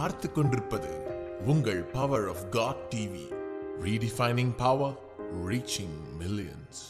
பார்த்து கொண்டிருப்பது உங்கள் power of God TV redefining power reaching millions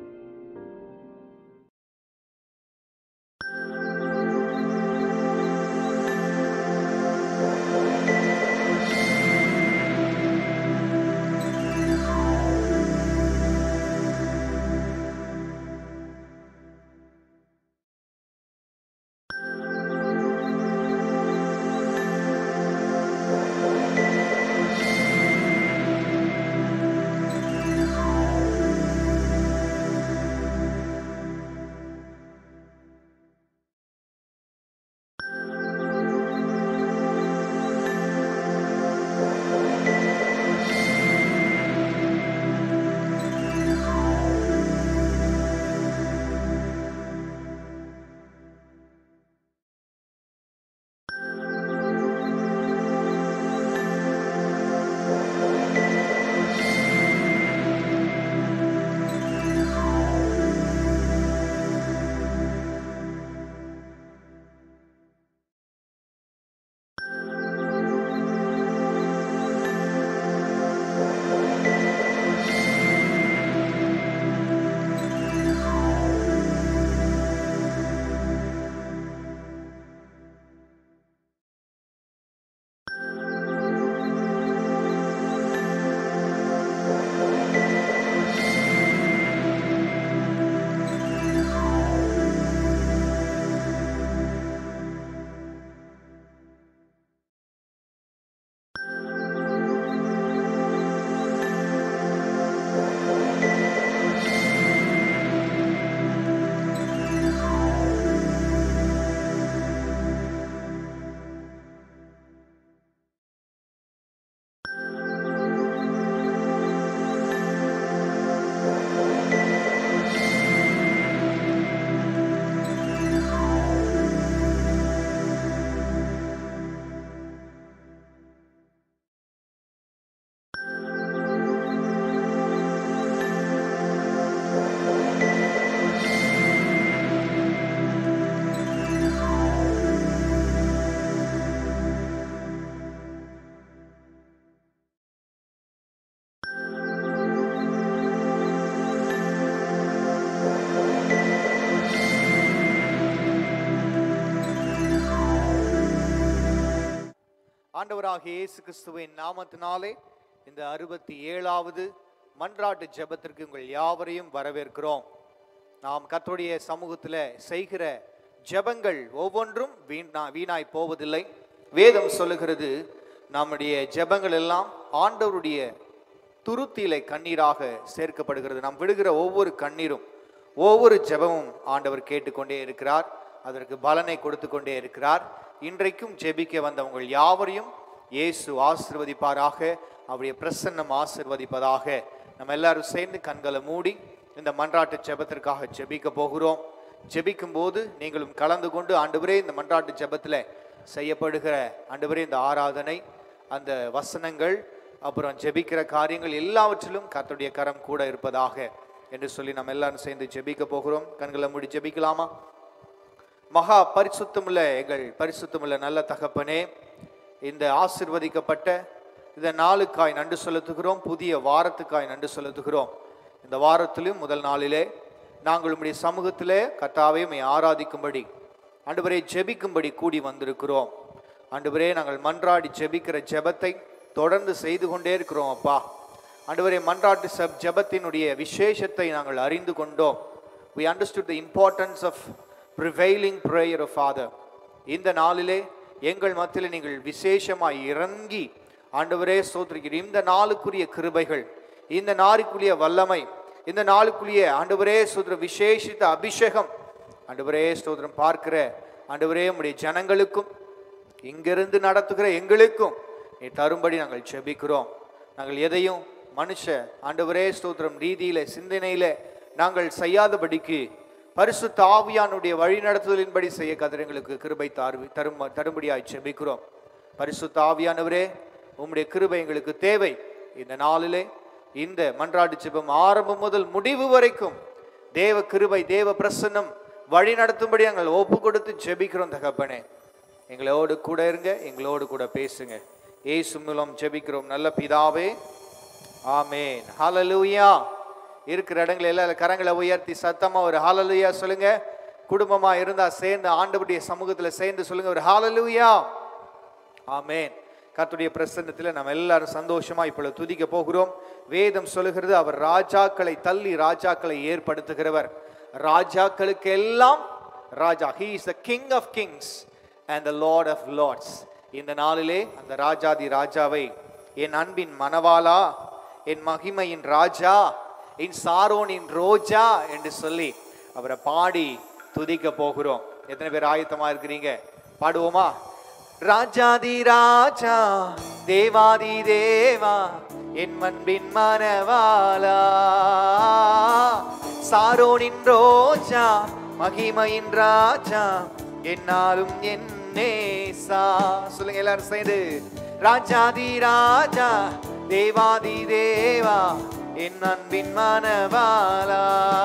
ஆண்டவராகிய இயேசு கிறிஸ்துவின் நாமத்தினாலே இந்த அறுபத்தி ஏழாவது மன்றாட்டு ஜெபத்திற்கு உங்கள் யாவரையும் வரவேற்கிறோம் நாம் கர்த்தருடைய சமூகத்தில் செய்கிற ஜெபங்கள் ஒவ்வொன்றும் வீணா வீணாய் போவதில்லை வேதம் சொல்லுகிறது நம்முடைய ஜெபங்கள் எல்லாம் ஆண்டவருடைய துருத்தியிலே கண்ணீராக சேர்க்கப்படுகிறது நாம் விடுகிற ஒவ்வொரு கண்ணீரும் ஒவ்வொரு ஜெபமும் ஆண்டவர் கேட்டுக்கொண்டே இருக்கிறார் அதற்கு பலனை கொடுத்து கொண்டே இருக்கிறார் இன்றைக்கும் ஜெபிக்க வந்த உங்கள் யாவரையும் இயேசு ஆசிர்வதிப்பாராக அவருடைய பிரசன்னம் ஆசிர்வதிப்பதாக நம்ம எல்லாரும் சேர்ந்து கண்களை மூடி இந்த மன்றாட்டு ஜெபத்திற்காக ஜெபிக்க போகிறோம் ஜெபிக்கும் போது நீங்களும் கலந்து கொண்டு ஆண்டவரே இந்த மன்றாட்டு ஜெபத்தில் செய்யப்படுகிற ஆண்டவரே இந்த ஆராதனை அந்த வசனங்கள் அப்புறம் ஜெபிக்கிற காரியங்கள் எல்லாவற்றிலும் கர்த்தருடைய கரம் கூட இருப்பதாக என்று சொல்லி நம்ம எல்லாரும் சேர்ந்து ஜெபிக்க போகிறோம் கண்களை மூடி ஜெபிக்கலாமா மகா பரிசுத்தமுள்ள எங்கள் பரிசுத்தமுள்ள நல்ல தகப்பனே இந்த ஆசிர்வதிக்கப்பட்ட இந்த நாளுக்காய் நன்றி செலுத்துகிறோம் புதிய வாரத்துக்காய் நன்றி செலுத்துகிறோம் இந்த வாரத்திலும் முதல் நாளிலே நாங்கள் உம்முடைய சமூகத்திலே கர்த்தாவை உம்மை ஆராதிக்கும்படி ஆண்டவரே ஜெபிக்கும்படி கூடி வந்திருக்கிறோம் ஆண்டவரே நாங்கள் மன்றாடி ஜெபிக்கிற ஜெபத்தை தொடர்ந்து செய்து கொண்டே இருக்கிறோம் அப்பா ஆண்டவரே மன்றாட்டு சப் ஜெபத்தினுடைய விசேஷத்தை நாங்கள் அறிந்து கொண்டோம் we understood the importance of prevailing prayer of father இந்த நாளிலே எங்கள் மத்தியில் நீங்கள் விசேஷமாய் இறங்கி ஆண்டவரே சோத்திருக்கிறீர் இந்த நாளுக்குரிய கிருபைகள் இந்த நாளுக்குரிய வல்லமை இந்த நாளுக்குரிய ஆண்டவரே சோதர விசேஷித்த அபிஷேகம் ஆண்டவரே ஸ்தோத்திரம் பார்க்கிற ஆண்டவரே உம்முடைய ஜனங்களுக்கும் இங்கிருந்து நடத்துகிற எங்களுக்கும் நீ தரும்படி நாங்கள் ஜெபிக்கிறோம் நாங்கள் எதையும் மனுஷ ஆண்டவரே ஸ்தோத்திரம் ரீதியில சிந்தனையில நாங்கள் செய்யாதபடிக்கு பரிசுத்த ஆவியானுடைய வழி நடத்துதலின்படி செய்ய கதிரங்களுக்கு கிருபை தாரு தரும் தரும்படியாய் ஜெபிக்கிறோம் பரிசுத்த ஆவியானவரே உம்முடைய கிருபை எங்களுக்கு தேவை இந்த நாளிலே இந்த மன்றாட்டு ஜெபம் ஆரம்பம் முதல் முடிவு வரைக்கும் தேவ கிருபை தேவ பிரசன்னம் வழி நடத்தும்படி நாங்கள் ஒப்பு கொடுத்து ஜெபிக்கிறோம் தகப்பனே எங்களோடு கூட இருங்க எங்களோடு கூட பேசுங்க ஏசு மூலம் ஜெபிக்கிறோம் நல்ல பிதாவே ஆமேன் ஹalleluya இருக்கிற இடங்கள் எல்லாம் கரங்களை உயர்த்தி சத்தமா ஒரு ஹalleluya சொல்லுங்க குடும்பமா இருந்தா சேர்ந்து ஆண்டவருடைய சமூகத்துல சேர்ந்து சொல்லுங்க ஒரு ஹalleluya ஆமேன் கர்த்தருடைய பிரசன்னத்தில் நம்ம எல்லாரும் சந்தோஷமா இப்பொழுது துதிக்க போகிறோம் வேதம் சொல்லுகிறது அவர் ராஜாக்களை தள்ளி ராஜாக்களை ஏற்படுத்துகிறவர் ராஜாக்களுக்கு எல்லாம் ராஜா he is the king of kings and the lord of lords இந்த நாளிலே அந்த ராஜாதி ராஜாவை என் அன்பின் மணவாளா என் மகிமையின் ராஜா என் சாரோனின் ரோஜா என்று சொல்லி அவரை பாடி துதிக்க போகிறோம் எத்தனை பேர் ஆயத்தமா இருக்கிறீங்க பாடுவோமா ராஜாதி ராஜா தேவாதி தேவா என் மண்பின் மனவாளா சாரோனின் ரோஜா மகிமையின் ராஜா என்னாலும் என் நேசா சொல்லுங்க எல்லாரும் சேர்ந்து ராஜாதி ராஜா தேவாதி தேவா என் அன்பின் மனவாளா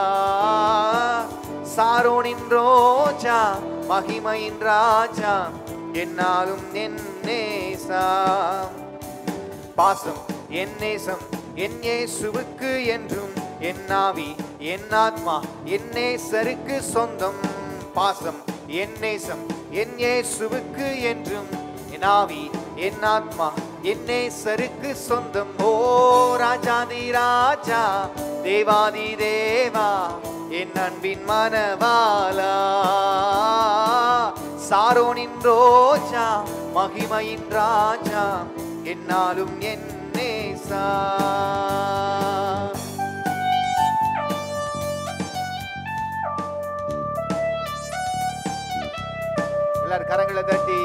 சாரோனின் ரோஜா மகிமையின் ராஜா என்னாலும் என் நேசா பாசம் என் நேசம் என் இயேசுவுக்கு என்றும் என் ஆவி என் ஆத்மா என் நேசருக்கு சொந்தம் பாசம் என் நேசம் என் இயேசுவுக்கு என்றும் என் ஆவி என் ஆத்மா என் நேசருக்கு சொந்தம் ஓ ராஜாதி ராஜா தேவாதி தேவா என் அன்பின் மனவாளா சாரோனின் ரோஜா மகிமையின் ராஜா என்னாலும் என் நேசா எல்லாரும் கரங்களை தட்டி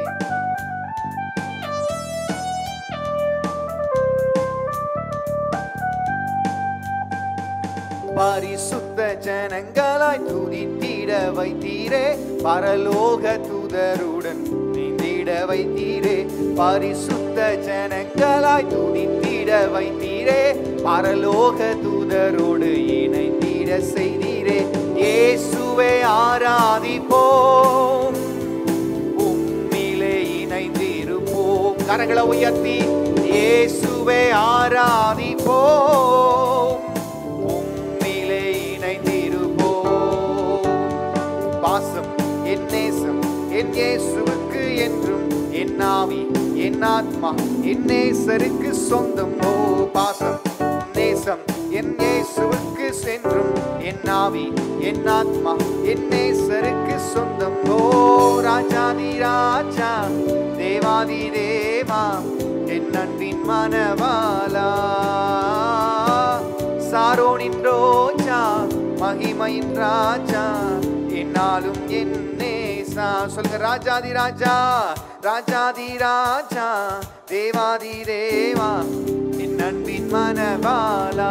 பரிசுத்த ஜனங்களாய் துதித்திட வைத்தீரே பரலோக தூதருடன் நீந்திட வைத்தீரே பரிசுத்த ஜனங்களாய் துதித்திட வைத்தீரே பரலோக தூதரோடு இணைந்திட செய்தீரே இயேசுவே ஆராதிப்போம் உம்மிலே இணைந்திருப்போம் கரங்களை உயர்த்தி இயேசுவே ஆராதிப்போம் உம்மிலே இணைந்திருப்போம் பாசம் என் நேசம் என் இயேசுவுக்கு என்றும் என் ஆவி என் ஆத்மா என் நேசருக்கு சொந்தம் ஓ பாசம் நேசம் என் இயேசுவுக்கு சென்றும் என் ஆவி என் ஆத்மா என் நேசருக்கு சொந்தம் ஓ ராஜாதி ராஜா தேவாதி தேவா என் அன்பின் மனவாளா சாரோனின் ரோஜா மகிமையின் ராஜா என்னாலும் என் நேசா சொல்லுங்க ராஜாதி ராஜா ராஜாதி ராஜா தேவாதி தேவா என் அன்பின் மனவாளா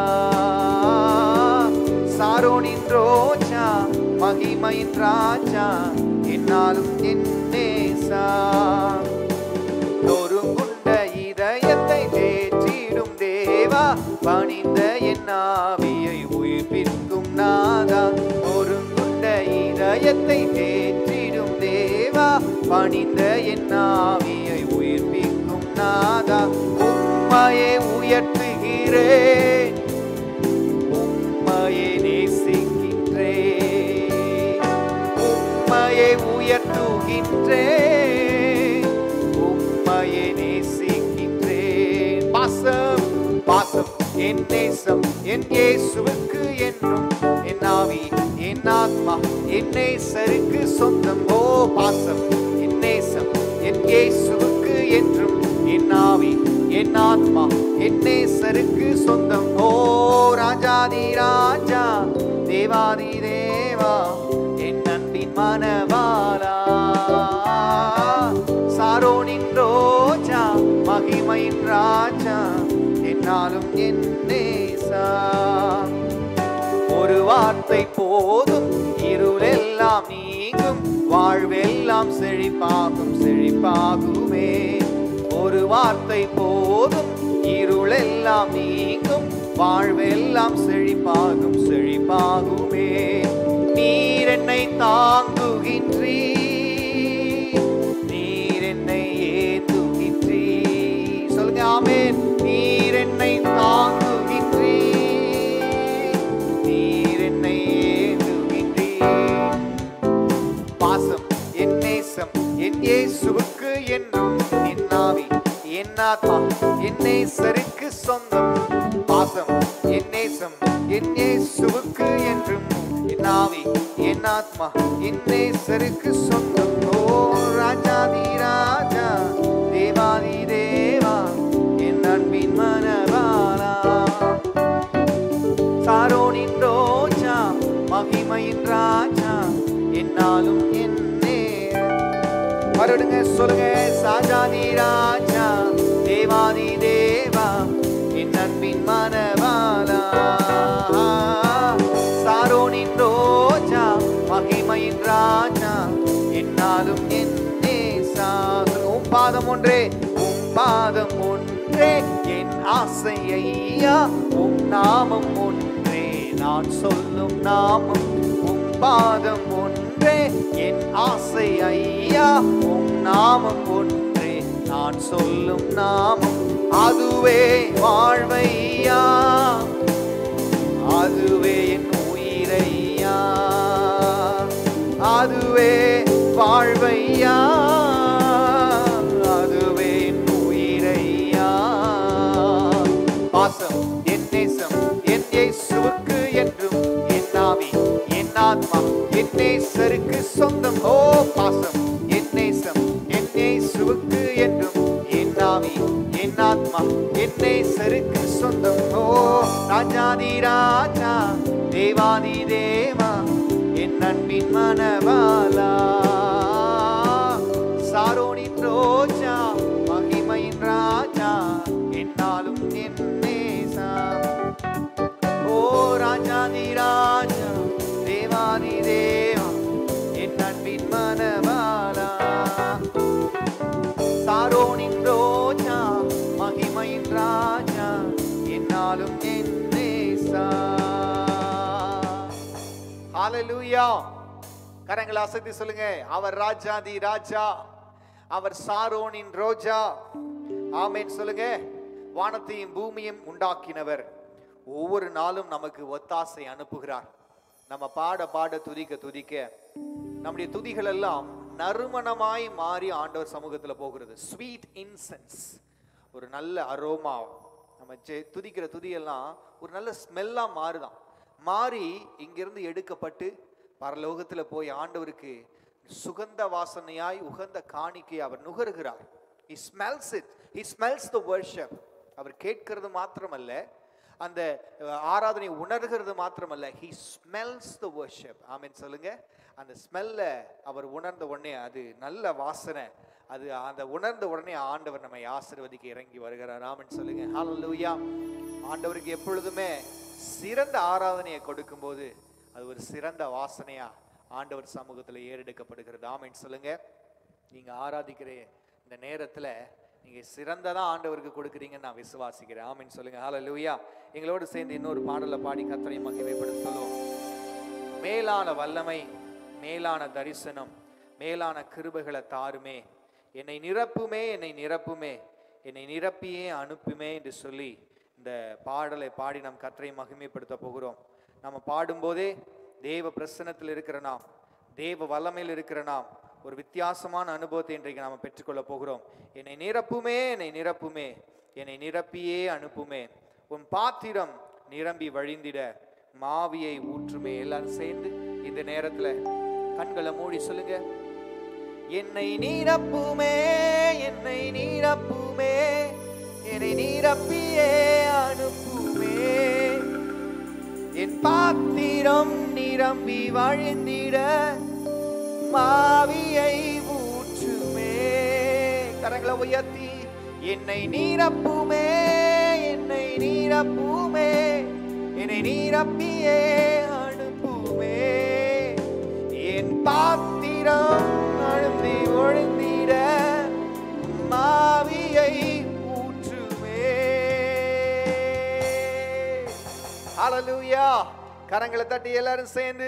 சாரோனின் ரோஜா மகிமையின் ராஜா என்னாலும் என் நேசா நொறுங்குண்ட இதயத்தை தேற்றிடும் தேவா பணிந்த என் ஆவியை உயிர்ப்பிக்கும் நாதா நொறுங்குண்ட இதயத்தை தேற்றிடும் தேவா பணிந்த என் ஆவியை உயிர்ப்பிக்கும் நாதா உம்மையே உயர்த்துகிறேன் உம்மையே நேசிக்கின்றேன் உம்மையை உயர்த்துகின்றேன் உம்மையை நேசிக்கின்றேன் பாசம் பாசம் என் நேசம் என் இயேசுவுக்கு என்றும் என் ஆவி என் ஆத்மா என் நேசருக்கு சொந்தம் ஓ பாசம் என் நேசம் என் இயேசுவுக்கு என்றும் என் ஆவி என் ஆத்மா என் நேசருக்கு சொந்தம் ஓ ராஜாதி ராஜா தேவாதி தேவா என் அன்பின் மனவாளா சாரோனின் ரோஜா மகிமையின் ராஜா என்னாலும் என் நேசா ஒரு வார்த்தை போதும் இருளெல்லாம் நீங்கும் வாழ்வெல்லாம் செழிப்பாகும் செழிப்பாகுமே ஒரு வார்த்தை போதும் இருளெல்லாம் நீங்கும் வாழ்வெல்லாம் செழிப்பாகும் செழிப்பாகுமே நீர் என்னை தாங்குகின்றீர் நீ ஆமென் நீர் என்னை தாங்குகின்றீர் நீர் என்னை ஏந்துகின்றீர் பாசம் என் நேசம் என் இயேசுவுக்கு என்றும் என் ஆவி என் ஆத்மா என் நேசருக்கு சொந்தம் பாசம் என் நேசம் என் இயேசுவுக்கு என்றும் என் ஆவி என் ஆத்மா என் நேசருக்கு சொந்தம் ஓ ராஜாதி ராஜா தேவாதி தேவா என் அன்பின் மனவாளா சாரோனின் ரோஜா மகிமையின் ராஜா என்னாலும் என்னே மறுடுங்க சொல்லுங்க சாஜாதி ராஜா தேவாதி தேவா என் அன்பின் மனவாளா சாரோனின் ரோஜா மகிமையின் ராஜா என்னாலும் என்னே சாகும் பாதம் ஒன்றே உம் பாதம் ஒன்றே என் ஆசை ஐயா உம் நாமம் ஒன்றே நான் சொல்லும் நாமம் உம் பாதம் ஒன்றே என் ஆசை ஐயா உம் நாமம் ஒன்றே நான் சொல்லும் நாமம் அதுவே வாழ்வையா அதுவே என் உயிரையா அதுவே வாழ்வையா அதுவே என் உயிரையா பாசம் என் நேசம் என் இயேசுவுக்கு என்றும் என் ஆவி என் ஆத்மா என் நேசருக்கு சொந்தம் ஓ பாசம் என் நேசம் என் இயேசுவுக்கு என்றும் என் ஆவி என் ஆத்மா என் நேசருக்கு சொந்தம் ஓ ராஜாதி ராஜா தேவாதி தேவா என் அன்பின் மனவாலா சாரோனின் ரோஜா மகிமையின் ராஜா என்னாலும் என் நேசா ஓ ராஜாதி ராஜா தேவாதி தேவா என் அன்பின் மனவாலா சாரோனின் ரோஜா மகிமையின் ராஜா என்னாலும் என் நேசா ஹalleluya கரங்களை அசைத்து சொல்லுங்க அவர் ராஜாதி ராஜா அவர் சாரோனின் ரோஜா ஆமென் சொல்லுங்க வானத்தையும் பூமியும் உண்டாக்கினவர் ஒவ்வொரு நாளும் நமக்கு ஒத்தாசை அனுப்புகிறார் நம்ம பாட பாட துதிக்க துதிக்க நம்முடைய துதிகள் எல்லாம் நறுமணமாய் மாறி ஆண்டவர் சமூகத்துல போகிறது ஸ்வீட் இன்சென்ஸ் ஒரு நல்ல அரோமா நம்ம ஜெ- துதிக்கிற துதியெல்லாம் ஒரு நல்ல ஸ்மெல்லா மாறுதான் மாறி இங்கிருந்து எடுக்கப்பட்டு பரலோகத்துல போய் ஆண்டவருக்கு சுகந்த வாசனையாய் உகந்த காணிக்கை அவர் நுகருகிறார் he smells it he smells the worship அவர் கேட்கிறது மாத்திரமல்ல அந்த அஹ், ஆராதனை உணர்கிறது மாத்திரமல்ல he smells the worship ஆமென் சொல்லுங்க அந்த ஸ்மெல்ல அவர் உணர்ந்த உடனே அது நல்ல வாசனை அது அந்த உணர்ந்த உடனே ஆண்டவர் நம்மை ஆசீர்வதிக்க இறங்கி வருகிறார் ஆமென் சொல்லுங்க ஹalleluya ஆண்டவருக்கு எப்பொழுதுமே சிறந்த ஆராதனையை கொடுக்கும்போது அது ஒரு சிறந்த வாசனையா ஆண்டவர் சமூகத்துல ஏறெடுக்கப்படுகிறது ஆமென் சொல்லுங்க நீங்க ஆராதிக்கிற இந்த நேரத்துல நீங்க சிறந்ததா ஆண்டவருக்கு கொடுக்குறீங்கன்னு நான் விசுவாசிக்கிறேன் ஆமென் சொல்லுங்க ஹalleluya எங்களோடு சேர்ந்து இன்னொரு பாடலை பாடி கர்த்தரை மகிமைப்படுத்த சொல்லுவோம் மேலான வல்லமை மேலான தரிசனம் மேலான கிருபைகளை தாருமே என்னை நிரப்புமே என்னை நிரப்புமே என்னை நிரப்பியே அனுப்புமே என்று சொல்லி இந்த பாடலை பாடி நாம் கர்த்தரை மகிமைப்படுத்த போகிறோம் நம்ம பாடும்போதே தேவ பிரசன்னத்தில் இருக்கிற நாம் தேவ வல்லமையில் இருக்கிற நாம் ஒரு வித்தியாசமான அனுபவத்தை இன்றைக்கு நாம் பெற்றுக்கொள்ள போகிறோம் என்னை நிரப்புமே என்னை நிரப்புமே என்னை நிரப்பியே அனுப்புமே உன் பாத்திரம் நிரம்பி வழிந்திட மாவியை ஊற்றுமே எல்லாரும் சேர்ந்து இந்த நேரத்துல கண்களை மூடி சொல்லுங்க என்னை நீரப்புமே என்னை நீரப்புமே என்னை நீரப்பியே அனுப்புமே என் பாத்திரம் நிரம்பி வழிந்திட மாவியை ஊற்றுமே கரங்களை உயர்த்தி என்னை நீரப்புமே என்னை நீரப்புமே என்னை நீரப்பியே அனுப்புமே என் பாத்திரம் அழுந்தி ஒழுந்திட மாவியை ஊற்றுமே ஹalleluya கரங்களை தட்டி எல்லாரும் சேர்ந்து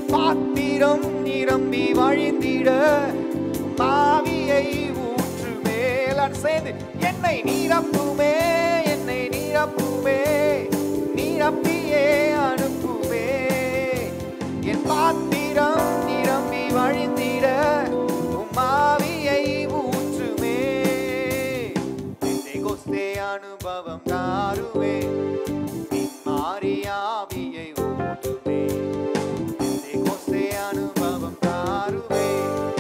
என் பாத்திரம் நிரம்பி வழிந்திட மாவியை ஊற்று மேலான் சேர்ந்து என்னை நீரப்புமே என்னை நீரப்புமே நீரப்பியே அனுப்புமே என் பாத்திரம் நிரம்பி வழிந்திட உம்மாவியை ஊற்றுமே கொஸ்தே அனுபவம் தாருவே மாறியாவியை ஊற்றுமே கொஸ்தே அனுபவம் தாருவே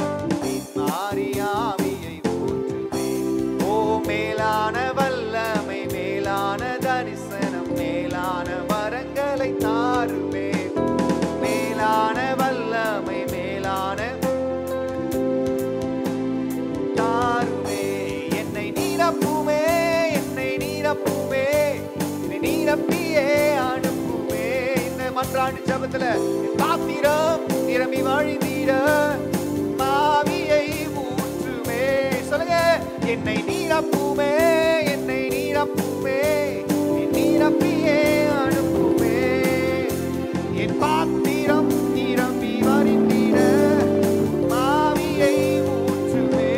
மாறியாவியை ஊற்றுமே ஓ மேலான வல்லமை மேலான தரிசனம் மேலான வரங்களை தாருமே மேலான வல்லமை மேலான தாருமே என்னை நீரப்புமே என்னை நீரப்புமே என்னை நீரப்பியே அனுப்புமே இந்த மன்றாண்டு ஜபத்துல என் பாத்திரம் நிரம்பி வழிந்தீர மாவியை ஊற்றுமே சொல்லுங்க என்னை நீரப்புமே என்னை நீரப்புமே என் நீரப்பியே அனுப்புமே என் பாத்திரம் நிரம்பி வரிந்திட மாவியை ஊற்றுமே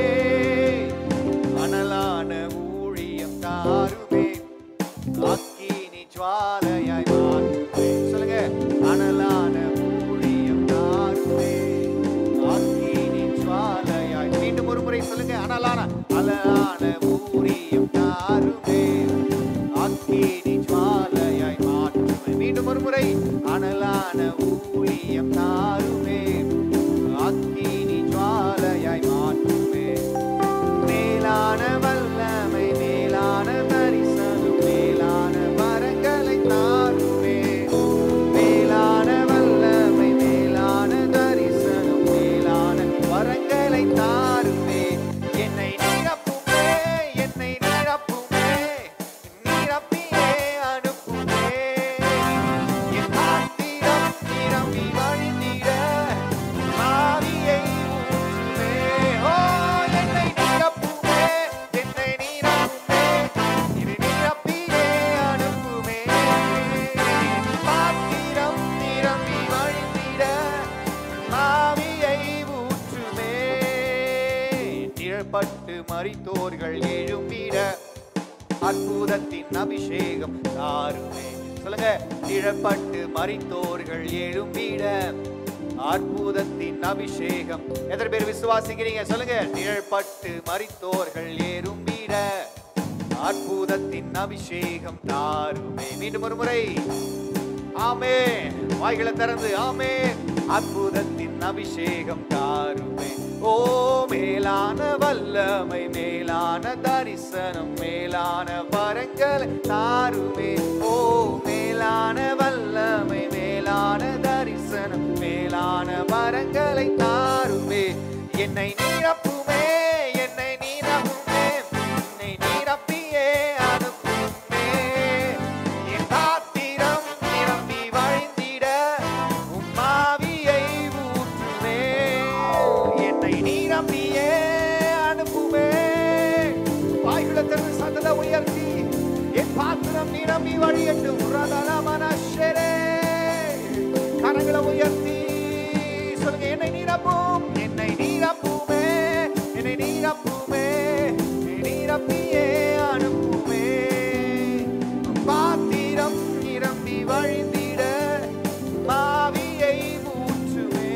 அனலான ஊழியம் தாருமே அக்கினி ஜுவாலையாய் மாற்றுமே சொல்லுங்க அனலான ஊழியம் தாருமே அக்கினி ஜுவாலையாய் மீண்டும் ஒரு முறை சொல்லுங்க அனலான அனலான ஊழியம் தாருமே அக்கினி ஜுவாலையாய் மாற்றுமே மீண்டும் ஒரு முறை அனலான ஊழியம் தாருமே அக்கினி ஜுவாலையாய் மாற்றுமே மேலான வல்லமை மேலான தரிசனம் மேலான வரங்களை தாருமே மேலான வல்லமை மேலான தரிசனம் மேலான வரங்களை தாருமே என்னை நிரப்புமே என்னை நிரப்புமே நிரப்பியே அனுப்புமே என் பாத்திரம் நிரம்பி வழிந்திட மாவியை ஊற்றுமே ஓ என்னை நிரப்புமே என்னை நிரப்புமே இரு நிரப்பியே அனுப்புமே பாத்திரம் நிரம்பி வழிந்திட மாவியை ஊற்றுமே நிழப்பட்டு மறித்தோர்கள் எழும்பிட அற்புதத்தின் அபிஷேகம் தாருமே சொல்லுங்க நிழப்பட்டு மறித்தோர்கள் எழும்பிட அற்புதத்தின் அபிஷேகம் எத்தனை பேர் விசுவாசிக்கிறீங்க சொல்லுங்க நிழற்பட்டு மறித்தோர்கள் எழும்பிட அற்புதத்தின் அபிஷேகம் தாருமே மீண்டும் ஒரு முறை ஆமே வாய்களை திறந்து ஆமே அற்புதத்தின் அபிஷேகம் தாருமே ஓ மேலான வல்லமை மேலான தரிசனம் மேலான வரங்களை தாருமே ஓ மேலான வல்லமை மேலான தரிசனம் மேலான வரங்களை தாருமே என்னை நீரப்புமே என்னை நீரப்புமே என்னை நீரப்பியே அனுப்புமே என் பாத்திரம் நிரம்பி வழிந்திட உம்மாவியை ஊற்றுமே என்னை நீரம்பியே அனுப்புமே வாய்களை திறந்து சத்தத்தை உயர்த்தி என் பாத்திரம் நிரம்பி வழியட்டும் ரதன மனஷரே கரங்களை உயர்த்தி சொல்லுங்க என்னை நீரப்பும் என்னை நீரப்புமே என்னை நீரப்புமே என்னை நீரப்பியே அனுப்புமே பாத்திரம் நிரம்பி வழிந்திட மாவியை ஊற்றுமே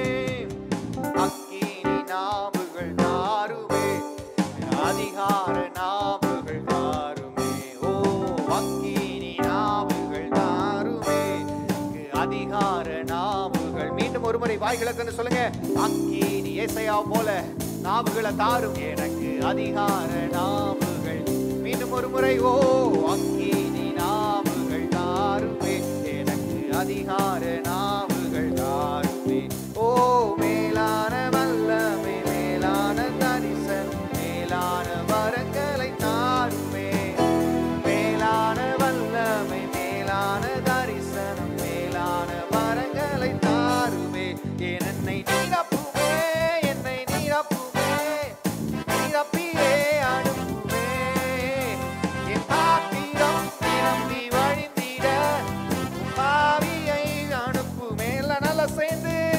அக்கினி நாவுகள் தாருமே அதிகார நாவுகள் தாருமே ஓ அக்கினி நாவுகள் தாருமே அதிகார நாவுகள் மீண்டும் ஒரு முறை வாய்களை தந்து சொல்லுங்க அக்கினி ஏசையா போல நாவுகளை தாரும் எனக்கு அதிகார நாவுகள் மீண்டும் ஒரு முறை ஓ அக்கினி நாவுகள் தாருமே எனக்கு அதிகார நாவுகள் தாருமே ஓ மேலான வல்லமை மேலான தரிசனம் மேலான வரங்களை தாருமே மேலான வல்லமை மேலான தரிசனம் மேலான வரங்களை தாருமே என்னை நீரப்புமே என்னை நீரப்புமே நீரப்பியே அனுப்புமே என் பாத்திரம் நிரம்பி வழிந்திட உம் ஆவியை அனுப்புமே எல்லாம் நல்லா சேர்ந்து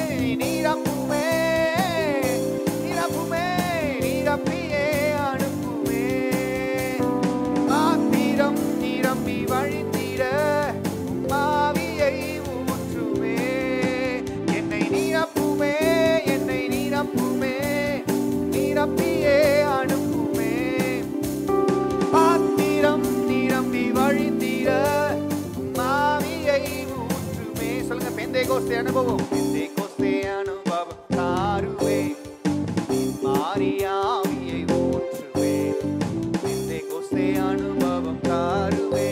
கோஸ்தே அனுபவம் பெந்தை கோஸ்தே அனுபவம் தாருவே மாரியாவியை ஊற்றுவே பெந்தை கோஸ்தே அனுபவம் தாருவே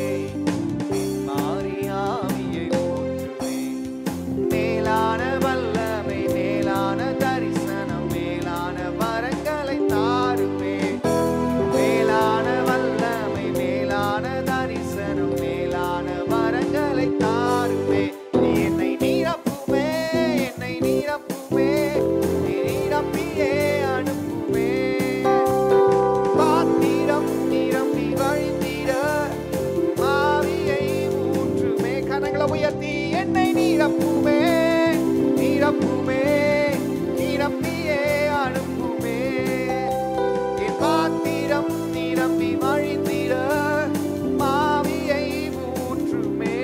மாரியாவியை ஊற்றுவே மேலான வல்லமை மேலான தரிசனம் மேலான வரங்களை தாருவே மேலான வல்லமை மேலான தரிசனம் மேலான வரங்களை தாருவே என்னை நீரப்புமே என்னை நீரப்புமே நீரப்பியே அனுப்புவே பாத்திரம் நிரம்பி வழிந்திட ஆவியை ஊற்றுமே கரங்களை உயர்த்தி என்னை நீரப்புமே நீரப்புமே நீரப்பியே அனுப்புமே என் பாத்திரம் நிரம்பி வழிந்திட மாவியை ஊற்றுமே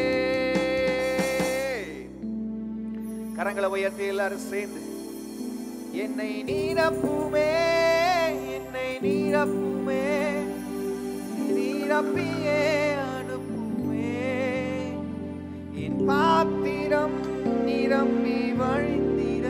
கரங்களை உயர்த்தி எல்லாரும் சேர்ந்து என்னை நீரப்புமே என்னை நீரப்புமே நீரப்பியே அனுப்புமே என் பாத்திரம் நிரம்பி வழிந்திட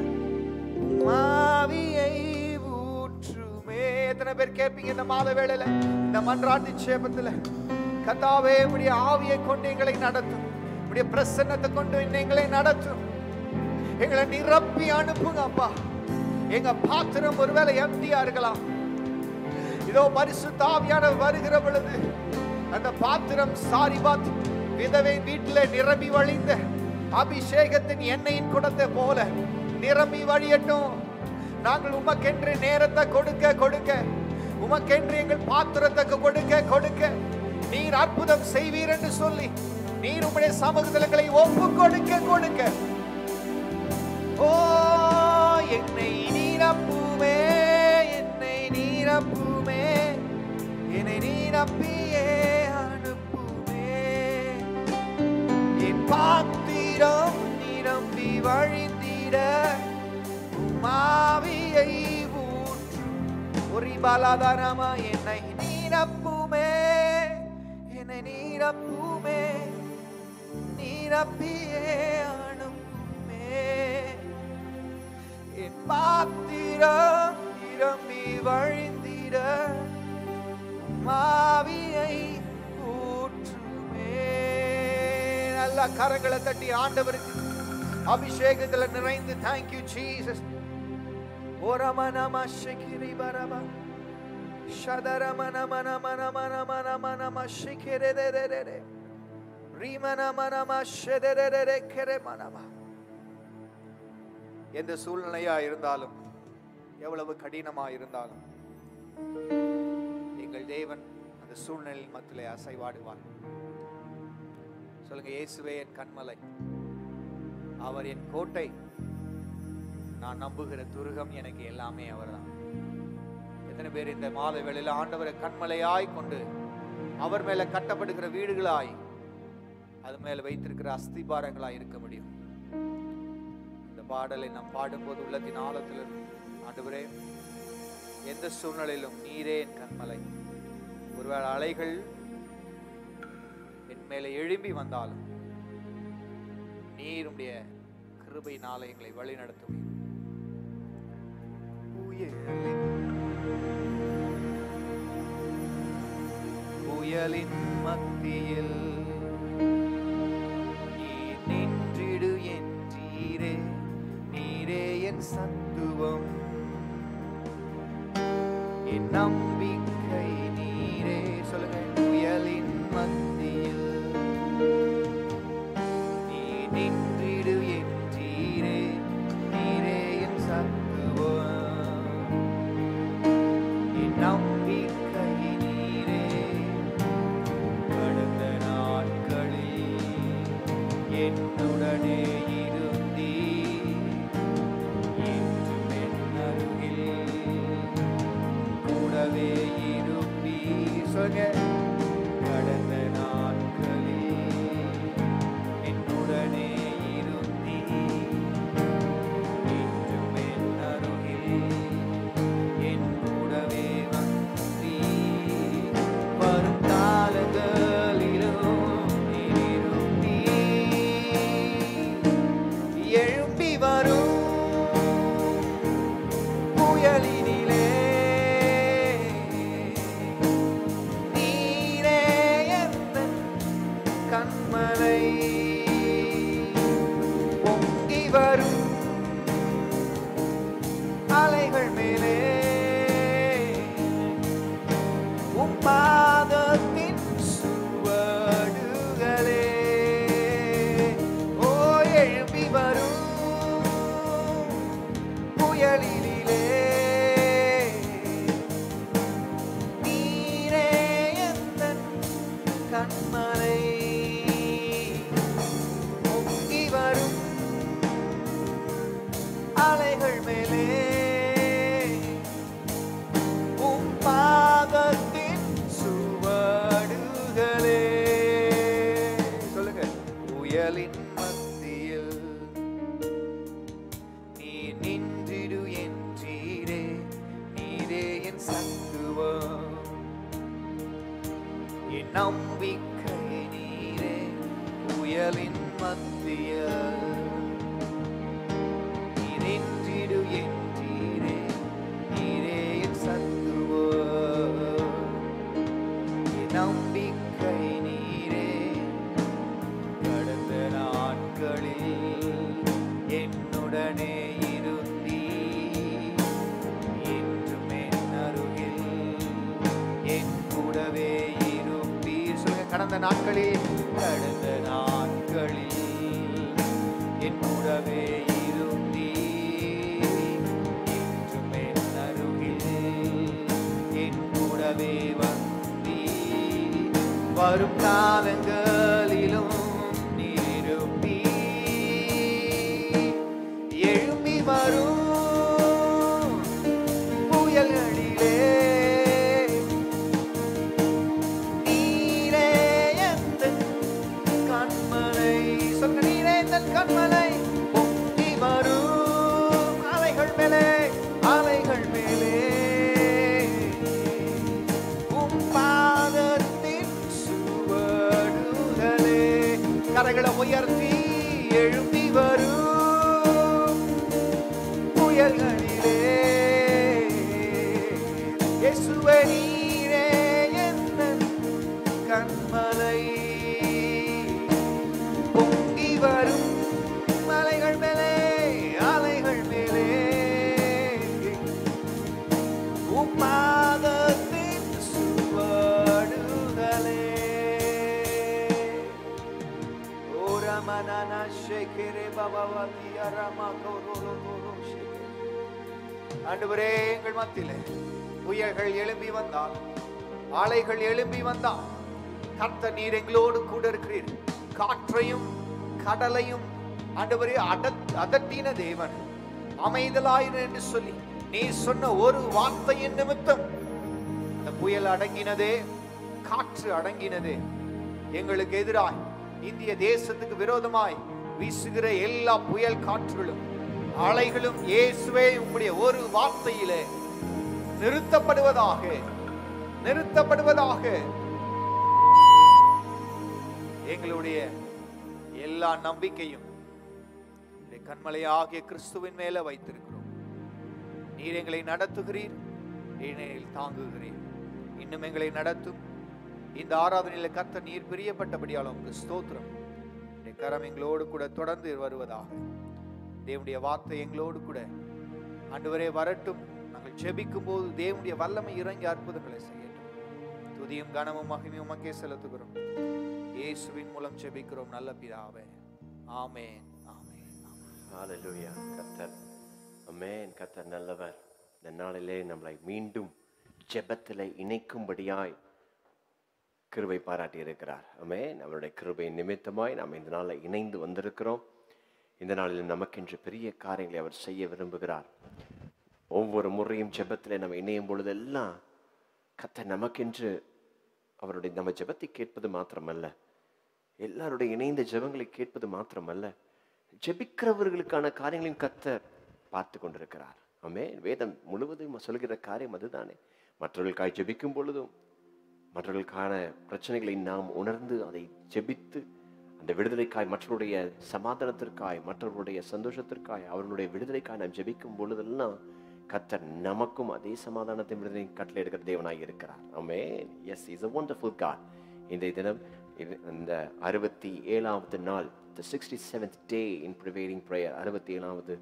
மாவியை ஊற்றுமே எத்தனை பேர் கேட்பீங்க இந்த மாத வேளையில இந்த மன்றாட்டு சேபத்துல கத்தாவே உடைய ஆவியை கொண்டு எங்களை நடத்தும் உடைய பிரசன்னத்தை கொண்டு எங்களை நடத்தும் எங்களை நிரப்பி அனுப்புங்க அப்பா எங்க பாத்திரம் ஒருவேளை எம்டியா இருக்கலாம் இதோ பரிசுத்த ஆவியானவர் வருகிற பொழுது அந்த பாத்திரம் சாரிபாத் விதவை வீட்டில் நிரம்பி வழிந்த அபிஷேகத்தின் எண்ணெயின் குடத்தை போல நிரம்பி வழியட்டும் நாங்கள் உமக்கென்று நேரத்தை கொடுக்க கொடுக்க உமக்கென்று எங்கள் பாத்திரத்தை கொடுக்க கொடுக்க நீர் அற்புதம் செய்வீர் என்று சொல்லி நீர் உம்முடைய சமூகத்தலங்களை ஒப்பு கொடுக்க கொடுக்க ஓ என்னை நீரப்புமே என்னை நீரப்புமே என்னை நீரப்பியே அனுப்புமே என் பாத்திரம் நிரம்பி வழிந்திட மாவியை ஊற்று ஒரு பலாதாரமா என்னை நீரப்புமே என்னை நீரப்புமே நீரப்பியே அனுப்புமே என் பாத்திரம் நிரம்பி வழிந்திட மாவியை ஊற்றுமே நல்ல கரங்களை தட்டி ஆண்டவருக்கு அபிஷேகத்துல நிறைந்து தேங்க்யூ ஜீசஸ் ஓரமனம ஷிகிரி பரபா ஷதரமன மன மன மன மன மன ம ஷிகிரி ரே ரே ரே ரே ரீமன மன ம ஷெதரே ரே ரே கெரே மனமா எந்த சூழ்நிலையா இருந்தாலும் எவ்வளவு கடினமா இருந்தாலும் எங்கள் தேவன் அந்த சூழ்நிலையின் மத்தியிலே அசைவாடுவார் சொல்லுங்க இயேசுவே என் கண்மலை அவர் என் கோட்டை நான் நம்புகிற துருகம் எனக்கு எல்லாமே அவர்தான் எத்தனை பேர் இந்த மாலை வேளையில ஆண்டவரை கண்மலையாய் கொண்டு அவர் மேல கட்டப்படுகிற வீடுகளாய் அது மேல வைத்திருக்கிற அஸ்திபாரங்களாய் இருக்க முடியும் இந்த பாடலை நாம் பாடும்போது உள்ளத்தின் ஆழத்தில் ஆண்டவரே எந்த சூழ்நிலையிலும் நீரே என் கண்மலை ஒருவேளை அலைகள் என் மேலே எழும்பி வந்தாலும் நீருடைய கிருபையினாலே எங்களை வழி நடத்துவீர் புயலின் புயலின் மத்தியில் நீர் நின்றிடு என்றீரே நீரே என் சத்துவம் என் நம்பிக்கை நீரே சொல்லுங்க புயலின் மத்தியில் நீ நின்றிடு என்றீரே நீரே என் சத்துவம் என் நம்பிக்கை நீரே கடந்த நாட்களில் என்னுடனே இருந்தீ என்றும் என் அருகில் கூடவே இருப்பீ சொல்லுங்க கடந்த நாட்களில் என்னுடனே இருந்தீ என்றும் என் அருகில் என் கூடவே வந்தீ வரும் காலங்களிலும் நீர் இருப்பீ அலைகள் மேலே உம் பாதத்தின் சுவடுகளே ஓ எழும்பி வரும் புயலிலே நீரே எந்தன் கண்மலை பொங்கி வரும் அலைகள் மேலே உம் பாதத்தின் சுவடுகளே சொல்லுங்க புயலின் மத்தியில் நீ நின்றிடு என்றீரே நீரே என் சத்துவம் என் நம்பிக்கை நீரே புயலின் மத்தியில் நீ நின்றிடு என்றீரே நீரே என் சத்துவம் என் நம்பிக்கை நீரே கடந்த நாட்களில் என்னுடனே இருந்தீ என்றும் என் அருகில் என் கூடவே இருப்பீர் சொல்லுங்க கடந்த நாட்களில் கடந்த நாட்களில் என் கூடவே இருந்தீ என்றும் என் அருகில் என் கூடவே வந்தீ வரும் காலங்களிலும் நீருப்பி எழும்பி வரும் புயல்களிலே நீரே எந்தன் கண்மலை சொல்லுங்க நீரே எந்தன் கண்மலை பொங்கி வரும் அலைகள் மேலே அலைகள் மேலே உம் பாதத்தின் சுவடுகளே கரைகளை உயர்த்தி எழும்பி வரும் புயல்களிலே இயேசுவே நீரே எந்தன் கண்மலை பொங்கி வரும் மலைகள் மேலே அலைகள் மேலே உம்மாதத்தின் சுவடுகளே ஓ ரமணனா ஷேகரே பபவதி அரமா கௌரோலோ கோரோ ஷேகரே ஆண்டவரே எங்கள் மத்தியிலே புயல்கள் எழும்பி வந்தால் அலைகள் எழும்பி வந்தால் கர்த்த நீர் எங்களோடு கூட இருக்கிறீர் காற்றையும் கடலையும் ஆண்டவரே அடத் அதட்டின தேவன் அமைதலாயிரு என்று சொல்லி நீ சொன்ன ஒரு வார்த்தையின் நிமித்தம் அந்த புயல் அடங்கினதே காற்று அடங்கினதே எங்களுக்கு எதிராய் இந்திய தேசத்துக்கு விரோதமாய் வீசுகிற எல்லா புயல் காற்றுகளும் அலைகளும் இயேசுவே உம்முடைய ஒரு வார்த்தையிலே நிறுத்தப்படுவதாக நிறுத்தப்படுவதாக எங்களுடைய எல்லா நம்பிக்கையும் உம்முடைய கண்மலையாகிய கிறிஸ்துவின் மேல வைத்திருக்கிறோம் நீர் எங்களை நடத்துகிறீர் நீர் தாங்குகிறீர் இன்னும் எங்களை நடத்தும் இந்த ஆராதனையில கர்த்தர் நீர் பிரியப்பட்டபடியால் உங்களுக்கு ஸ்தோத்திரம் உம்முடைய கரம் எங்களோடு கூட தொடர்ந்து வருவதாக தேவனுடைய வார்த்தை எங்களோடு கூட ஆண்டவரே வரட்டும் நாங்கள் ஜெபிக்கும் போது தேவனுடைய வல்லமை இறங்கி அற்புதங்களை செய்யட்டும் துதியும் கனமும் மகிமையும் உமக்கே செலுத்துகிறோம் இயேசுவின் மூலம் ஜெபிக்கிறோம் நல்ல பிதாவே ஆமென் ஆமென் ஆமென். ஹalleluya கர்த்தர் அமேன் கர்த்தர் நல்லவர் இந்த நாளிலே நம்மளை மீண்டும் ஜெபத்தில் இணைக்கும்படியாய் கிருபை பாராட்டி இருக்கிறார் அமேன் அவருடைய கிருபை நிமித்தமாய் நாம் இந்த நாளில் இணைந்து வந்திருக்கிறோம் இந்த நாளில் நமக்கென்று பெரிய காரியங்களை அவர் செய்ய விரும்புகிறார் ஒவ்வொரு முறையும் ஜெபத்தில் நம்ம இணையும் பொழுதெல்லாம் கர்த்தர் நமக்கென்று அவருடைய நம்ம ஜெபத்தை கேட்பது மாத்திரமல்ல எல்லாருடைய இணைந்த ஜெபங்களை கேட்பது மாத்திரமல்ல ஜெபிக்கிறவர்களுக்கான காரியங்களையும் கத்தர் பார்த்து கொண்டிருக்கிறார் ஆமே வேதம் முழுவதும் சொல்கிற காரியம் அதுதானே மற்றவர்களுக்காய் ஜெபிக்கும் பொழுதும் மற்றவர்களுக்கான பிரச்சனைகளை நாம் உணர்ந்து அதை ஜெபித்து அந்த விடுதலைக்காய் மற்றவருடைய சமாதானத்திற்காய் மற்றவர்களுடைய சந்தோஷத்திற்காய் அவர்களுடைய விடுதலைக்காய் நாம் ஜெபிக்கும் பொழுதெல்லாம் கத்தர் நமக்கும் அதே சமாதானத்தை விடுதலை கட்டளை எடுக்கிற தேவனாய் இருக்கிறார் ஆமே yes is a wonderful God இந்த தினம் இது- இந்த அறுபத்தி ஏழாவது நாள் the sixty seventh day in prevailing prayer அறுபத்தி ஏழாவது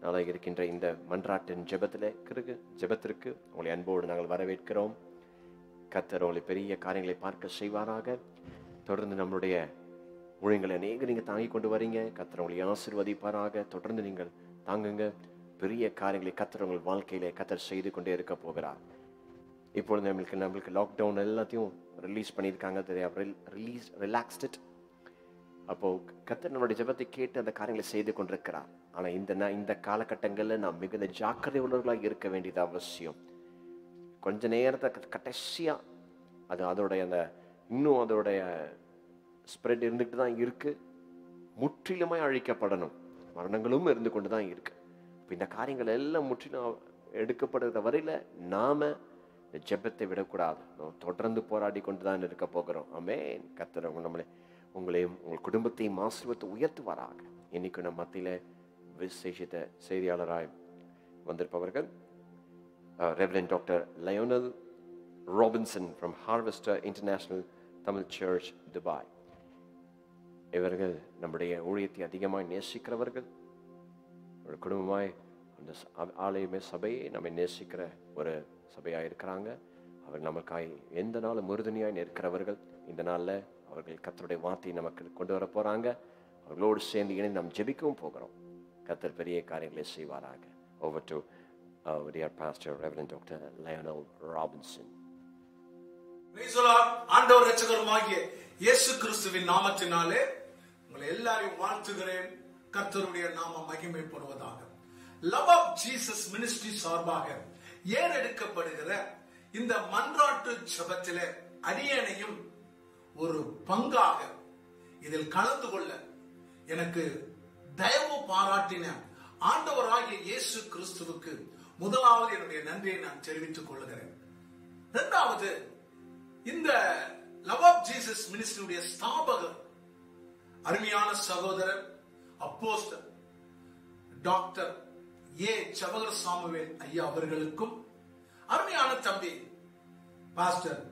நாளை இருக்கின்ற இந்த மன்றாட்டின் ஜெபத்தில் கிருகு ஜெபத்திற்கு உங்களை அன்போடு நாங்கள் வரவேற்கிறோம் கத்தர் உங்களை பெரிய காரியங்களை பார்க்க செய்வாராக தொடர்ந்து நம்மளுடைய ஊழியங்களை அநேக நீங்கள் தாங்கி கொண்டு வரீங்க கத்தர் உங்களை ஆசிர்வதிப்பாராக தொடர்ந்து நீங்கள் தாங்குங்க பெரிய காரியங்களை கத்தர் உங்கள் வாழ்க்கையில கத்தர் செய்து கொண்டே இருக்க போகிறார் இப்பொழுது நம்மளுக்கு நம்மளுக்கு லாக்டவுன் எல்லாத்தையும் ரிலீஸ் பண்ணியிருக்காங்க ரிலீஸ் ரிலாக்ஸ்ட் அப்போ கத்தர் நம்மளுடைய ஜெபத்தை கேட்டு அந்த காரியங்களை செய்து கொண்டிருக்கிறார் ஆனா இந்த நா- இந்த காலகட்டங்களில் நாம் மிகுந்த ஜாக்கிரதை உள்ளவர்களாக இருக்க வேண்டியது அவசியம் கொஞ்ச நேரத்தை க- கடைசியா அது அதோடைய அந்த இன்னும் அதோடைய ஸ்ப்ரெட் இருந்துட்டு தான் இருக்கு முற்றிலுமாய் அழிக்கப்படணும் மரணங்களும் இருந்து கொண்டு தான் இருக்கு இப்போ இந்த காரியங்கள் எல்லாம் முற்றிலும் எடுக்கப்படுகிற வரையில நாம இந்த ஜெபத்தை விடக்கூடாது நாம் தொடர்ந்து போராடி கொண்டு தான் இருக்க போகிறோம் ஆமென் கர்த்தர் உங்க நம்மளை உங்களையும் உங்கள் குடும்பத்தையும் ஆசீர்வத்தை உயர்த்துவாராக இன்னைக்கு நம்ம மத்தியில விசேஷித்த செய்தியாளராய் வந்திருப்பவர்கள் uh, Reverend Dr. Lionel Robinson from Harvester International Tamil Church, Dubai. இவர்கள் நம்முடைய ஊழியத்தை அதிகமாய் நேசிக்கிறவர்கள் ஒரு குடும்பமாய் அந்த ச- ஆ- ஆலயமே சபையை நம்மை நேசிக்கிற ஒரு சபையாக இருக்கிறாங்க அவர் நமக்காய் எந்த நாளும் உறுதுணையாய் நிற்கிறவர்கள் இந்த நாளில் அவர்கள் கத்தருடைய வார்த்தையை நமக்கு கொண்டு வர போகிறாங்க அவர்களோடு சேர்ந்து இணைந்து நாம் ஜெபிக்கவும் போகிறோம் கத்தர் பெரிய காரியங்களை செய்வாராக over to dear pastor reverend doctor Lionel Robinson Praise the Lord. ஆண்டவர் ரட்சகருமாகிய இயேசு கிறிஸ்துவின் நாமத்தினாலே உங்களை எல்லாரையும் வாழ்த்துகிறேன் கர்த்தருடைய நாம மகிமைப்படுவதாக லவ் ஆஃப் ஜீசஸ் மினிஸ்ட்ரி சார்பாக ஏறெடுக்கப்படுகிற இந்த மன்றாட்டு ஜெபத்திலே அடியனையும் ஒரு பங்காக இதில் கலந்து கொள்ள எனக்கு தயவு பாராட்டின ஆண்டவராகிய இயேசு கிறிஸ்துவுக்கு முதலாவது என்னுடைய நன்றியை நான் தெரிவித்துக் கொள்கிறேன் இரண்டாவது இந்த லவ் ஆஃப் ஜீசஸ் மினிஸ்ட்ரியுடைய ஸ்தாபகர் அருமையான சகோதரர் apostle doctor A Jawahar Samuel ஐயா அவர்களுக்கும் அருமையான தம்பி பாஸ்டர்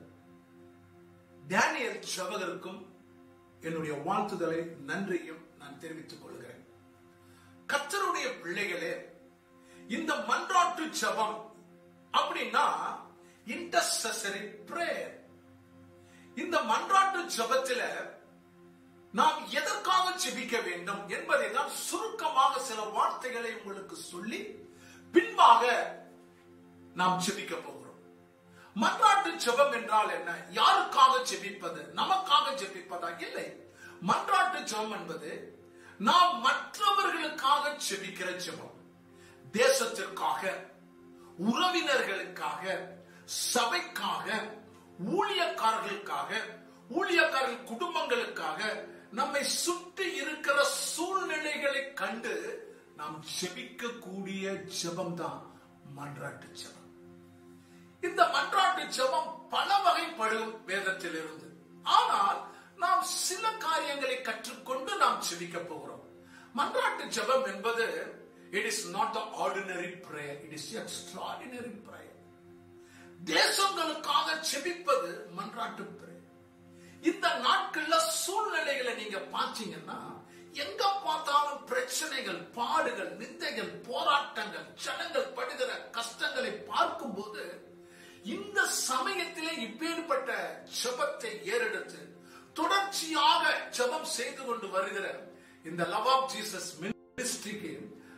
டேனியல் ஜவஹருக்கும் என்னுடைய வாழ்த்துதலை நன்றியும் நான் தெரிவித்துக் கொள்கிறேன் கர்த்தருடைய பிள்ளைகளே இந்த மன்றாட்டு ஜெபம் அப்படின்னா இன்டர்செசரி பிரேயர் இந்த மன்றாட்டு ஜெபத்தில நாம் எதற்காக ஜெபிக்க வேண்டும் என்பதை தான் சுருக்கமாக சில வார்த்தைகளை உங்களுக்கு சொல்லி பின்பாக நாம் ஜெபிக்க போகிறோம் மன்றாட்டு ஜெபம் என்றால் என்ன யாருக்காக ஜெபிப்பது நமக்காக ஜெபிப்பதா இல்லை மன்றாட்டு ஜெபம் என்பது நாம் மற்றவர்களுக்காக ஜெபிக்கிற ஜெபம் தேசத்திற்காக உறவினர்களுக்காக சபைக்காக ஊழியக்காரர்களுக்காக ஊழியக்காரர்கள் குடும்பங்களுக்காக நம்மை சுற்றி இருக்கிற சூழ்நிலைகளை கண்டு நாம் ஜெபிக்க கூடிய ஜெபம் தான் மன்றாட்டு ஜெபம் இந்த மன்றாட்டு ஜெபம் பல வகைப்படும் வேதத்தில் இருந்து ஆனால் நாம் சில காரியங்களை கற்றுக்கொண்டு நாம் ஜெபிக்க போகிறோம் மன்றாட்டு ஜெபம் என்பது it is not the ordinary prayer it is extraordinary prayer தேசங்களுக்காக ஜெபிப்பது மன்றாட்டு பிரேயர் இந்த நாட்கள்ல சூழ்நிலைகளை நீங்க பார்த்தீங்கன்னா எங்க பார்த்தாலும் பிரச்சனைகள் பாடுகள் நிந்தைகள் போராட்டங்கள் ஜனங்கள் படுகிற கஷ்டங்களை பார்க்கும்போது இந்த சமயத்திலே இப்பேற்பட்ட ஜெபத்தை ஏறெடுத்து தொடர்ச்சியாக ஜெபம் செய்து கொண்டு வருகிற இந்த லவ் ஆஃப் ஜீசஸ் மினிஸ்ட்ரிக்கு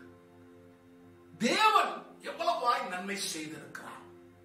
தேவன் எவ்வளவாய் நன்மை செய்திருக்கிறார்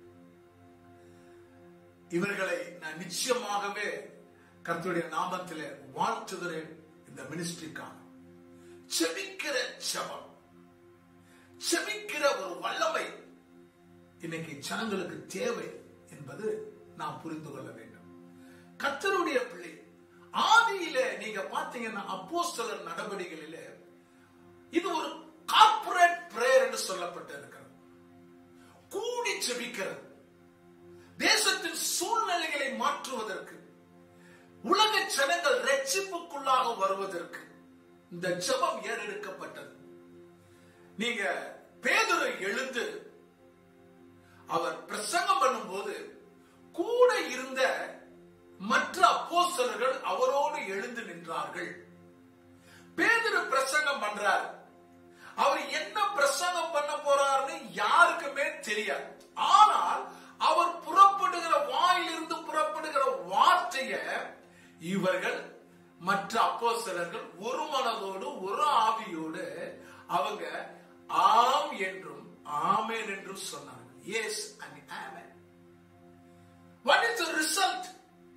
இவர்களை நான் நிச்சயமாகவே கர்த்தருடைய நாமத்திலே வாழ்த்துகிறேன் இந்த மினிஸ்ட்ரிக்காக செபிக்கிற ஜெபம் செபிக்கிற ஒரு வல்லமை இன்னைக்கு ஜனங்களுக்கு தேவை என்பது நாம் புரிந்து கொள்ள வேண்டும் கர்த்தருடைய பிள்ளை ஆதியிலே நீங்க பாத்தீங்கன்னா அப்போஸ்தலர் நடவடிக்கைகளிலே இது ஒரு கார்ப்பரேட் பிரேயர் என்று சொல்லப்பட்டிருக்கிறது கூடி ஜெபிக்கிறது தேசத்தின் சூழ்நிலைகளை மாற்றுவதற்கு உலக ஜனங்கள் ரட்சிப்புக்குள்ளாக வருவதற்கு இந்த ஜெபம் ஏறெடுக்கப்பட்டது நீங்க பேதுரு எழுந்து அவர் பிரசங்கம் பண்ணும்போது கூட இருந்த மற்ற அப்போஸ்தலர்கள் அவரோடு எழுந்து நின்றார்கள் பேதுரு பிரசங்கம் பண்றார் அவர் என்ன பிரசங்கம் பண்ண போறாருன்னு யாருக்குமே தெரியாது ஆனால் அவர் புறப்படுகிற வாயிலிருந்து புறப்படுகிற வார்த்தைய இவர்கள் மற்ற அப்போஸ்தலர்கள் ஒரு மனதோடு ஒரு ஆவியோடு அவங்க ஆம் என்றும் ஆமென் என்றும் சொன்னார்கள் yes and amen what is the result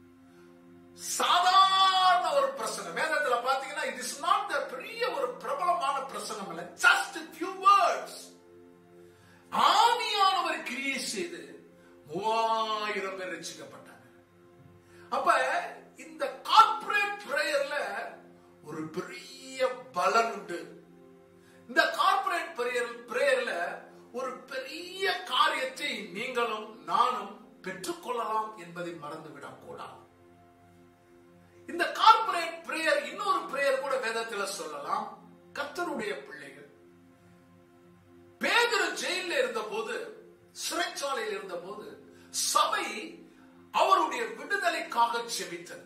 சாதாரண ஒரு பிரசங்கம் வேதத்துல பாத்தீங்கன்னா இட் இஸ் நாட் பெரிய ஒரு பிரபலமான பிரசங்கம் இல்ல ஜஸ்ட் ஃபியூ வேர்ட்ஸ் ஆவியானவர் கிரியை செய்து மூவாயிரம் பேர் ரசிக்கப்பட்டாங்க அப்ப இந்த கார்ப்பரேட் பிரேயர்ல ஒரு பெரிய பலன் உண்டு இந்த கார்ப்பரேட் பிரேயர் பிரேயர்ல ஒரு பெரிய காரியத்தை நீங்களும் நானும் பெற்றுக்கொள்ளலாம் என்பதை மறந்துவிடக் கூடாது இந்த கார்ப்பரேட் பிரேயர் இன்னொரு பிரேயர் கூட வேதத்துல சொல்லலாம் கர்த்தருடைய பிள்ளைகள் பேதுரு ஜெயில இருந்த போது சிறைச்சாலையில் இருந்த போது சபை அவருடைய விடுதலைக்காக செபித்தது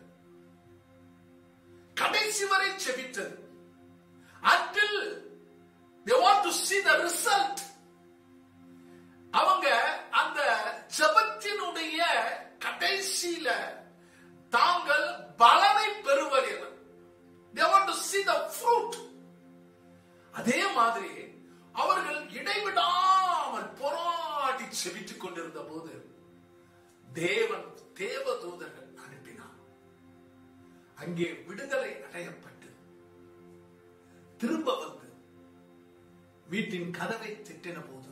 கடைசி வரை செபித்தது until they want to see the result அவங்க அந்த ஜபத்தினுடைய கடைசியில தாங்கள் பலனை பெறுவதில் they want to see the fruit அதே மாதிரி அவர்கள் இடைவிடாமல் போராடி செபித்துக் கொண்டிருந்த போது தேவன் தேவ தூதர்கள் அனுப்பினார் அங்கே விடுதலை அடையப்பட்டு திரும்ப வந்து வீட்டின் கதவை திட்டின போது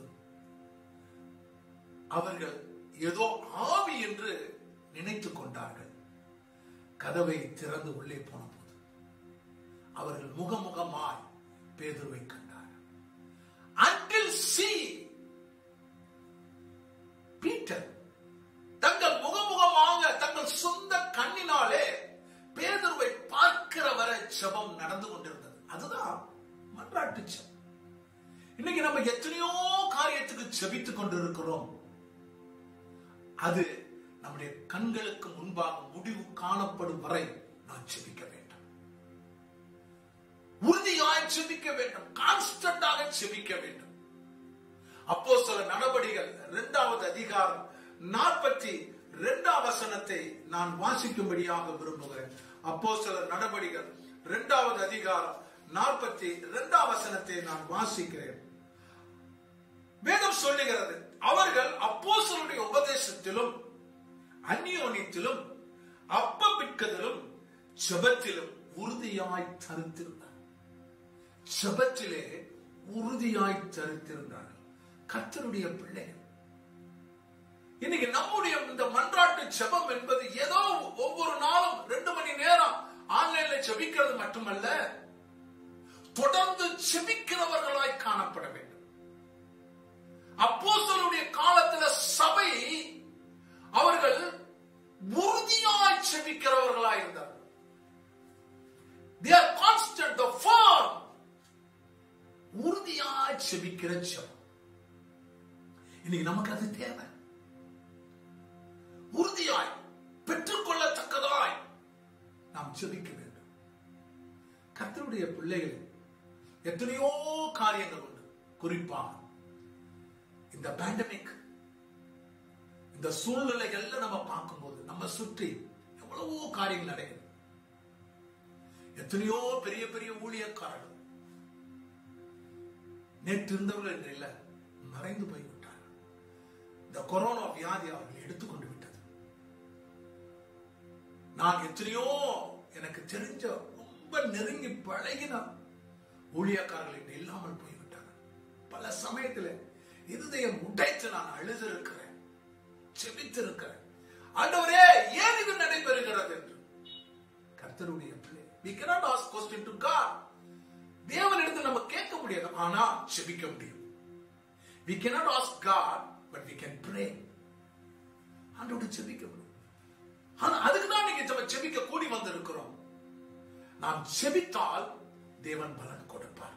அவர்கள் ஏதோ ஆவி என்று நினைத்துக் கொண்டார்கள் கதவை திறந்து உள்ளே போன போது அவர்கள் முகமுகமாய் பேதுருவை கண்டார்கள் until see பீட்டர் தங்கள் முகமுகமாக தங்கள் சொந்த கண்ணினாலே பேதுருவை பார்க்கிற வரை ஜெபம் நடந்து கொண்டிருந்தது அதுதான் மன்றாட்டு ஜெபம் இன்னைக்கு நம்ம எத்தனையோ காரியத்துக்கு ஜெபித்துக் கொண்டிருக்கிறோம் அது நம்முடைய கண்களுக்கு முன்பாக முடிவு காணப்படும் வரை நான் ஜெபிக்க வேண்டும் உறுதியாய் ஜெபிக்க வேண்டும் கான்ஸ்டன்டாக ஜெபிக்க வேண்டும் அப்போ சில நடவடிகள் இரண்டாவது அதிகாரம் நாற்பத்தி இரண்டாம் வசனத்தை நான் வாசிக்கும்படியாக விரும்புகிறேன் அப்போ சில நடவடிகள் இரண்டாவது அதிகாரம் நாற்பத்தி இரண்டாம் வசனத்தை நான் வாசிக்கிறேன் வேதம் சொல்லுகிறது அவர்கள் அப்போஸ்தலருடைய உபதேசத்திலும் அந்நியோனியத்திலும் அப்பமிக்கதிலும் ஜெபத்திலும் உறுதியாய் தரித்திருந்தார் ஜெபத்திலே உறுதியாய் தரித்திருந்தார்கள் கர்த்தருடைய பிள்ளைகள் இன்னைக்கு நம்முடைய இந்த மன்றாட்டு ஜெபம் என்பது ஏதோ ஒவ்வொரு நாளும் ரெண்டு மணி நேரம் ஆன்லைன்ல ஜெபிக்கிறது மட்டுமல்ல தொடர்ந்து ஜெபிக்கிறவர்களாய் காணப்பட வேண்டும் அப்போஸ்தலருடைய காலத்துல சபை அவர்கள் உறுதியாய் செபிக்கிறவர்களாய் இருந்தார்கள் they are constant the firm உறுதியாய் செபிக்கிற ஜெபம் இன்னைக்கு நமக்கு அது தேவை உறுதியாய் பெற்றுக்கொள்ளத்தக்கதாய் நாம் ஜெபிக்க வேண்டும் கர்த்தருடைய பிள்ளைகள் எத்தனையோ காரியங்கள் உண்டு குறிப்பாக இந்த பேண்டமிக் இந்த சூழ்நிலைகள்ல நம்ம பார்க்கும்போது நம்ம சுற்றி எவ்வளவோ காரியங்கள் நடக்குது எத்தனையோ பெரிய பெரிய ஊழியக்காரர்கள் நேற்று இருந்தவர்கள் என்று இல்ல மறைந்து போய்விட்டார் இந்த கொரோனா வியாதி அவர்கள் எடுத்துக்கொண்டு விட்டது நான் எத்தனையோ எனக்கு தெரிஞ்ச ரொம்ப நெருங்கி பழகின ஊழியக்காரர்கள் இன்று இல்லாமல் போய்விட்டார்கள் பல சமயத்துல இருதயம் உடைத்து நான் அழுதிருக்கிறேன் செபித்திருக்கிறேன் ஆண்டவரே ஏன் இது நடைபெறுகிறது என்று கர்த்தருடைய பிள்ளை we cannot ask question to God தேவனிடத்தில் நம்ம கேட்க முடியாது ஆனா செபிக்க முடியும் we cannot ask God but we can pray ஆண்டோடு செபிக்க முடியும் ஆனா அதுக்கு தான் நீங்க நம்ம செபிக்க கூடி வந்திருக்கிறோம் நாம் செபித்தால் தேவன் பலன் கொடுப்பார்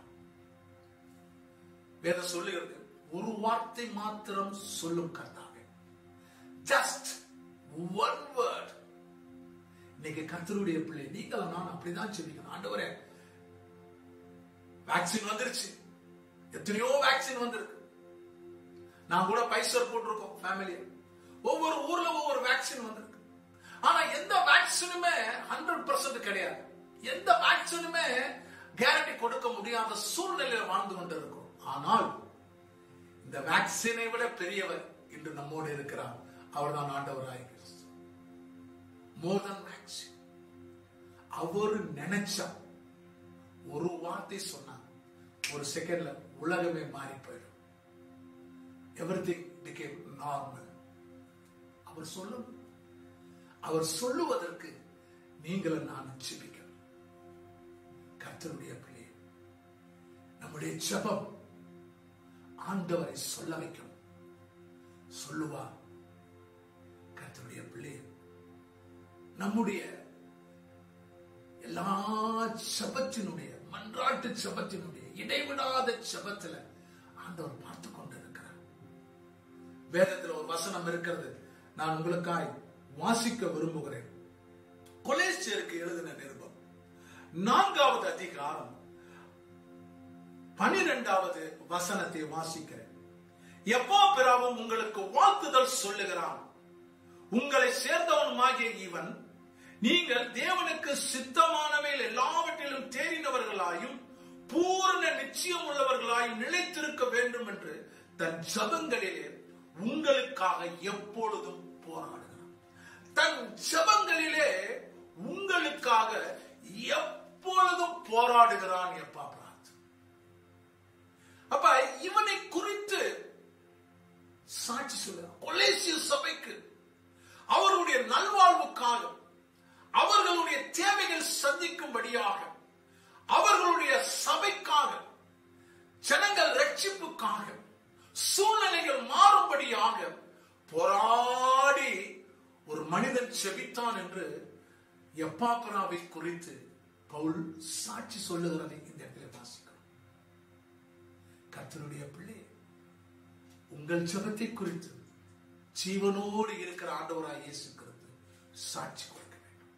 வேதம் சொல்லுகிறது ஒரு வார்த்தை மாத்திரம் சொல்லும் கர்த்தாவே ஜஸ்ட் ஒன் வேர்ட் இன்னைக்கு கர்த்தருடைய பிள்ளை நீங்களும் நான் அப்படிதான் செபிக்கணும் ஆண்டவரே வேக்சின் வந்துருச்சு எத்தனையோ வேக்சின் வந்திருக்கு நான் கூட பைசர் போட்டிருக்கோம் ஃபேமிலியா ஒவ்வொரு ஊர்ல ஒவ்வொரு வேக்சின் வந்திருக்கு ஆனா எந்த வேக்சினுமே ஹண்ட்ரட் பர்சன்ட் கிடையாது எந்த வேக்சினுமே கேரண்டி கொடுக்க முடியாத சூழ்நிலையில வாழ்ந்து கொண்டிருக்கிறோம் ஆனால் இந்த வேக்சினை விட பெரியவர் இன்று நம்மோடு இருக்கிறார் அவர்தான் ஆண்டவராய் கிறிஸ்து மோர் than வேக்சின் அவர் நினைச்சா ஒரு வார்த்தை சொன்னா ஒரு செகண்ட்ல உலகமே மாறி போயிடும் எவ்ரி திங் பிகேம் நார்மல் அவர் சொல்லும் அவர் சொல்லுவதற்கு நீங்களும் நான் ஜெபிக்கணும் கர்த்தருடைய பிள்ளை நம்முடைய ஜெபம் ஆண்டவரை சொல்ல வைக்கும் சொல்லுவா கர்த்தருடைய பிள்ளை நம்முடைய எல்லா ஜபத்தினுடைய மன்றாட்டு ஜபத்தினுடைய இடைவிடாத ஜபத்துல ஆண்டவர் பார்த்து கொண்டிருக்கிறார் வேதத்தில் ஒரு வசனம் இருக்கிறது நான் உங்களுக்காய் வாசிக்க விரும்புகிறேன் கொலேசியருக்கு எழுதின நிருபம் நான்காவது அதிகாரம் பனிரெண்டாவது வசனத்தை வாசிக்கிறேன் எப்போ பிறாவும் உங்களுக்கு வாழ்த்துதல் சொல்லுகிறான் உங்களை சேர்ந்தவனுமாகிய இவன் நீங்கள் தேவனுக்கு சித்தமானவையில் எல்லாவற்றிலும் தேறினவர்களாயும் பூரண நிச்சயம் உள்ளவர்களாயும் நிலைத்திருக்க வேண்டும் என்று தன் ஜபங்களிலே உங்களுக்காக எப்பொழுதும் போராடுகிறான் தன் ஜபங்களிலே உங்களுக்காக எப்பொழுதும் போராடுகிறான் எப்பா பிரார்த்தனை அப்ப இவனை குறித்து சாட்சி சொல்லுகிறார் கொலேசிய சபைக்கு அவருடைய நல்வாழ்வுக்காக அவர்களுடைய தேவைகள் சந்திக்கும்படியாக அவர்களுடைய சபைக்காக ஜனங்கள் ரட்சிப்புக்காக சூழ்நிலைகள் மாறும்படியாக போராடி ஒரு மனிதன் செபித்தான் என்று எப்பாப்பராவை குறித்து பவுல் சாட்சி சொல்லுகிறதை இந்த இடத்துல வாசிக்கிறோம் கர்த்தருடைய பிள்ளை உங்கள் ஜெபத்தை குறித்து ஜீவனோடு இருக்கிற ஆண்டவராய் இயேசு கிறிஸ்து சாட்சி கொடுக்க வேண்டும்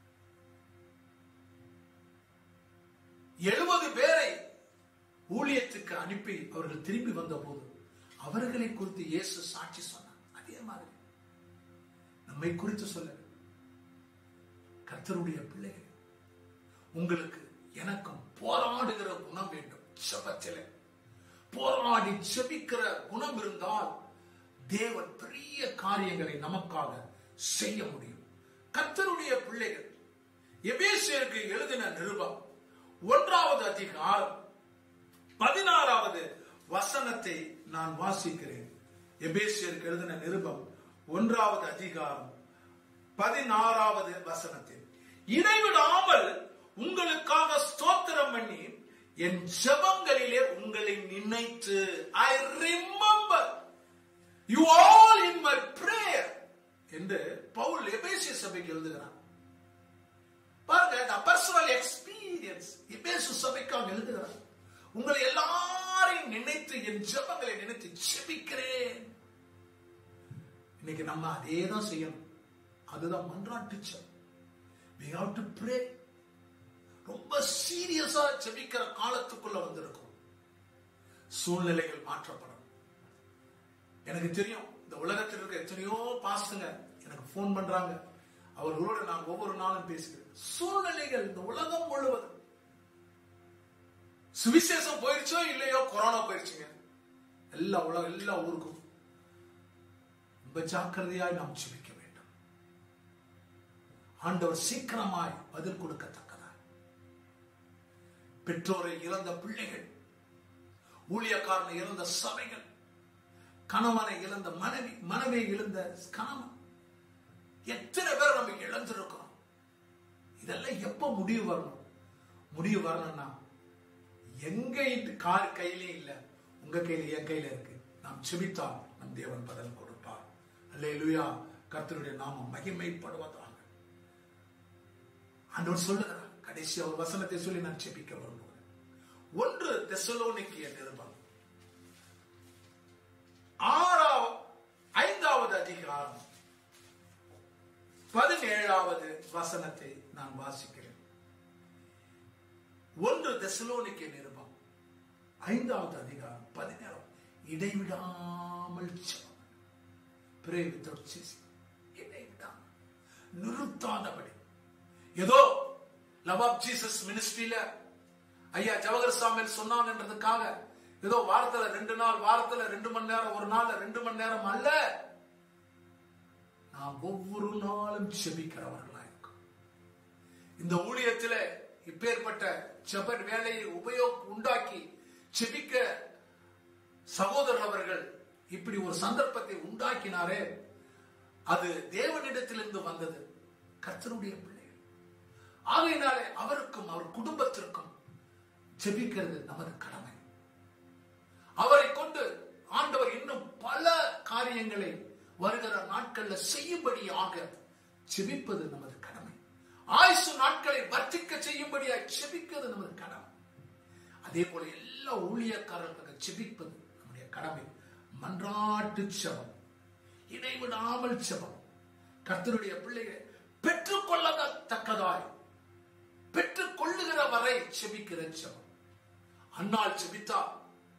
எழுபது பேரை ஊழியத்துக்கு அனுப்பி அவர்கள் திரும்பி வந்த போது அவர்களை குறித்து இயேசு சாட்சி சொன்னார் அதே மாதிரி நம்மை குறித்து சொல்ல கர்த்தருடைய பிள்ளைகள் உங்களுக்கு எனக்கும் போராடுகிற குணம் வேண்டும் ஜெபத்திலே போராடி ஜெபிக்கிற குணம் இருந்தால் தேவன் பெரிய காரியங்களை நமக்காக செய்ய முடியும் கர்த்தருடைய பிள்ளைகள் எபேசியருக்கு எழுதின நிருபம் ஒன்றாவது அதிகாரம் பதினாறாவது வசனத்தை நான் வாசிக்கிறேன் எபேசியருக்கு எழுதின நிருபம் ஒன்றாவது அதிகாரம் பதினாறாவது வசனத்தில் இடைவிடாமல் உங்களுக்காக ஸ்தோத்திரம் பண்ணி என் ஜெபங்களிலே உங்களை நினைத்து I remember you all in my prayer என்று பவுல் எபேசிய சபைக்கு எழுதுகிறான் பாருங்க பர்சனல் எக்ஸ்பீரியன்ஸ் எபேசு சபைக்காக எழுதுகிறான் உங்களை எல்லாரையும் நினைத்து என் ஜெபங்களை நினைத்து ஜெபிக்கிறேன் இன்னைக்கு நம்ம அதே தான் செய்யணும் அதுதான் மன்றாட்டு ஜெபம் we have to pray ரொம்ப சீரியஸா ஜெபிக்கிற காலத்துக்குள்ள வந்திருக்கும் சூழ்நிலைகள் மாற்றப்படும் எனக்கு தெரியும் இந்த உலகத்தில் இருக்க எத்தனையோ பாஸ்டுங்க எனக்கு ஃபோன் பண்றாங்க அவர்களோட நான் ஒவ்வொரு நாளும் பேசுகிறேன் சூழ்நிலைகள் இந்த உலகம் முழுவதும் சுவிசேஷம் போயிருச்சோ இல்லையோ கொரோனா போயிருச்சுங்க எல்லா உலகம் எல்லா ஊருக்கும் ரொம்ப ஜாக்கிரதையாய் நாம் ஜெபிக்க வேண்டும் ஆண்டவர் சீக்கிரமாய் பதில் கொடுக்கத்தக்கதாய் பெற்றோரை இழந்த பிள்ளைகள் ஊழியக்காரனை இழந்த சபைகள் கணவனை இழந்த மனைவி மனைவியை இழந்த கணவன் எத்தனை பேர் நம்ம இழந்திருக்கிறோம் இதெல்லாம் எப்ப முடிவு வரணும் முடிவு வரணும்னா எங்க இட்டு கார் கையிலே இல்ல உங்க கையில என் கையில இருக்கு நாம் செபித்தால் நம் தேவன் பதில் கொடுப்பார் அல்லேலூயா கர்த்தருடைய நாமம் மகிமைப்படுவதாக ஆண்டவர் சொல்லுகிறார் கடைசி ஒரு வசனத்தை சொல்லி நான் செபிக்க விரும்புகிறேன் ஒன்று தெசலோனிக்கிய நிருபம் ஆறாவது ஐந்தாவது அதிகாரம் பதினேழாவது வசனத்தை நான் வாசிக்கிறேன் ஒன்று தெசலோனிக்க நிருபம் ஐந்தாவது அதிகாரம் பதினேழாம் இடைவிடாமல் ஜெபம் pray without ceasing. இடைவிடாமல் நிறுத்தாதபடி ஏதோ லவ் ஆஃப் ஜீசஸ் மினிஸ்ட்ரியில ஐயா ஜவஹர் சாமியல் சொன்னாங்கன்றதுக்காக ஏதோ வாரத்துல ரெண்டு நாள் வாரத்துல ரெண்டு மணி நேரம் ஒரு நாள்ல ரெண்டு மணி நேரம் அல்ல நாம் ஒவ்வொரு நாளும் செபிக்கிறவர்களா இருக்கும் இந்த ஊழியத்துல இப்பேற்பட்ட ஜெப வேலையை உபயோக உண்டாக்கி செபிக்க சகோதரர் அவர்கள் இப்படி ஒரு சந்தர்ப்பத்தை உண்டாக்கினாரே அது தேவனிடத்திலிருந்து வந்தது கர்த்தருடைய பிள்ளைகள் ஆகையினாலே அவருக்கும் அவர் குடும்பத்திற்கும் ஜெபிக்கிறது நமது கடமை அவரை கொண்டு ஆண்டவர் இன்னும் பல காரியங்களை வருகிற நாட்கள்ல செய்யும்படியாக செபிப்பது நமது கடமை ஆயுசு நாட்களை வர்த்திக்க செய்யும்படியாக செபிக்கிறது நமது கடமை அதே போல எல்லா ஊழியக்காரர்களுக்கு செபிப்பது நம்முடைய கடமை மன்றாட்டு செபம் இடைவிடாமல் செபம் கர்த்தருடைய பிள்ளைகளை பெற்றுக்கொள்ளத்தக்கதாய் பெற்றுக் கொள்ளுகிற வரை செபிக்கிற செபம் அன்னால் செபித்தால்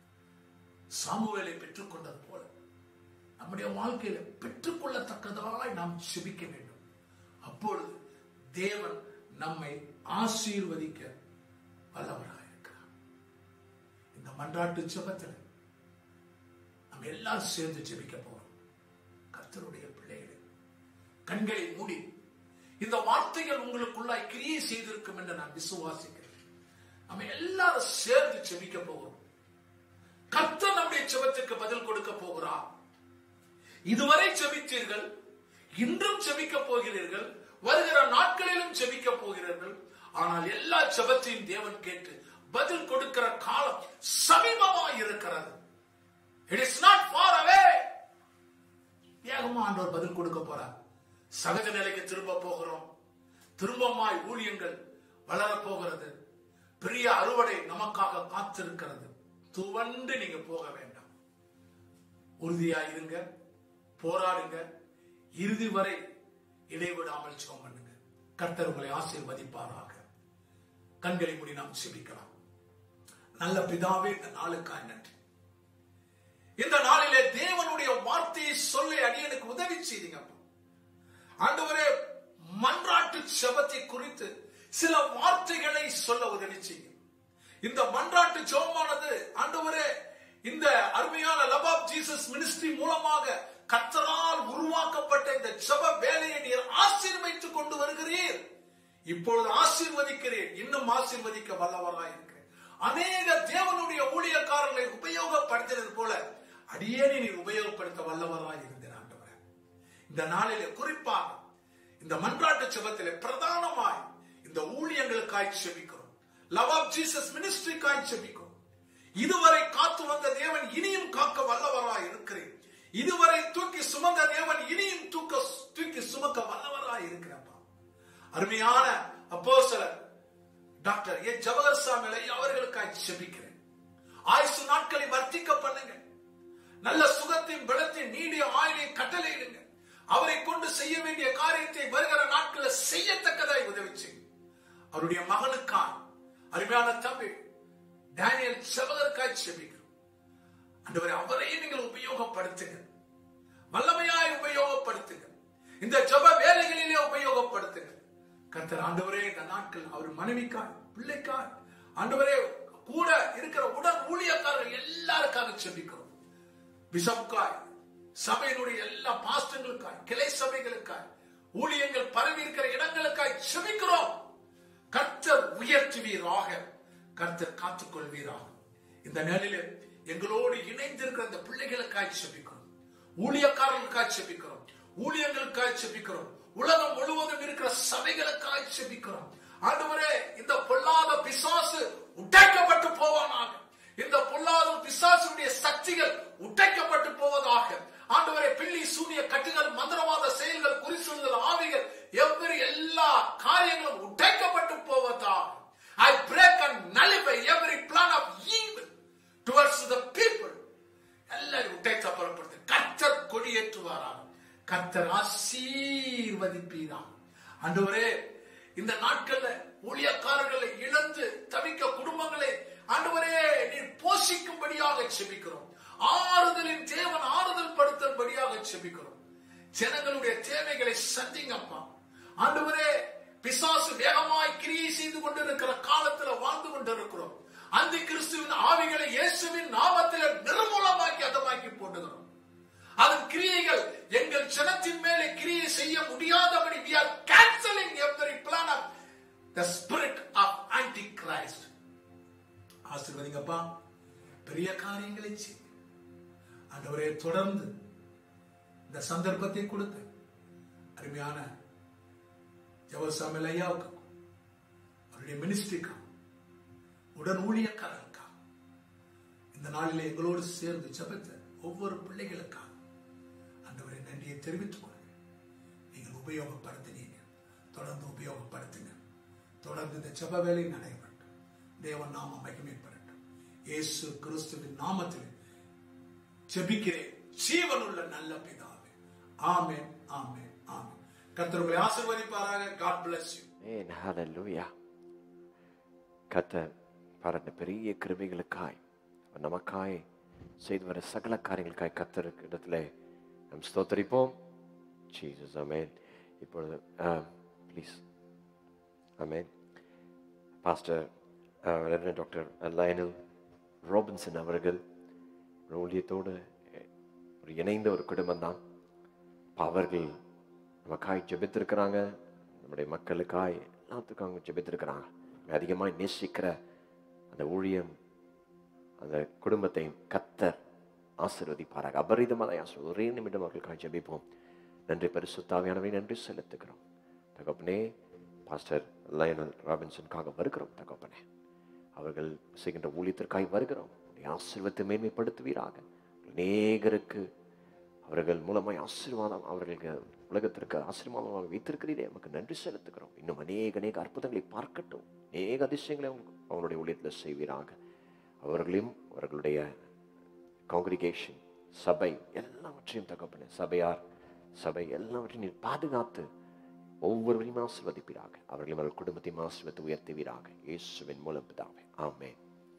சாமுவேலை பெற்றுக்கொண்டது போல நம்முடைய வாழ்க்கையில பெற்றுக்கொள்ளத்தக்கதாய் நாம் செபிக்க வேண்டும் அப்பொழுது தேவன் நம்மை ஆசீர்வதிக்க வல்லவராக இருக்கிறார் இந்த மன்றாட்டு ஜெபத்தில் நம்ம எல்லாரும் சேர்ந்து ஜெபிக்க போறோம் கர்த்தருடைய பிள்ளைகளே கண்களை மூடி இந்த வார்த்தைகள் உங்களுக்குள்ளாய் கிரியை செய்திருக்கும் என்று நான் விசுவாசிக்கிறேன் நம்ம எல்லாரும் சேர்ந்து ஜெபிக்க போகிறோம் கர்த்தர் நம்முடைய ஜெபத்துக்கு பதில் கொடுக்க போகிறார் இதுவரை ஜெபித்தீர்கள் இன்றும் ஜெபிக்க போகிறீர்கள் வருகிற நாட்களிலும் ஜெபிக்க போகிறீர்கள் ஆனால் எல்லா ஜெபத்தையும் தேவன் கேட்டு பதில் கொடுக்கிற காலம் சமீபமாய் இருக்கிறது it is not far away வேகமா ஆண்டவர் பதில் கொடுக்க போறார் சகஜ நிலைக்கு திரும்ப போகிறோம் திரும்பமாய் ஊழியங்கள் வளரப் போகிறது பெரிய அறுவடை நமக்காக காத்திருக்கிறது துவண்டு நீங்க போக வேண்டாம் உறுதியா இருங்க போராடுங்க இறுதி வரை இடைவிடாமல் ஜெபம் பண்ணுங்க கர்த்தர் உங்களை ஆசீர்வதிப்பாராக கண்களை மூடி நாம் செபிக்கலாம் நல்ல பிதாவே இந்த நாளுக்காய் நன்றி இந்த நாளிலே தேவனுடைய வார்த்தையை சொல்லி அடியனுக்கு உதவி செய்தீங்கப்பா ஆண்டவரே மன்றாட்டு செபத்தை குறித்து சில வார்த்தைகளை சொல்ல உதவி செய்யும் இந்த மன்றாட்டு ஜெபமானது ஆண்டவரே இந்த அருமையான லவ் ஆஃப் ஜீசஸ் மினிஸ்ட்ரி மூலமாக கத்தரால் உருவாக்கப்பட்ட இந்த ஜெப வேலையை நீர் ஆசீர்வதித்துக் கொண்டு வருகிறீர் இப்பொழுது ஆசீர்வதிக்கிறேன் இன்னும் ஆசீர்வதிக்க வல்லவராய் இருக்கிறேன் அநேக தேவனுடைய ஊழியக்காரர்களை உபயோகப்படுத்தினது போல அடியேனை நீர் உபயோகப்படுத்த வல்லவராய் இருந்தேன் ஆண்டவரே இந்த நாளிலே குறிப்பாக இந்த மன்றாட்டு செபத்திலே பிரதானமாய் இந்த ஊழியங்களுக்காய் செபிக்கிறோம் லவ் ஆஃப் ஜீசஸ் மினிஸ்ட்ரிக்காய் செபிக்கிறோம் இதுவரை காத்து வந்த தேவன் இனியும் காக்க வல்லவராய் இருக்கிறேன் இதுவரை தூக்கி சுமந்த தேவன் இனியும் தூக்க தூக்கி சுமக்க வல்லவராய் இருக்கிறப்பா அருமையான அப்போஸ்தலர் டாக்டர் ஏ ஜவஹர் சாமி அவர்களுக்காய் செபிக்கிறேன் ஆயுசு நாட்களை வர்த்திக்க பண்ணுங்க நல்ல சுகத்தையும் பலத்தையும் நீடிய ஆயுளையும் கட்டளையிடுங்க அவரை கொண்டு செய்ய வேண்டிய காரியத்தை வருகிற நாட்களில் செய்யத்தக்கதாய் உதவி செய்யும் அவருடைய மகனுக்காய் அருமையான தம்பி டேனியல் செவகருக்காய் செபிக்கிறோம் அண்டவரை அவரை நீங்கள் உபயோகப்படுத்துங்க வல்லமையாய் உபயோகப்படுத்துங்க இந்த ஜப வேலைகளிலே உபயோகப்படுத்துங்க கர்த்தர் ஆண்டவரே இந்த நாட்கள் அவர் மனைவிக்காய் பிள்ளைக்காய் ஆண்டவரே கூட இருக்கிற உடன் ஊழியக்காரர்கள் எல்லாருக்காக செபிக்கிறோம் பிஷப்காய் சபையினுடைய எல்லா பாஸ்டர்களுக்காய் கிளை சபைகளுக்காய் ஊழியங்கள் பரவி இருக்கிற இடங்களுக்காய் செபிக்கிறோம் கர்த்தர் உயர்த்துவீராக கர்த்தர் காத்துக்கொள்வீராக இந்த நிலையில எங்களோடு இணைந்திருக்கிற இந்த பிள்ளைகளுக்காய் செபிக்கிறோம் ஊழியக்காரர்களுக்காய் செபிக்கிறோம் ஊழியங்களுக்காய் செபிக்கிறோம் உலகம் முழுவதும் இருக்கிற சபைகளுக்காய் செபிக்கிறோம் ஆண்டவரே இந்த பொல்லாத பிசாசு உடைக்கப்பட்டு போவானாக இந்த பொல்லாத பிசாசுடைய சக்திகள் உடைக்கப்பட்டு போவதாக ஆண்டவரே பில்லி சூனிய கட்டுகள் மந்திரவாத செயல்கள் குறிச்சொல்கள் ஆவிகள் எவ்வளவு எல்லா காரியங்களும் உடைக்கப்பட்டு போவதாக I break and nullify every plan of evil towards the people. எல்லாரும் உடைக்கப்படுறது கர்த்தர் கொடியேற்றுவாராக கர்த்தர் ஆசீர்வதிப்பீரா ஆண்டவரே இந்த நாட்கள்ல ஊழியக்காரர்களை இழந்து தவிக்க குடும்பங்களை ஆண்டவரே நீர் போஷிக்கும்படியாக செபிக்கிறோம் ஆறுதலின் தேவன் ஆறுதல் படுத்தும்படியாக செபிக்கிறோம் ஜனங்களுடைய தேவைகளை சந்திங்கப்பா ஆண்டவரே பிசாசு வேகமாய் கிரியை செய்து கொண்டிருக்கிற காலத்துல வாழ்ந்து கொண்டிருக்கிறோம் அந்த கிறிஸ்துவின் ஆவிகளை இயேசுவின் நாமத்தில் நிர்மூலமாக்கி அதமாக்கி போட்டுகிறோம் அதன் கிரியைகள் எங்கள் ஜனத்தின் மேலே கிரியை செய்ய முடியாதபடி we are cancelling every plan of the spirit of antichrist ஆசீர்வதிங்கப்பா பெரிய காரியங்களை செய்ய ஆண்டவரே தொடர்ந்து இந்த சந்தர்ப்பத்தை கொடுத்து அருமையான ஜவசாமில் ஐயாவுக்கும் அவருடைய மினிஸ்ட்ரிக்கும் உடன் ஊழியக்காரருக்கா இந்த நாளிலே எங்களோடு சேர்ந்து ஜெபித்த ஒவ்வொரு பிள்ளைகளுக்காக ஆண்டவரை நன்றியை தெரிவித்துக் கொள்கிறேன் நீங்கள் உபயோகப்படுத்தினீங்க தொடர்ந்து உபயோகப்படுத்துங்க தொடர்ந்து இந்த ஜெப வேலை நடைபெறட்டும் தேவன் நாம மகிமைப்படட்டும் இயேசு கிறிஸ்துவின் நாமத்தில் ஜெபிக்கிறேன் ஜீவனுள்ள நல்ல பிதாவே ஆமென் ஆமென் ஆமென் கர்த்தர் உங்களை ஆசீர்வதிப்பாராக God bless you Amen. Hallelujah. கத்த பாருங்க பெரிய கிருபைகளுக்காய் அவர் நமக்காய் செய்து வர சகல காரியங்களுக்காய் கத்தருக்கு இடத்துல நம் ஸ்தோத்தரிப்போம் ஜீசஸ் அமேன் இப்பொழுது ப்ளீஸ் அமேன் பாஸ்டர் டாக்டர் லயனல் ராபின்சன் அவர்கள் ஒரு ஊழியத்தோடு ஒரு இணைந்த ஒரு குடும்பம் தான் அவர்கள் நமக்காய் ஜெபித்திருக்கிறாங்க நம்முடைய மக்களுக்காய் எல்லாத்துக்கும் அவங்க ஜெபித்திருக்கிறாங்க அதிகமாக நேசிக்கிற அந்த ஊழியம் அந்த குடும்பத்தை கத்தர் ஆசீர்வதிப்பாராக அபரிதமாக ஆசீர்வதி ஒரே நிமிடம் அவர்களுக்காக ஜெபிப்போம் நன்றி பரிசுத்தாவியானவை நன்றி செலுத்துகிறோம் தகப்பனே பாஸ்டர் லயனல் ராபின்சனுக்காக வருகிறோம் தகப்பனே அவர்கள் செய்கின்ற ஊழியத்திற்காய் வருகிறோம் உடைய ஆசீர்வத்தை மேன்மைப்படுத்துவீராக அநேகருக்கு அவர்கள் மூலமாய் ஆசீர்வாதம் அவர்களுக்கு உலகத்திற்கு ஆசீர்வாதமாக வைத்திருக்கிறீரே நமக்கு நன்றி செலுத்துகிறோம் இன்னும் அநேக அநேக அற்புதங்களை பார்க்கட்டும் அநேக அதிசயங்களை அவங்க- அவங்களுடைய ஊழியத்தில் செய்வீராக அவர்களையும் அவர்களுடைய காங்கிரிகேஷன் சபை எல்லாவற்றையும் தகப்பன சபையார் சபை எல்லாவற்றையும் நீர் பாதுகாத்து ஒவ்வொருவரையும் ஆசீர்வதிப்பீராக அவர்களையும் அவர்கள் குடும்பத்தையும் ஆசீர்வத்து உயர்த்துவீராக இயேசுவின் மூலம் பிதாவே ஆமென்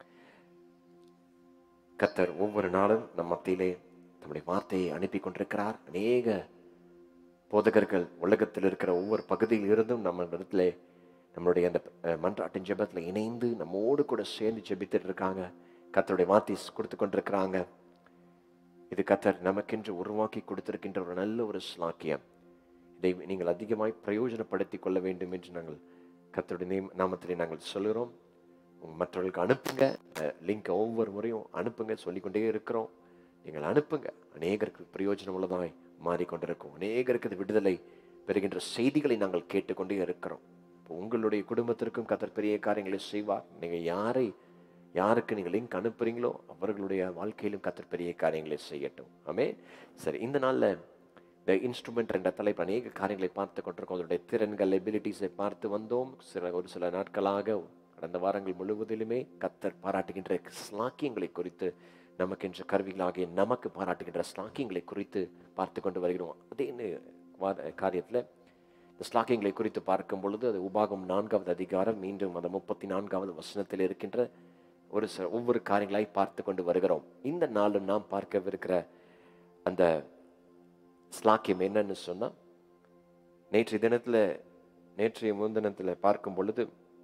கத்தர் ஒவ்வொரு நாளும் நம் மத்தியிலே தம்முடைய வார்த்தையை அனுப்பி கொண்டிருக்கிறார் அநேக போதகர்கள் உலகத்தில் இருக்கிற ஒவ்வொரு பகுதியில் இருந்தும் நம்ம இடத்துல நம்மளுடைய அந்த அஹ், மன்றாட்டின் ஜெபத்தில் இணைந்து நம்மோடு கூட சேர்ந்து ஜெபித்துட்டு இருக்காங்க கத்தருடைய வார்த்தை கொடுத்து கொண்டிருக்கிறாங்க இது கத்தர் நமக்கென்று உருவாக்கி கொடுத்திருக்கின்ற ஒரு நல்ல ஒரு ஸ்லாக்கியம் இதை நீங்கள் அதிகமாய் பிரயோஜனப்படுத்தி கொள்ள வேண்டும் என்று நாங்கள் கத்தருடைய நேம் நாமத்திலே நாங்கள் சொல்கிறோம் உங்க மற்றவர்களுக்கு அனுப்புங்க லிங்க் ஒவ்வொரு முறையும் அனுப்புங்க சொல்லிக்கொண்டே இருக்கிறோம் நீங்கள் அனுப்புங்க அநேகருக்கு பிரயோஜனம் உள்ளதாய் மாறிக்கொண்டிருக்கும் அநேகருக்கு இது விடுதலை பெறுகின்ற செய்திகளை நாங்கள் கேட்டுக்கொண்டே இருக்கிறோம் இப்போ உங்களுடைய குடும்பத்திற்கும் கத்தர் பெரிய காரியங்களை செய்வார் நீங்கள் யாரை யாருக்கு நீங்கள் லிங்க் அனுப்புறீங்களோ அவர்களுடைய வாழ்க்கையிலும் கத்தர் பெரிய காரியங்களை செய்யட்டும் ஆமே சரி இந்த நாளில் இந்த இன்ஸ்ட்ருமெண்ட் என்ற தலைப்பு அநேக காரியங்களை பார்த்து கொண்டிருக்கோம் அதனுடைய திறன்கள் எபிலிட்டிஸை பார்த்து வந்தோம் சில ஒரு சில நாட்களாக கடந்த வாரங்கள் முழுவதிலுமே கத்தர் பாராட்டுகின்ற ஸ்லாக்கியங்களை குறித்து நமக்கென்ற கருவிகளாகிய நமக்கு பாராட்டுகின்ற ஸ்லாக்கியங்களை குறித்து பார்த்து கொண்டு வருகிறோம் அதே காரியத்தில் இந்த ஸ்லாக்கியங்களை குறித்து பார்க்கும் பொழுது அது உபாகம் நான்காவது அதிகாரம் மீண்டும் அந்த முப்பத்தி நான்காவது வசனத்தில் இருக்கின்ற ஒரு சில ஒவ்வொரு காரியங்களாய் பார்த்து கொண்டு வருகிறோம் இந்த நாளும் நாம் பார்க்கவிருக்கிற அந்த ஸ்லாக்கியம் என்னன்னு சொன்னா நேற்றைய தினத்துல நேற்றைய முன்தினத்துல பார்க்கும் பொழுது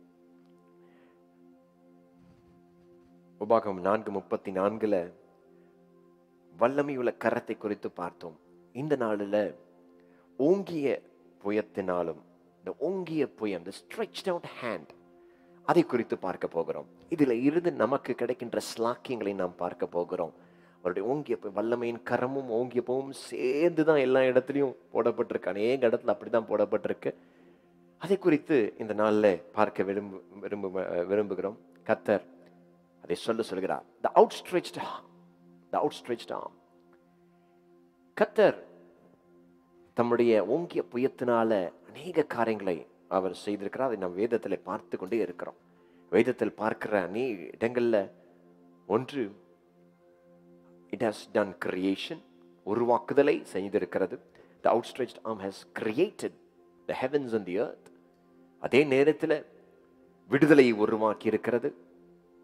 உபாகம் நான்கு முப்பத்தி நான்குல வல்லமையுள்ள கரத்தை குறித்து பார்த்தோம் இந்த நாளில் ஓங்கிய புயத்தினாலும் இந்த ஓங்கிய புயம் the stretched out hand அதை குறித்து பார்க்க போகிறோம் இதுல இருந்து நமக்கு கிடைக்கின்ற ஸ்லாக்கியங்களை நாம் பார்க்க போகிறோம் அவருடைய ஓங்கிய பு- வல்லமையின் கரமும் ஓங்கிய புவும் சேர்ந்து தான் எல்லா இடத்துலையும் போடப்பட்டிருக்கு அநேக இடத்துல அப்படிதான் போடப்பட்டிருக்கு அதை குறித்து இந்த நாளில் பார்க்க விரும்பு விரும்பு விரும்புகிறோம் கத்தர் அதை சொல்ல சொல்கிறார் the outstretched arm the outstretched arm கத்தர் தம்முடைய ஓங்கிய புயத்தினால அநேக காரியங்களை அவர் செய்திருக்கிறார் அதை நாம் வேதத்தில் பார்த்து கொண்டே இருக்கிறோம் வேதத்தில் பார்க்கிற அநேக இடங்கள்ல ஒன்று இட் ஹாஸ் டன் கிரியேஷன் உருவாக்குதலை செய்திருக்கிறது the outstretched arm has created the heavens and the earth அதே நேரத்தில் விடுதலையை உருவாக்கி இருக்கிறது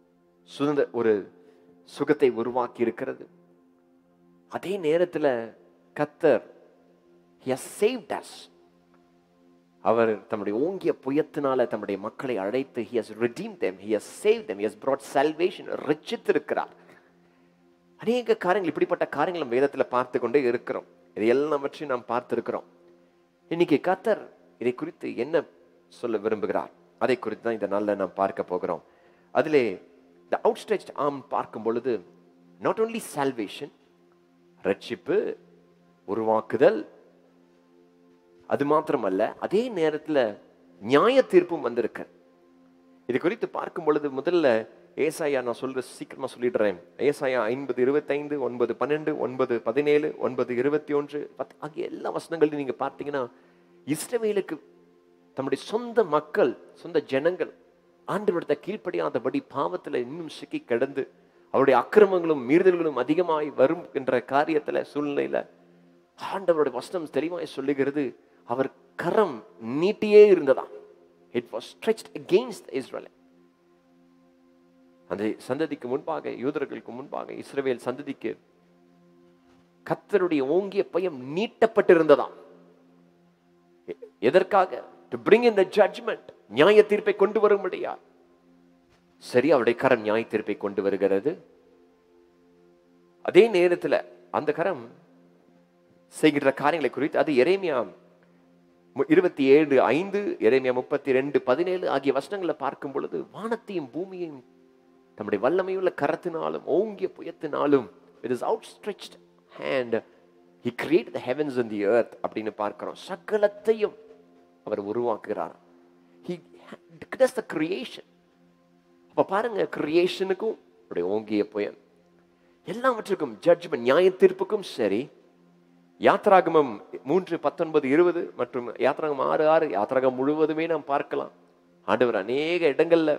சுதந்திர ஒரு சுகத்தை உருவாக்கி இருக்கிறது அதே நேரத்துல கத்தர் he has saved us அவர் தம்முடைய ஓங்கிய புயத்தினால தம்முடைய மக்களை அழைத்து he has redeemed them he has saved them he has brought salvation ரட்சித்திருக்கிறார் அநேக காரியங்கள் இப்படிப்பட்ட காரியங்கள் நம்ம வேதத்துல பார்த்து கொண்டே இருக்கிறோம் இது எல்லாவற்றையும் நாம் பார்த்திருக்கிறோம் இன்னைக்கு கத்தர் இதை குறித்து என்ன சொல்ல விரும்புகிறார் அதை குறித்து தான் இந்த நாளில் நாம் பார்க்க போகிறோம் அதிலே the outstretched arm பார்க்கும் பொழுது not only salvation ரட்சிப்பு உருவாக்குதல் அது மாத்திரமல்ல அதே நேரத்துல நியாய தீர்ப்பும் வந்திருக்கு இது குறித்து பார்க்கும் பொழுது முதல்ல ஏசாயா நான் சொல்ற சீக்கிரமா சொல்லிடுறேன் ஏசாயா ஐம்பது இருபத்தைந்து ஒன்பது பன்னெண்டு ஒன்பது பதினேழு ஒன்பது இருபத்தி ஒன்று பத்து ஆகிய எல்லா வசனங்களையும் நீங்க பார்த்தீங்கன்னா இஸ்ரவேலுக்கு தம்முடைய சொந்த மக்கள் சொந்த ஜனங்கள் ஆண்டவரத்தை கீழ்ப்படியாதபடி பாவத்துல இன்னும் சிக்கி கிடந்து அவருடைய அக்கிரமங்களும் மீறுதல்களும் அதிகமாய் வரும் என்ற காரியத்துல சூழ்நிலையில ஆண்டவருடைய வசனம் தெளிவாய் சொல்லுகிறது அவர் கரம் நீட்டியே இருந்ததா it was stretched against Israel அந்த சந்ததிக்கு முன்பாக யூதர்களுக்கு முன்பாக இஸ்ரவேல் சந்ததிக்கு கத்தருடைய ஓங்கிய பயம் நீட்டப்பட்டிருந்ததாம் எ- எதற்காக to bring in the judgement நியாய தீர்ப்பை கொண்டு வரும்படியா சரி அவருடைய கரம் நியாய தீர்ப்பை கொண்டு வருகிறது அதே நேரத்துல அந்த கரம் செய்கின்ற காரியங்களை குறித்து அது எரேமியா மு- இருபத்தி ஏழு ஐந்து எரேமியா முப்பத்தி ரெண்டு பதினேழு ஆகிய வசனங்களை பார்க்கும் பொழுது வானத்தையும் பூமியையும் தம்முடைய வல்லமையுள்ள கரத்தினாலும் ஓங்கிய புயத்தினாலும் it is outstretched hand he create the heavens and the earth அப்படின்னு பார்க்கிறோம் சகலத்தையும் அவர் உருவாக்குகிறார் ஹி டஸ் த கிரியேஷன் அப்ப பாருங்க கிரியேஷனுக்கும் அவருடைய ஓங்கிய புயல் எல்லாவற்றுக்கும் ஜட்ஜ்மெண்ட் நியாய தீர்ப்புக்கும் சரி யாத்ராகமம் மூன்று பத்தொன்பது இருபது மற்றும் யாத்ராகம் ஆறு ஆறு யாத்ராகம் முழுவதுமே நாம் பார்க்கலாம் ஆண்டவர் அநேக இடங்கள்ல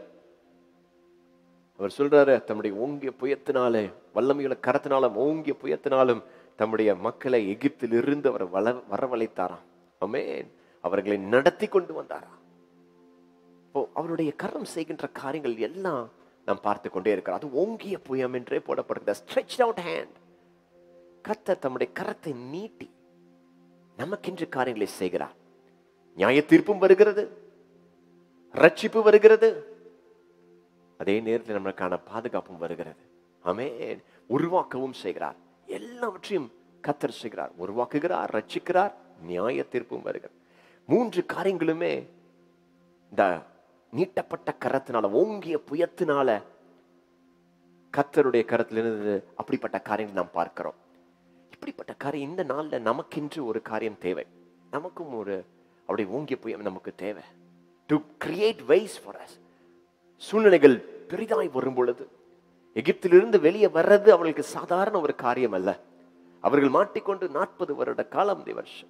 அவர் சொல்றாரு தம்முடைய ஓங்கிய புயத்தினாலே வல்லமையுள்ள கரத்தினாலும் ஓங்கிய புயத்தினாலும் தம்முடைய மக்களை எகிப்திலிருந்து அவர் வள வரவழைத்தாராம் ஆமென் அவர்களை நடத்தி கொண்டு வந்தாராம் இப்போ அவருடைய கரம் செய்கின்ற காரியங்கள் எல்லாம் நாம் பார்த்து கொண்டே இருக்கிறோம் அது ஓங்கிய புயம் என்றே போடப்படுகிறது ஸ்ட்ரெச் அவுட் ஹேண்ட் கர்த்தர் தம்முடைய கரத்தை நீட்டி நமக்கென்று காரியங்களை செய்கிறார் நியாய தீர்ப்பும் வருகிறது ரட்சிப்பு வருகிறது அதே நேரத்தில் நம்மளுக்கான பாதுகாப்பும் வருகிறது ஆமென் உருவாக்கவும் செய்கிறார் எல்லாவற்றையும் கத்தர் செய்கிறார் உருவாக்குகிறார் ரட்சிக்கிறார் நியாய தீர்ப்பும் வருகிறது மூன்று காரியங்களுமே இந்த நீட்டப்பட்ட கரத்தினால ஓங்கிய புயத்தினால கத்தருடைய கரத்திலிருந்து அப்படிப்பட்ட காரியங்கள் நாம் பார்க்கிறோம் இப்படிப்பட்ட காரியம் இந்த நாள்ல நமக்கென்று ஒரு காரியம் தேவை நமக்கும் ஒரு அப்படி ஓங்கிய புயம் நமக்கு தேவை to create ways for us சூழ்நிலைகள் பெரிதாய் வரும் பொழுது எகிப்திலிருந்து வெளியே வர்றது அவர்களுக்கு சாதாரண ஒரு காரியம் அல்ல அவர்கள் மாட்டிக்கொண்டு நாற்பது வருட காலம் தி வருஷம்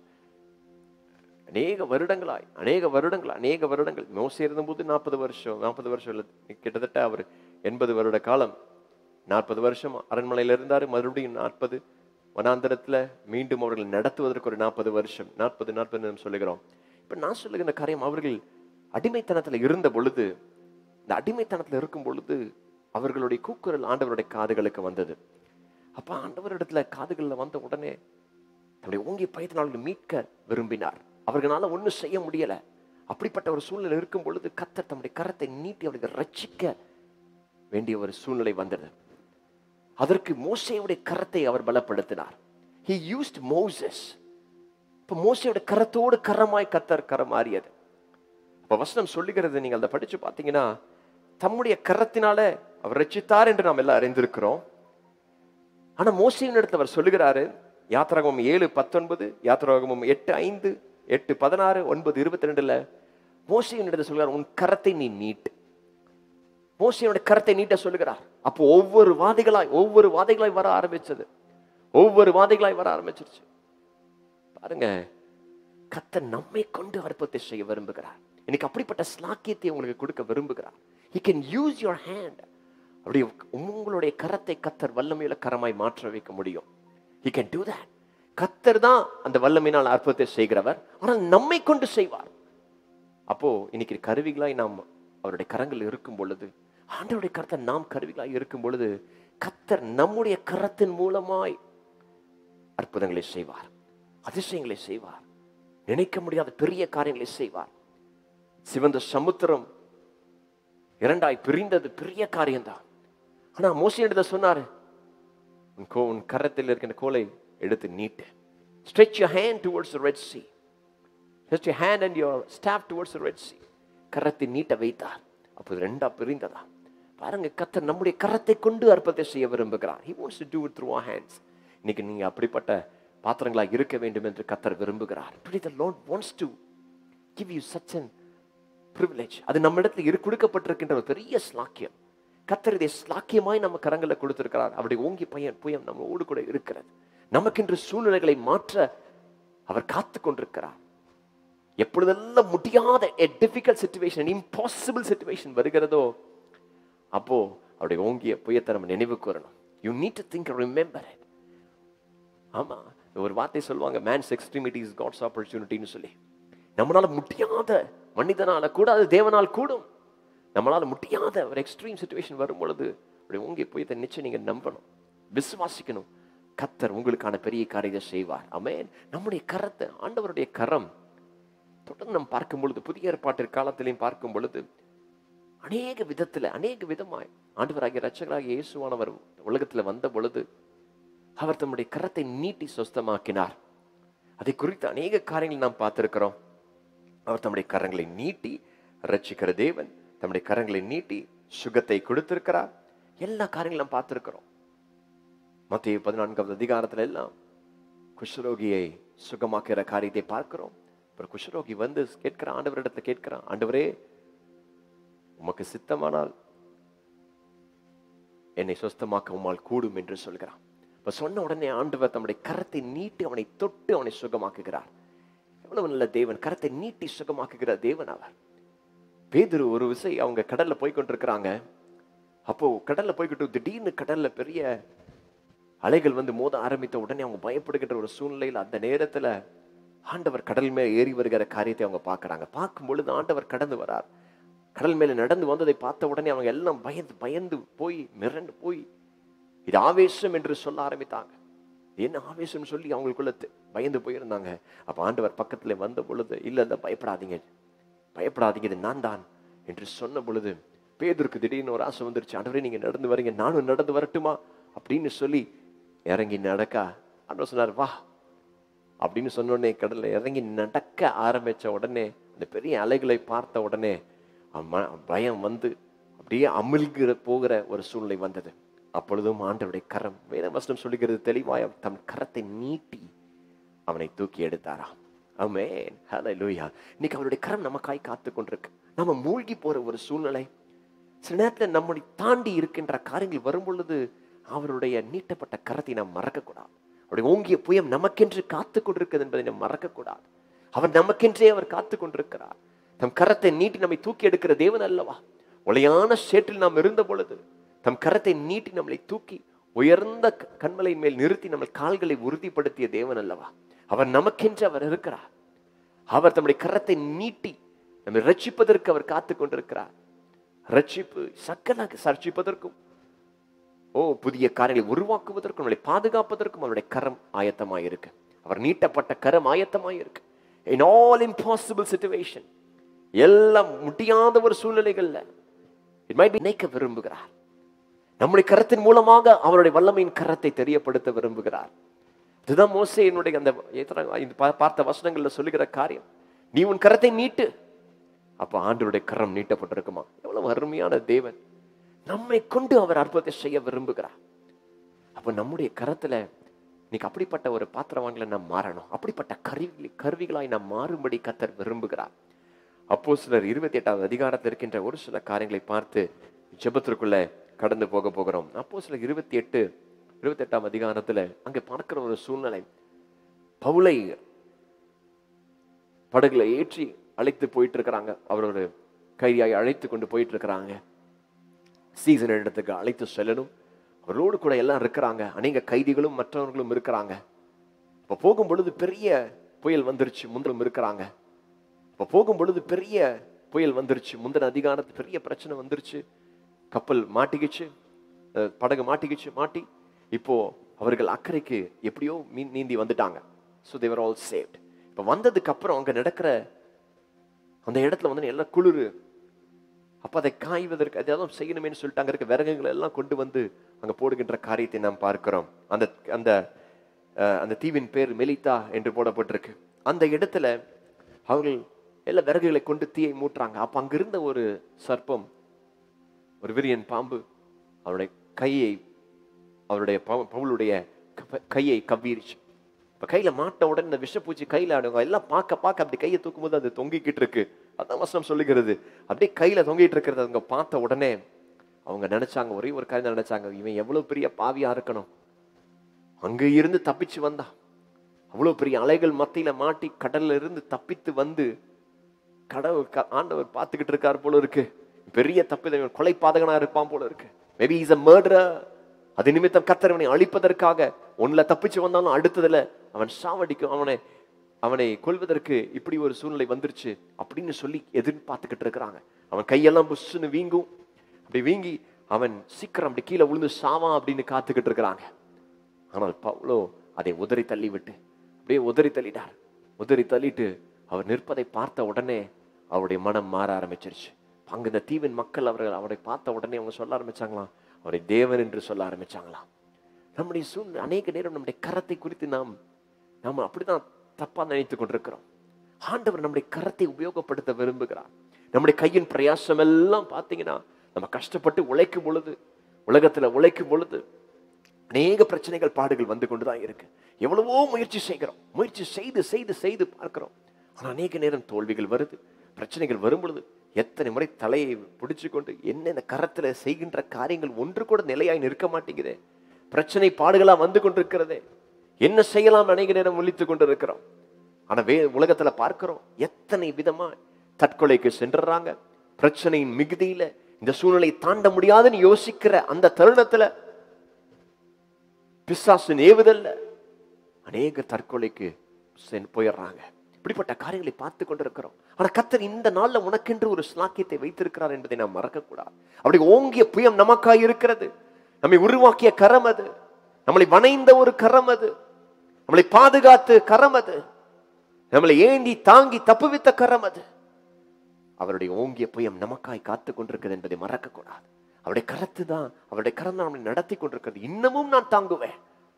அநேக வருடங்களாய் அநேக வருடங்கள் அநேக வருடங்கள் மோசே இருந்தபோது நாற்பது வருஷம் நாற்பது வருஷம் இல்ல கிட்டத்தட்ட அவர் எண்பது வருட காலம் நாற்பது வருஷம் அரண்மனையில் இருந்தார் மறுபடியும் நாற்பது வனாந்தரத்துல மீண்டும் அவர்கள் நடத்துவதற்கு ஒரு நாற்பது வருஷம் நாற்பது நாற்பது நம்ம சொல்லுகிறோம் இப்ப நான் சொல்லுகிற காரியம் அவர்கள் அடிமைத்தனத்துல இருந்த பொழுது இந்த அடிமைத்தனத்துல இருக்கும் பொழுது அவர்களுடைய கூக்குரல் ஆண்டவருடைய காதுகளுக்கு வந்தது அப்ப ஆண்டவரிடத்துல காதுகள்ல வந்த உடனே தன்னுடைய ஓங்கிய பயத்தினால் அவர்களை மீட்க விரும்பினார் அவர்களால ஒண்ணும் செய்ய முடியல அப்படிப்பட்ட ஒரு சூழ்நிலை இருக்கும் பொழுது கத்தர் தம்முடைய கரத்தை நீட்டி அவர்கள் ரட்சிக்க வேண்டிய ஒரு சூழ்நிலை வந்தது அதற்கு மோசேயுடைய கரத்தை அவர் பலப்படுத்தினார் he used moses இப்ப மோசையோட கரத்தோடு கரமாய் கத்தர் கரம் மாறியது அப்ப வசனம் சொல்லுகிறது நீங்கள் அதை படிச்சு பார்த்தீங்கன்னா தம்முடைய கரத்தினால அவர் ரட்சித்தார் என்று நாம் எல்லாம் அறிந்திருக்கிறோம் ஆனா மோசையின் இடத்துல அவர் சொல்லுகிறாரு யாத்திராகமம் ஏழு பத்தொன்பது யாத்திராகமம் எட்டு ஐந்து எட்டு பதினாறு ஒன்பது இருபத்தி ரெண்டுல மோசையின் இடத்துல சொல்கிறார் உன் கரத்தை நீ நீட்டு மோசையோட கரத்தை நீட்ட சொல்லுகிறார் அப்போ ஒவ்வொரு வாதைகளாய் ஒவ்வொரு வாதைகளாய் வர ஆரம்பிச்சது ஒவ்வொரு வாதைகளாய் வர ஆரம்பிச்சிருச்சு பாருங்க கத்தர் நம்மை கொண்டு அற்புதத்தை செய்ய விரும்புகிறார் இன்னைக்கு அப்படிப்பட்ட ஸ்லாக்கியத்தை உங்களுக்கு கொடுக்க விரும்புகிறார் he can use your hand அப்படி உங்களுடைய கரத்தை கத்தர் வல்லமையுள்ள கரமாய் மாற்ற வைக்க முடியும் he can do that கத்தர் தான் அந்த வல்லமையினால் அற்புதத்தை செய்கிறவர் ஆனால் நம்மை கொண்டு செய்வார் அப்போ இன்னைக்கு கருவிகளாய் நாம் அவருடைய கரங்கள் இருக்கும் பொழுது ஆண்டவருடைய கரத்தை நாம் கருவிகளாய் இருக்கும் பொழுது கத்தர் நம்முடைய கரத்தின் மூலமாய் அற்புதங்களை செய்வார் அதிசயங்களை செய்வார் நினைக்க முடியாத பெரிய காரியங்களை செய்வார் சிவந்த சமுத்திரம் இரண்டாய் பிரிந்தது பெரிய காரியம்தான் ஆனா மோசியிட சொன்னாரு உன் கோ உன் கரத்தில் இருக்கின்ற கோலை எடுத்து நீட்டு stretch your hand towards the red sea stretch your hand and your staff towards the red sea கரத்தை நீட்ட வைத்தார் அப்போது ரெண்டா பிரிந்ததா பாருங்க கத்தர் நம்முடைய கரத்தை கொண்டு அற்பத்தை செய்ய விரும்புகிறார் he wants to do it through our hands இன்னைக்கு நீங்க அப்படிப்பட்ட பாத்திரங்களாக இருக்க வேண்டும் என்று கத்தர் விரும்புகிறார் Today the Lord wants to give you such an privilege அது நம்ம இடத்துல இரு கொடுக்கப்பட்டிருக்கின்ற ஒரு பெரிய ஸ்லாக்கியம் கத்தர் இதை ஸ்லாக்கியமாய் நம்ம கரங்களில் கொடுத்திருக்கிறார் அவருடைய ஓங்கி பையன் புயம் நம்மோடு கூட இருக்கிறது நமக்கென்று சூழ்நிலைகளை மாற்ற அவர் காத்து கொண்டிருக்கிறார் எப்பொழுதெல்லாம் முடியாத a difficult situation impossible situation வருகிறதோ அப்போ அவருடைய ஓங்கிய புயத்தை நம்ம நினைவு கூறணும் you need to think remember it ஆமா ஒரு வார்த்தை சொல்லுவாங்க மேன்ஸ் எக்ஸ்ட்ரீமிட்டிஸ் காட்ஸ் ஆப்பர்ச்சுனிட்டின்னு சொல்லி நம்மளால முடியாத மனிதனால கூட அது தேவனால் கூடும் நம்மளால முடியாத ஒரு எக்ஸ்ட்ரீம் சுச்சுவேஷன் வரும் பொழுது அப்படி உங்க புயத்தை நிச்சயம் நீங்க நம்பணும் விசுவாசிக்கணும் கத்தர் உங்களுக்கான பெரிய காரியத்தை செய்வார் அமேன் நம்முடைய கரத்தை ஆண்டவருடைய கரம் தொடர்ந்து நம்ம பார்க்கும் பொழுது புதிய ஏற்பாட்டு காலத்திலையும் பார்க்கும் பொழுது அநேக விதத்துல அநேக விதமாய் ஆண்டவராகிய ரட்சகராகிய இயேசுவானவர் உலகத்துல வந்த பொழுது அவர் தம்முடைய கரத்தை நீட்டி சொஸ்தமாக்கினார் அதை குறித்து அநேக காரியங்கள் நாம் பார்த்திருக்கிறோம் அவர் தம்முடைய கரங்களை நீட்டி ரட்சிக்கிற தேவன் தம்முடைய கரங்களை நீட்டி சுகத்தை கொடுத்திருக்கிறார் எல்லா காரியங்களும் நாம் பார்த்திருக்கிறோம் மத்திய பதினான்காவது அதிகாரத்துல எல்லாம் குஷ்ரோகியை சுகமாக்குற காரியத்தை பார்க்கிறோம் அப்புறம் குஷ்ரோகி வந்து கேட்கிற ஆண்டவரிடத்துல கேட்கிறான் ஆண்டவரே உமக்கு சித்தமானால் என்னை சொஸ்தமாக்க உம்மால் கூடும் என்று சொல்கிறான் இப்ப சொன்ன உடனே ஆண்டவர் தம்முடைய கரத்தை நீட்டி அவனை தொட்டு அவனை சுகமாக்குகிறார் எவ்வளவு நல்ல தேவன் கரத்தை நீட்டி சுகமாக்குகிற தேவன் அவர் பேதுரு ஒரு விசை அவங்க கடல்ல போய் கொண்டிருக்கிறாங்க அப்போ கடல்ல போய்கிட்டு திடீர்னு கடல்ல பெரிய அலைகள் வந்து மோத ஆரம்பித்த உடனே அவங்க பயப்படுகின்ற ஒரு சூழ்நிலையில் அந்த நேரத்துல ஆண்டவர் கடல் மேல் ஏறி வருகிற காரியத்தை அவங்க பார்க்கறாங்க பார்க்கும் பொழுது ஆண்டவர் கடந்து வரார் கடல் மேல நடந்து வந்ததை பார்த்த உடனே அவங்க எல்லாம் பயந்து பயந்து போய் மிரண்டு போய் இது ஆவேசம் என்று சொல்ல ஆரம்பித்தாங்க இது என்ன ஆவேசம் சொல்லி அவங்களுக்குள்ள தெ- பயந்து போயிருந்தாங்க அப்ப ஆண்டவர் பக்கத்துல வந்த பொழுது இல்ல இல்ல பயப்படாதீங்க பயப்படாதீங்க இது நான் தான் என்று சொன்ன பொழுது பேதருக்கு திடீர்னு ஒரு ஆசை வந்துருச்சு ஆண்டவரே நீங்க நடந்து வரீங்க நானும் நடந்து வரட்டுமா அப்படின்னு சொல்லி இறங்கி நடக்க ஆண்டவர் சொன்னார் வா அப்படின்னு சொன்ன உடனே கடல்ல இறங்கி நடக்க ஆரம்பிச்ச உடனே அந்த பெரிய அலைகளை பார்த்த உடனே அம்ம- பயம் வந்து அப்படியே அமிழ்கிற போகிற ஒரு சூழ்நிலை வந்தது அப்பொழுதும் ஆண்டவருடைய கரம் வேத வசனம் சொல்லுகிறது தெளிவாய் அவர் தம் கரத்தை நீட்டி அவனை தூக்கி எடுத்தாராம் ஆமென் ஹalleluya இன்னைக்கு அவருடைய கரம் நமக்காய் காத்து கொண்டிருக்கு நம்ம மூழ்கி போற ஒரு சூழ்நிலை சில நேரத்துல நம்மளை தாண்டி இருக்கின்ற காரியங்கள் வரும் பொழுது அவருடைய நீட்டப்பட்ட கரத்தை நாம் மறக்கக்கூடாது அவருடைய ஓங்கிய புயம் நமக்கென்று காத்து கொண்டிருக்கிறது என்பதை நாம் மறக்கக்கூடாது அவர் நமக்கென்றே அவர் காத்து கொண்டிருக்கிறார் தம் கரத்தை நீட்டி நம்மை தூக்கி எடுக்கிற தேவன் அல்லவா உளையான சேற்றில் நாம் இருந்த பொழுது தம் கரத்தை நீட்டி நம்மளை தூக்கி உயர்ந்த க- கண்மலையின் மேல் நிறுத்தி நம்ம கால்களை உறுதிப்படுத்திய தேவன் அல்லவா அவர் நமக்கென்று அவர் இருக்கிறார் அவர் தம்முடைய கரத்தை நீட்டி நம்மை ரட்சிப்பதற்கு அவர் காத்து கொண்டிருக்கிறார் ரட்சிப்பு சக்கன ரட்சிப்பதற்கும் ஓ புதிய காரியங்களை உருவாக்குவதற்கும் நம்மளை பாதுகாப்பதற்கும் அவருடைய கரம் ஆயத்தமாய் இருக்கு அவர் நீட்டப்பட்ட கரம் ஆயத்தமாய் இருக்கு இன் ஆல் இம்பாசிபிள் சுச்சுவேஷன் எல்லாம் முடியாத ஒரு சூழ்நிலைகள்ல இட் மைட் நினைக்க விரும்புகிறார் நம்முடைய கரத்தின் மூலமாக அவருடைய வல்லமையின் கரத்தை தெரியப்படுத்த விரும்புகிறார் இதுதான் மோசே என்னுடைய அந்த எத்தனை- இந்த பா- பார்த்த வசனங்கள்ல சொல்லுகிற காரியம் நீ உன் கரத்தை நீட்டு அப்ப ஆண்டவருடைய கரம் நீட்டப்பட்டிருக்குமா எவ்வளவு அருமையான தேவன் நம்மை கொண்டு அவர் அற்புதத்தை செய்ய விரும்புகிறார் அப்ப நம்முடைய கரத்துல இன்னைக்கு அப்படிப்பட்ட ஒரு பாத்திரவான்களை நாம் மாறணும் அப்படிப்பட்ட கருவி கருவிகளாய் நாம் மாறும்படி கத்தர் விரும்புகிறார் அப்போ சிலர் இருபத்தி எட்டாவது அதிகாரத்தில் இருக்கின்ற ஒரு சில காரியங்களை பார்த்து ஜெபத்திற்குள்ள கடந்து போக போகிறோம் அப்போ சிலர் இருபத்தி எட்டு இருபத்தி எட்டாம் அதிகாரத்துல அங்க பார்க்கிற ஒரு சூழ்நிலை பவுலை படகுல ஏற்றி அழைத்து போயிட்டு இருக்கிறாங்க அவர் ஒரு கைதியாய் அழைத்து கொண்டு போயிட்டு இருக்கிறாங்க சீசன் இடத்துக்கு அழைத்து செல்லணும் அவரோடு கூட எல்லாம் இருக்கிறாங்க அநேக கைதிகளும் மற்றவர்களும் இருக்கிறாங்க இப்போ போகும் பொழுது பெரிய புயல் வந்துருச்சு முந்திலும் இருக்கிறாங்க இப்போ போகும் பொழுது பெரிய புயல் வந்துருச்சு முந்தின அதிகாரத்து பெரிய பிரச்சனை வந்துருச்சு கப்பல் மாட்டிக்கிச்சு அஹ், படகு மாட்டிக்கிச்சு மாட்டி இப்போ அவர்கள் அக்கறைக்கு எப்படியோ மீன் நீந்தி வந்துட்டாங்க ஸோ தேவர் ஆல் சேவ்ட் இப்போ வந்ததுக்கு அப்புறம் அங்க நடக்கிற அந்த இடத்துல வந்து எல்லாம் குளிர் அப்ப அதை காய்வதற்கு அதெல்லாம் செய்யணுமேனு சொல்லிட்டு அங்க இருக்க விறகுகளை எல்லாம் கொண்டு வந்து அங்க போடுகின்ற காரியத்தை நாம் பார்க்கிறோம் அந்த அந்த அஹ், அந்த தீவின் பேர் மெலிதா என்று போடப்பட்டிருக்கு அந்த இடத்துல அவர்கள் எல்லா விறகுகளை கொண்டு தீயை மூட்டுறாங்க அப்ப அங்க இருந்த ஒரு சர்ப்பம் ஒரு விரியன் பாம்பு அவருடைய கையை அவருடைய பவு- பவுலுடைய கப்ப- கையை கவ்விருச்சு இப்ப கையில மாட்ட உடனே இந்த விஷப்பூச்சி கையில ஆடுங்க எல்லாம் பார்க்க பார்க்க அப்படி கையை தூக்கும்போது அது தொங்கிக்கிட்டு இருக்கு அதான் வசனம் சொல்லுகிறது அப்படியே கையில தொங்கிட்டு இருக்கிறது அவங்க பார்த்த உடனே அவங்க நினைச்சாங்க ஒரே ஒரு காரியம் நினைச்சாங்க இவன் எவ்வளவு பெரிய பாவியா இருக்கணும் அங்க இருந்து தப்பிச்சு வந்தா அவ்வளவு பெரிய அலைகள் மத்தியில மாட்டி கடல்ல இருந்து தப்பித்து வந்து கடவுள் க- ஆண்டவர் பார்த்துக்கிட்டு இருக்கார் போல இருக்கு பெரிய தப்பு கொலை பாதகனா இருப்பான் போல இருக்கு மேபி இஸ் அ மர்டரர் அது நிமித்தம் கத்தரவனை அழிப்பதற்காக ஒண்ணுல தப்பிச்சு வந்தாலும் அடுத்ததுல அவன் சாவடிக்கும் அவனை அவனை கொல்வதற்கு இப்படி ஒரு சூழ்நிலை வந்துருச்சு அப்படின்னு சொல்லி எதிர்பார்த்துக்கிட்டு இருக்கிறாங்க அவன் கையெல்லாம் புஷ்ஷுன்னு வீங்கும் அப்படி வீங்கி அவன் சீக்கிரம் அப்படி கீழே விழுந்து சாவான் அப்படின்னு காத்துக்கிட்டு இருக்கிறாங்க ஆனால் பவுலோ அதை உதறி தள்ளி விட்டு அப்படியே உதறி தள்ளிட்டார் உதறி தள்ளிட்டு அவர் நிற்பதை பார்த்த உடனே அவருடைய மனம் மாற ஆரம்பிச்சிருச்சு அங்க இந்த தீவின் மக்கள் அவர்கள் அவரை பார்த்த உடனே அவங்க சொல்ல ஆரம்பிச்சாங்களாம் அவரை தேவன் என்று சொல்ல ஆரம்பிச்சாங்களாம் நம்முடைய சூழ்நிலை அநேக நேரம் நம்முடைய கரத்தை குறித்து நாம் நாம் அப்படிதான் தப்பா நினைத்து கொண்டிருக்கிறோம் ஆண்டவர் நம்முடைய கரத்தை உபயோகப்படுத்த விரும்புகிறார் நம்முடைய கையின் பிரயாசம் எல்லாம் பார்த்தீங்கன்னா நம்ம கஷ்டப்பட்டு உழைக்கும் பொழுது உலகத்துல உழைக்கும் பொழுது அநேக பிரச்சனைகள் பாடுகள் வந்து கொண்டுதான் இருக்கு எவ்வளவோ முயற்சி செய்கிறோம் முயற்சி செய்து செய்து செய்து பார்க்கிறோம் ஆனா அநேக நேரம் தோல்விகள் வருது பிரச்சனைகள் வரும் பொழுது எத்தனை முறை தலையை பிடிச்சு கொண்டு என்ன இந்த கரத்துல செய்கின்ற காரியங்கள் ஒன்று கூட நிலையாய் நிற்க மாட்டேங்குதே பிரச்சனை பாடுகளா வந்து கொண்டிருக்கிறதே என்ன செய்யலாம் அநேக நேரம் விழித்து கொண்டிருக்கிறோம் ஆனா வே உலகத்துல பார்க்கிறோம் எத்தனை விதமா தற்கொலைக்கு சென்றுறாங்க பிரச்சனையின் மிகுதியில இந்த சூழ்நிலையை தாண்ட முடியாதுன்னு யோசிக்கிற அந்த தருணத்துல பிசாசின் ஏவுதல்ல அநேக தற்கொலைக்கு சென் போயிடுறாங்க இப்படிப்பட்ட காரியங்களை பார்த்து கொண்டிருக்கிறோம் ஆனா கத்தர் இந்த நாள்ல உனக்கென்று ஒரு ஸ்லாக்கியத்தை வைத்திருக்கிறார் என்பதை நாம் மறக்கக்கூடாது அப்படி ஓங்கிய புயம் நமக்காய் இருக்கிறது நம்மை உருவாக்கிய கரம் அது நம்மளை வணைந்த ஒரு கரம் அது நம்மளை பாதுகாத்து கரம் அது நம்மளை ஏந்தி தாங்கி தப்புவித்த கரம் அது அவருடைய ஓங்கிய புயம் நமக்காய் காத்து கொண்டிருக்கிறது என்பதை மறக்க கூடாது அவருடைய கரத்து தான் அவருடைய கரம் தான் நம்மளை நடத்தி கொண்டிருக்கிறது இன்னமும் நான் தாங்குவேன்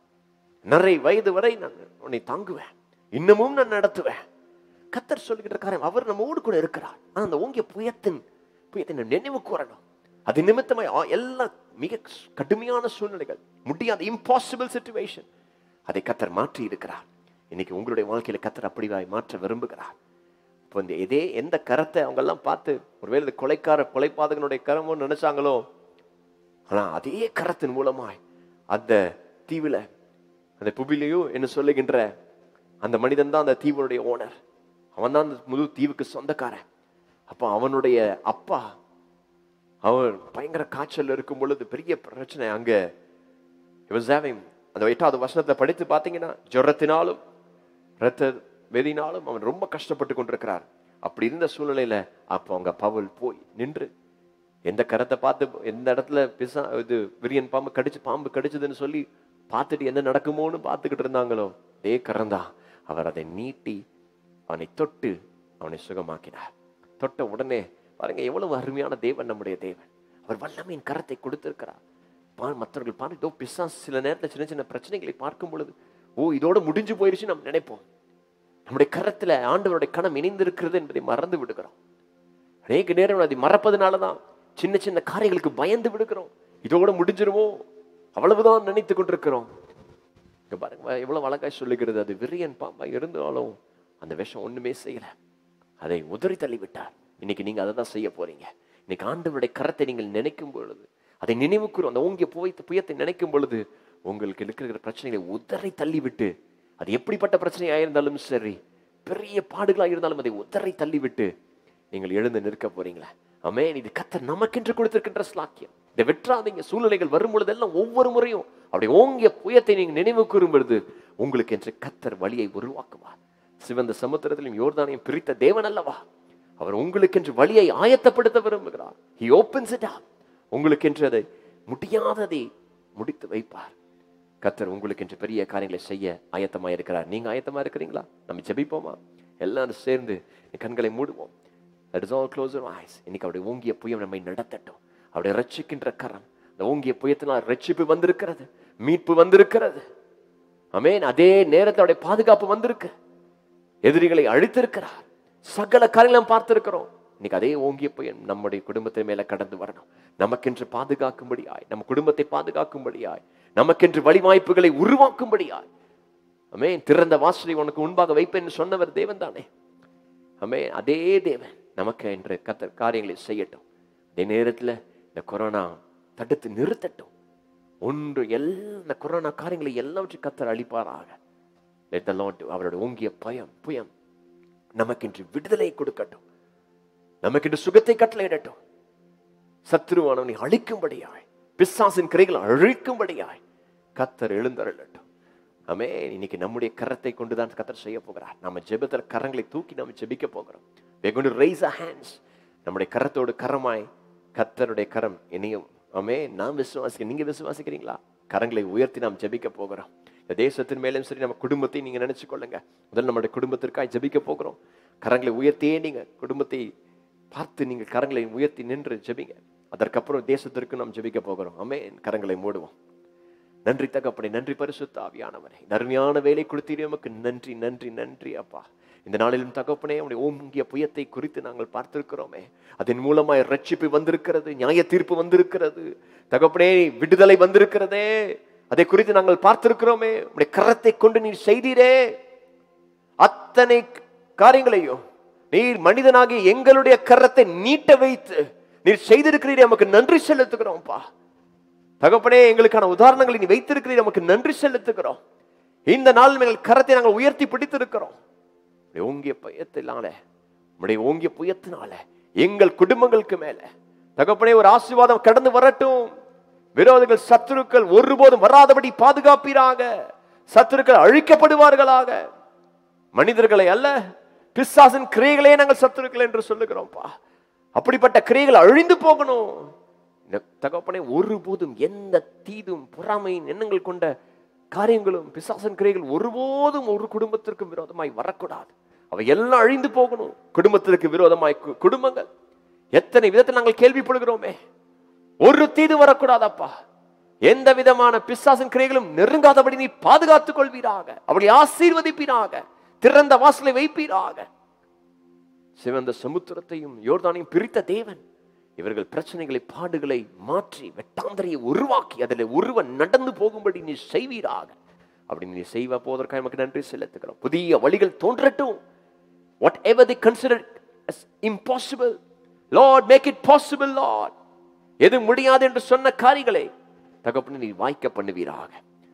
நிறை வயது வரை நான் உன்னை தாங்குவேன் இன்னமும் நான் நடத்துவேன் கத்தர் சொல்லுகிற காரியம் அவர் நம்மோடு கூட இருக்கிறார் ஆனா அந்த ஓங்கிய புயத்தின் புயத்தை நாம் நினைவு கூறணும் அது நிமித்தமாய் ஆ- எல்லா மிக கடுமையான சூழ்நிலைகள் முடியாத இம்பாசிபிள் சுச்சுவேஷன் அதை கத்தர் மாற்றி இருக்கிறார் இன்னைக்கு உங்களுடைய வாழ்க்கையில கத்தர் அப்படிவாய் மாற்ற விரும்புகிறார் இப்போ இந்த இதே எந்த கரத்தை அவங்க எல்லாம் பார்த்து ஒருவேளை இது கொலைக்கார கொலைப்பாதகனுடைய கரமோ நினைச்சாங்களோ ஆனா அதே கரத்தின் மூலமாய் அந்த தீவுல அந்த புபிலையோ என்று சொல்லுகின்ற அந்த மனிதன் தான் அந்த தீவுடைய ஓனர் அவன் தான் அந்த முழு தீவுக்கு சொந்தக்காரன் அப்போ அவனுடைய அப்பா அவன் பயங்கர காய்ச்சல் இருக்கும் பொழுது பெரிய பிரச்சனை அங்க he was having அந்த எட்டாவது வசனத்தை படித்து பார்த்தீங்கன்னா ஜுரத்தினாலும் இரத்த வெறினாலும் அவன் ரொம்ப கஷ்டப்பட்டு கொண்டிருக்கிறார் அப்படி இருந்த சூழ்நிலையில அப்போ அவங்க பவுல் போய் நின்று எந்த கரத்தை பார்த்து எந்த இடத்துல பிசா இது விரியன் பாம்பு கடிச்சு பாம்பு கடிச்சதுன்னு சொல்லி பார்த்துட்டு என்ன நடக்குமோன்னு பார்த்துக்கிட்டு இருந்தாங்களோ அதே கரந்தான் அவர் அதை நீட்டி அவனை தொட்டு அவனை சுகமாக்கினார் தொட்ட உடனே பாருங்க எவ்வளவு அருமையான தேவன் நம்முடைய தேவன் அவர் வல்லமையின் கரத்தை கொடுத்திருக்கிறார் பா மற்றவர்கள் பாரு இதோ பிசாசு சில நேரத்தில் சின்ன சின்ன பிரச்சனைகளை பார்க்கும் பொழுது ஓ இதோட முடிஞ்சு போயிருச்சு நம்ம நினைப்போம் நம்முடைய கரத்துல ஆண்டவருடைய கணம் இணைந்திருக்கிறது என்பதை மறந்து விடுகிறோம் அநேக நேரம் அதை மறப்பதனால தான் சின்ன சின்ன காரியங்களுக்கு பயந்து விடுகிறோம் இதோட முடிஞ்சிருமோ அவ்வளவுதான் நினைத்து கொண்டிருக்கிறோம் இங்க பாருங்க எவ்வளவு அழகாய் சொல்லுகிறது அது விரியன் பாம்பா இருந்தாலும் அந்த விஷம் ஒண்ணுமே செய்யல அதை உதறி தள்ளி விட்டார் இன்னைக்கு நீங்க அதை தான் செய்ய போறீங்க இன்னைக்கு ஆண்டவருடைய கரத்தை நீங்கள் நினைக்கும் பொழுது அதை நினைவு கூறும் அந்த ஓங்கிய புயத்தை புயத்தை நினைக்கும் பொழுது உங்களுக்கு இருக்கிற பிரச்சனைகளை உதறி தள்ளி விட்டு அது எப்படிப்பட்ட பிரச்சனையா இருந்தாலும் சரி பெரிய பாடுகளா இருந்தாலும் அதை உதறி தள்ளி விட்டு நீங்கள் எழுந்து நிற்க போறீங்களா அமேன் இது கத்தர் நமக்கென்று கொடுத்திருக்கின்ற ஸ்லாக்கியம் இதை வெற்றாதீங்க சூழ்நிலைகள் வரும் பொழுதெல்லாம் ஒவ்வொரு முறையும் அப்படி ஓங்கிய புயத்தை நீங்க நினைவு கூறும் பொழுது உங்களுக்கு என்று கத்தர் வழியை உருவாக்குவார் சிவந்த சமுத்திரத்திலும் யோர்தானையும் பிரித்த தேவன் அல்லவா அவர் உங்களுக்கென்று வழியை ஆயத்தப்படுத்த விரும்புகிறார் he opens it up உங்களுக்கு என்று அதை முடியாததை முடித்து வைப்பார் கத்தர் உங்களுக்கு என்று பெரிய காரியங்களை செய்ய ஆயத்தமா இருக்கிறார் நீங்க ஆயத்தமா இருக்கிறீங்களா நம்ம ஜெபிப்போமா எல்லாரும் சேர்ந்து என் கண்களை மூடுவோம் that is all close eyes இன்னைக்கு அவருடைய ஓங்கிய புயம் நம்மை நடத்தட்டும் அவருடைய ரட்சிக்கின்ற கரம் அந்த ஓங்கிய புயத்தினால் ரட்சிப்பு வந்திருக்கிறது மீட்பு வந்திருக்கிறது அமேன் அதே நேரத்தில் அவருடைய பாதுகாப்பு வந்திருக்கு எதிரிகளை அழித்திருக்கிறார் சகல காரியங்களும் பார்த்திருக்கிறோம் இன்னைக்கு அதே ஓங்கிய புயல் நம்முடைய குடும்பத்தின் மேல கடந்து வரணும் நமக்கென்று பாதுகாக்கும்படியாய் நம்ம குடும்பத்தை பாதுகாக்கும்படியாய் நமக்கென்று வழிவாய்ப்புகளை உருவாக்கும்படியாய் அமேன் திறந்த வாசலை உனக்கு முன்பாக வைப்பேன் சொன்னவர் தேவன் தானே அமே அதே தேவன் நமக்கு என்று கத்த காரியங்களை செய்யட்டும் அதே நேரத்தில் இந்த கொரோனா தடுத்து நிறுத்தட்டும் ஒன்று எல்லா இந்த கொரோனா காரியங்களை எல்லாவற்றையும் கத்தர் அளிப்பாராக Let the Lord do. அவருடைய ஓங்கிய பயம் புயம் நமக்கென்று விடுதலை கொடுக்கட்டும் நமக்கென்று சுகத்தை கட்டளையிடட்டும் சத்ருவானவனை அழிக்கும்படியாய் பிசாசின் கிரைகளை அழிக்கும்படியாய் கத்தர் எழுந்தருளட்டும் ஆமே இன்னைக்கு நம்முடைய கரத்தை கொண்டுதான் கத்தர் செய்ய போகிறார் நம்ம ஜெபத்தில் கரங்களை தூக்கி நம்ம ஜெபிக்க போகிறோம் we are going to raise our hands நம்முடைய கரத்தோடு கரமாய் கத்தருடைய கரம் இனியும் ஆமே நான் விசுவாசிக்கிறேன் நீங்க விசுவாசிக்கிறீங்களா கரங்களை உயர்த்தி நாம் ஜெபிக்க போகிறோம் இந்த தேசத்தின் மேலும் சரி நம்ம குடும்பத்தை நீங்க நினைச்சு கொள்ளுங்க முதல்ல நம்முடைய குடும்பத்திற்காக ஜெபிக்க போகிறோம் கரங்களை உயர்த்தியே நீங்க குடும்பத்தை பார்த்து நீங்கள் கரங்களை உயர்த்தி நின்று ஜெபிங்க அதற்கப்புறம் தேசத்திற்கு நாம் ஜெபிக்க போகிறோம் ஆமே கரங்களை மூடுவோம் நன்றி தகப்பனே நன்றி பரிசுத்த ஆவியானவரே இந்த அருமையான வேலை கொடுத்தீரே உமக்கு நன்றி நன்றி நன்றி அப்பா இந்த நாளிலும் தகப்பனே உடைய ஓங்கிய புயத்தை குறித்து நாங்கள் பார்த்திருக்கிறோமே அதன் மூலமாய் ரட்சிப்பு வந்திருக்கிறது நியாய தீர்ப்பு வந்திருக்கிறது தகப்பனே விடுதலை வந்திருக்கிறதே அதை குறித்து நாங்கள் பார்த்திருக்கிறோமே உடைய கரத்தை கொண்டு நீர் செய்தீரே அத்தனை காரியங்களையும் நீர் மனிதனாகி எங்களுடைய கரத்தை நீட்ட வைத்து நீர் செய்திருக்கிறீரே நமக்கு நன்றி செலுத்துகிறோம்ப்பா தகப்பனே எங்களுக்கான உதாரணங்களை நீ வைத்திருக்கிறீர் நமக்கு நன்றி செலுத்துகிறோம் இந்த நாள் எங்கள் கரத்தை நாங்கள் உயர்த்தி பிடித்திருக்கிறோம் உம்முடைய ஓங்கிய பயத்தினால உடைய ஓங்கிய புயத்தினால எங்கள் குடும்பங்களுக்கு மேல தகப்பனே ஒரு ஆசீர்வாதம் கடந்து வரட்டும் விரோதிகள் சத்துருக்கள் ஒருபோதும் வராதபடி பாதுகாப்பீராக சத்துருக்கள் அழிக்கப்படுவார்களாக மனிதர்களை அல்ல பிசாசின் கிரியைகளே நாங்கள் சத்துருக்கள் என்று சொல்லுகிறோம்ப்பா அப்படிப்பட்ட கிரியைகள் அழிந்து போகணும் இந்த தகப்பனை ஒருபோதும் எந்த தீதும் பொறாமையின் எண்ணங்கள் கொண்ட காரியங்களும் பிசாசன் கிரைகள் ஒருபோதும் ஒரு குடும்பத்திற்கும் விரோதமாய் வரக்கூடாது அவை எல்லாம் அழிந்து போகணும் குடும்பத்திற்கு விரோதமாய் கு- குடும்பங்கள் எத்தனை விதத்தில் நாங்கள் கேள்விப்படுகிறோமே ஒரு தீது வரக்கூடாதப்பா எந்த விதமான பிசாசின் கிரைகளும் நெருங்காதபடி நீ பாதுகாத்துக் கொள்வீராக அவளை ஆசீர்வதிப்பீராக திறந்த வாசலை வைப்பீராக சிவந்த சமுத்திரத்தையும் யோர்தானையும் பிரித்த தேவன் இவர்கள் பிரச்சனைகளை பாடுகளை மாற்றி வெட்டாந்தரையை உருவாக்கி அதில் ஒருவன் நடந்து போகும்படி நீ செய்வீராக அப்படி நீ செய்வ போவதற்காக நமக்கு நன்றி செலுத்துகிறோம் புதிய வழிகள் தோன்றட்டும் whatever they consider impossible Lord make it possible Lord எது முடியாது என்று சொன்ன காரியங்களை தகப்பன நீ வாய்க்க பண்ணுவீராக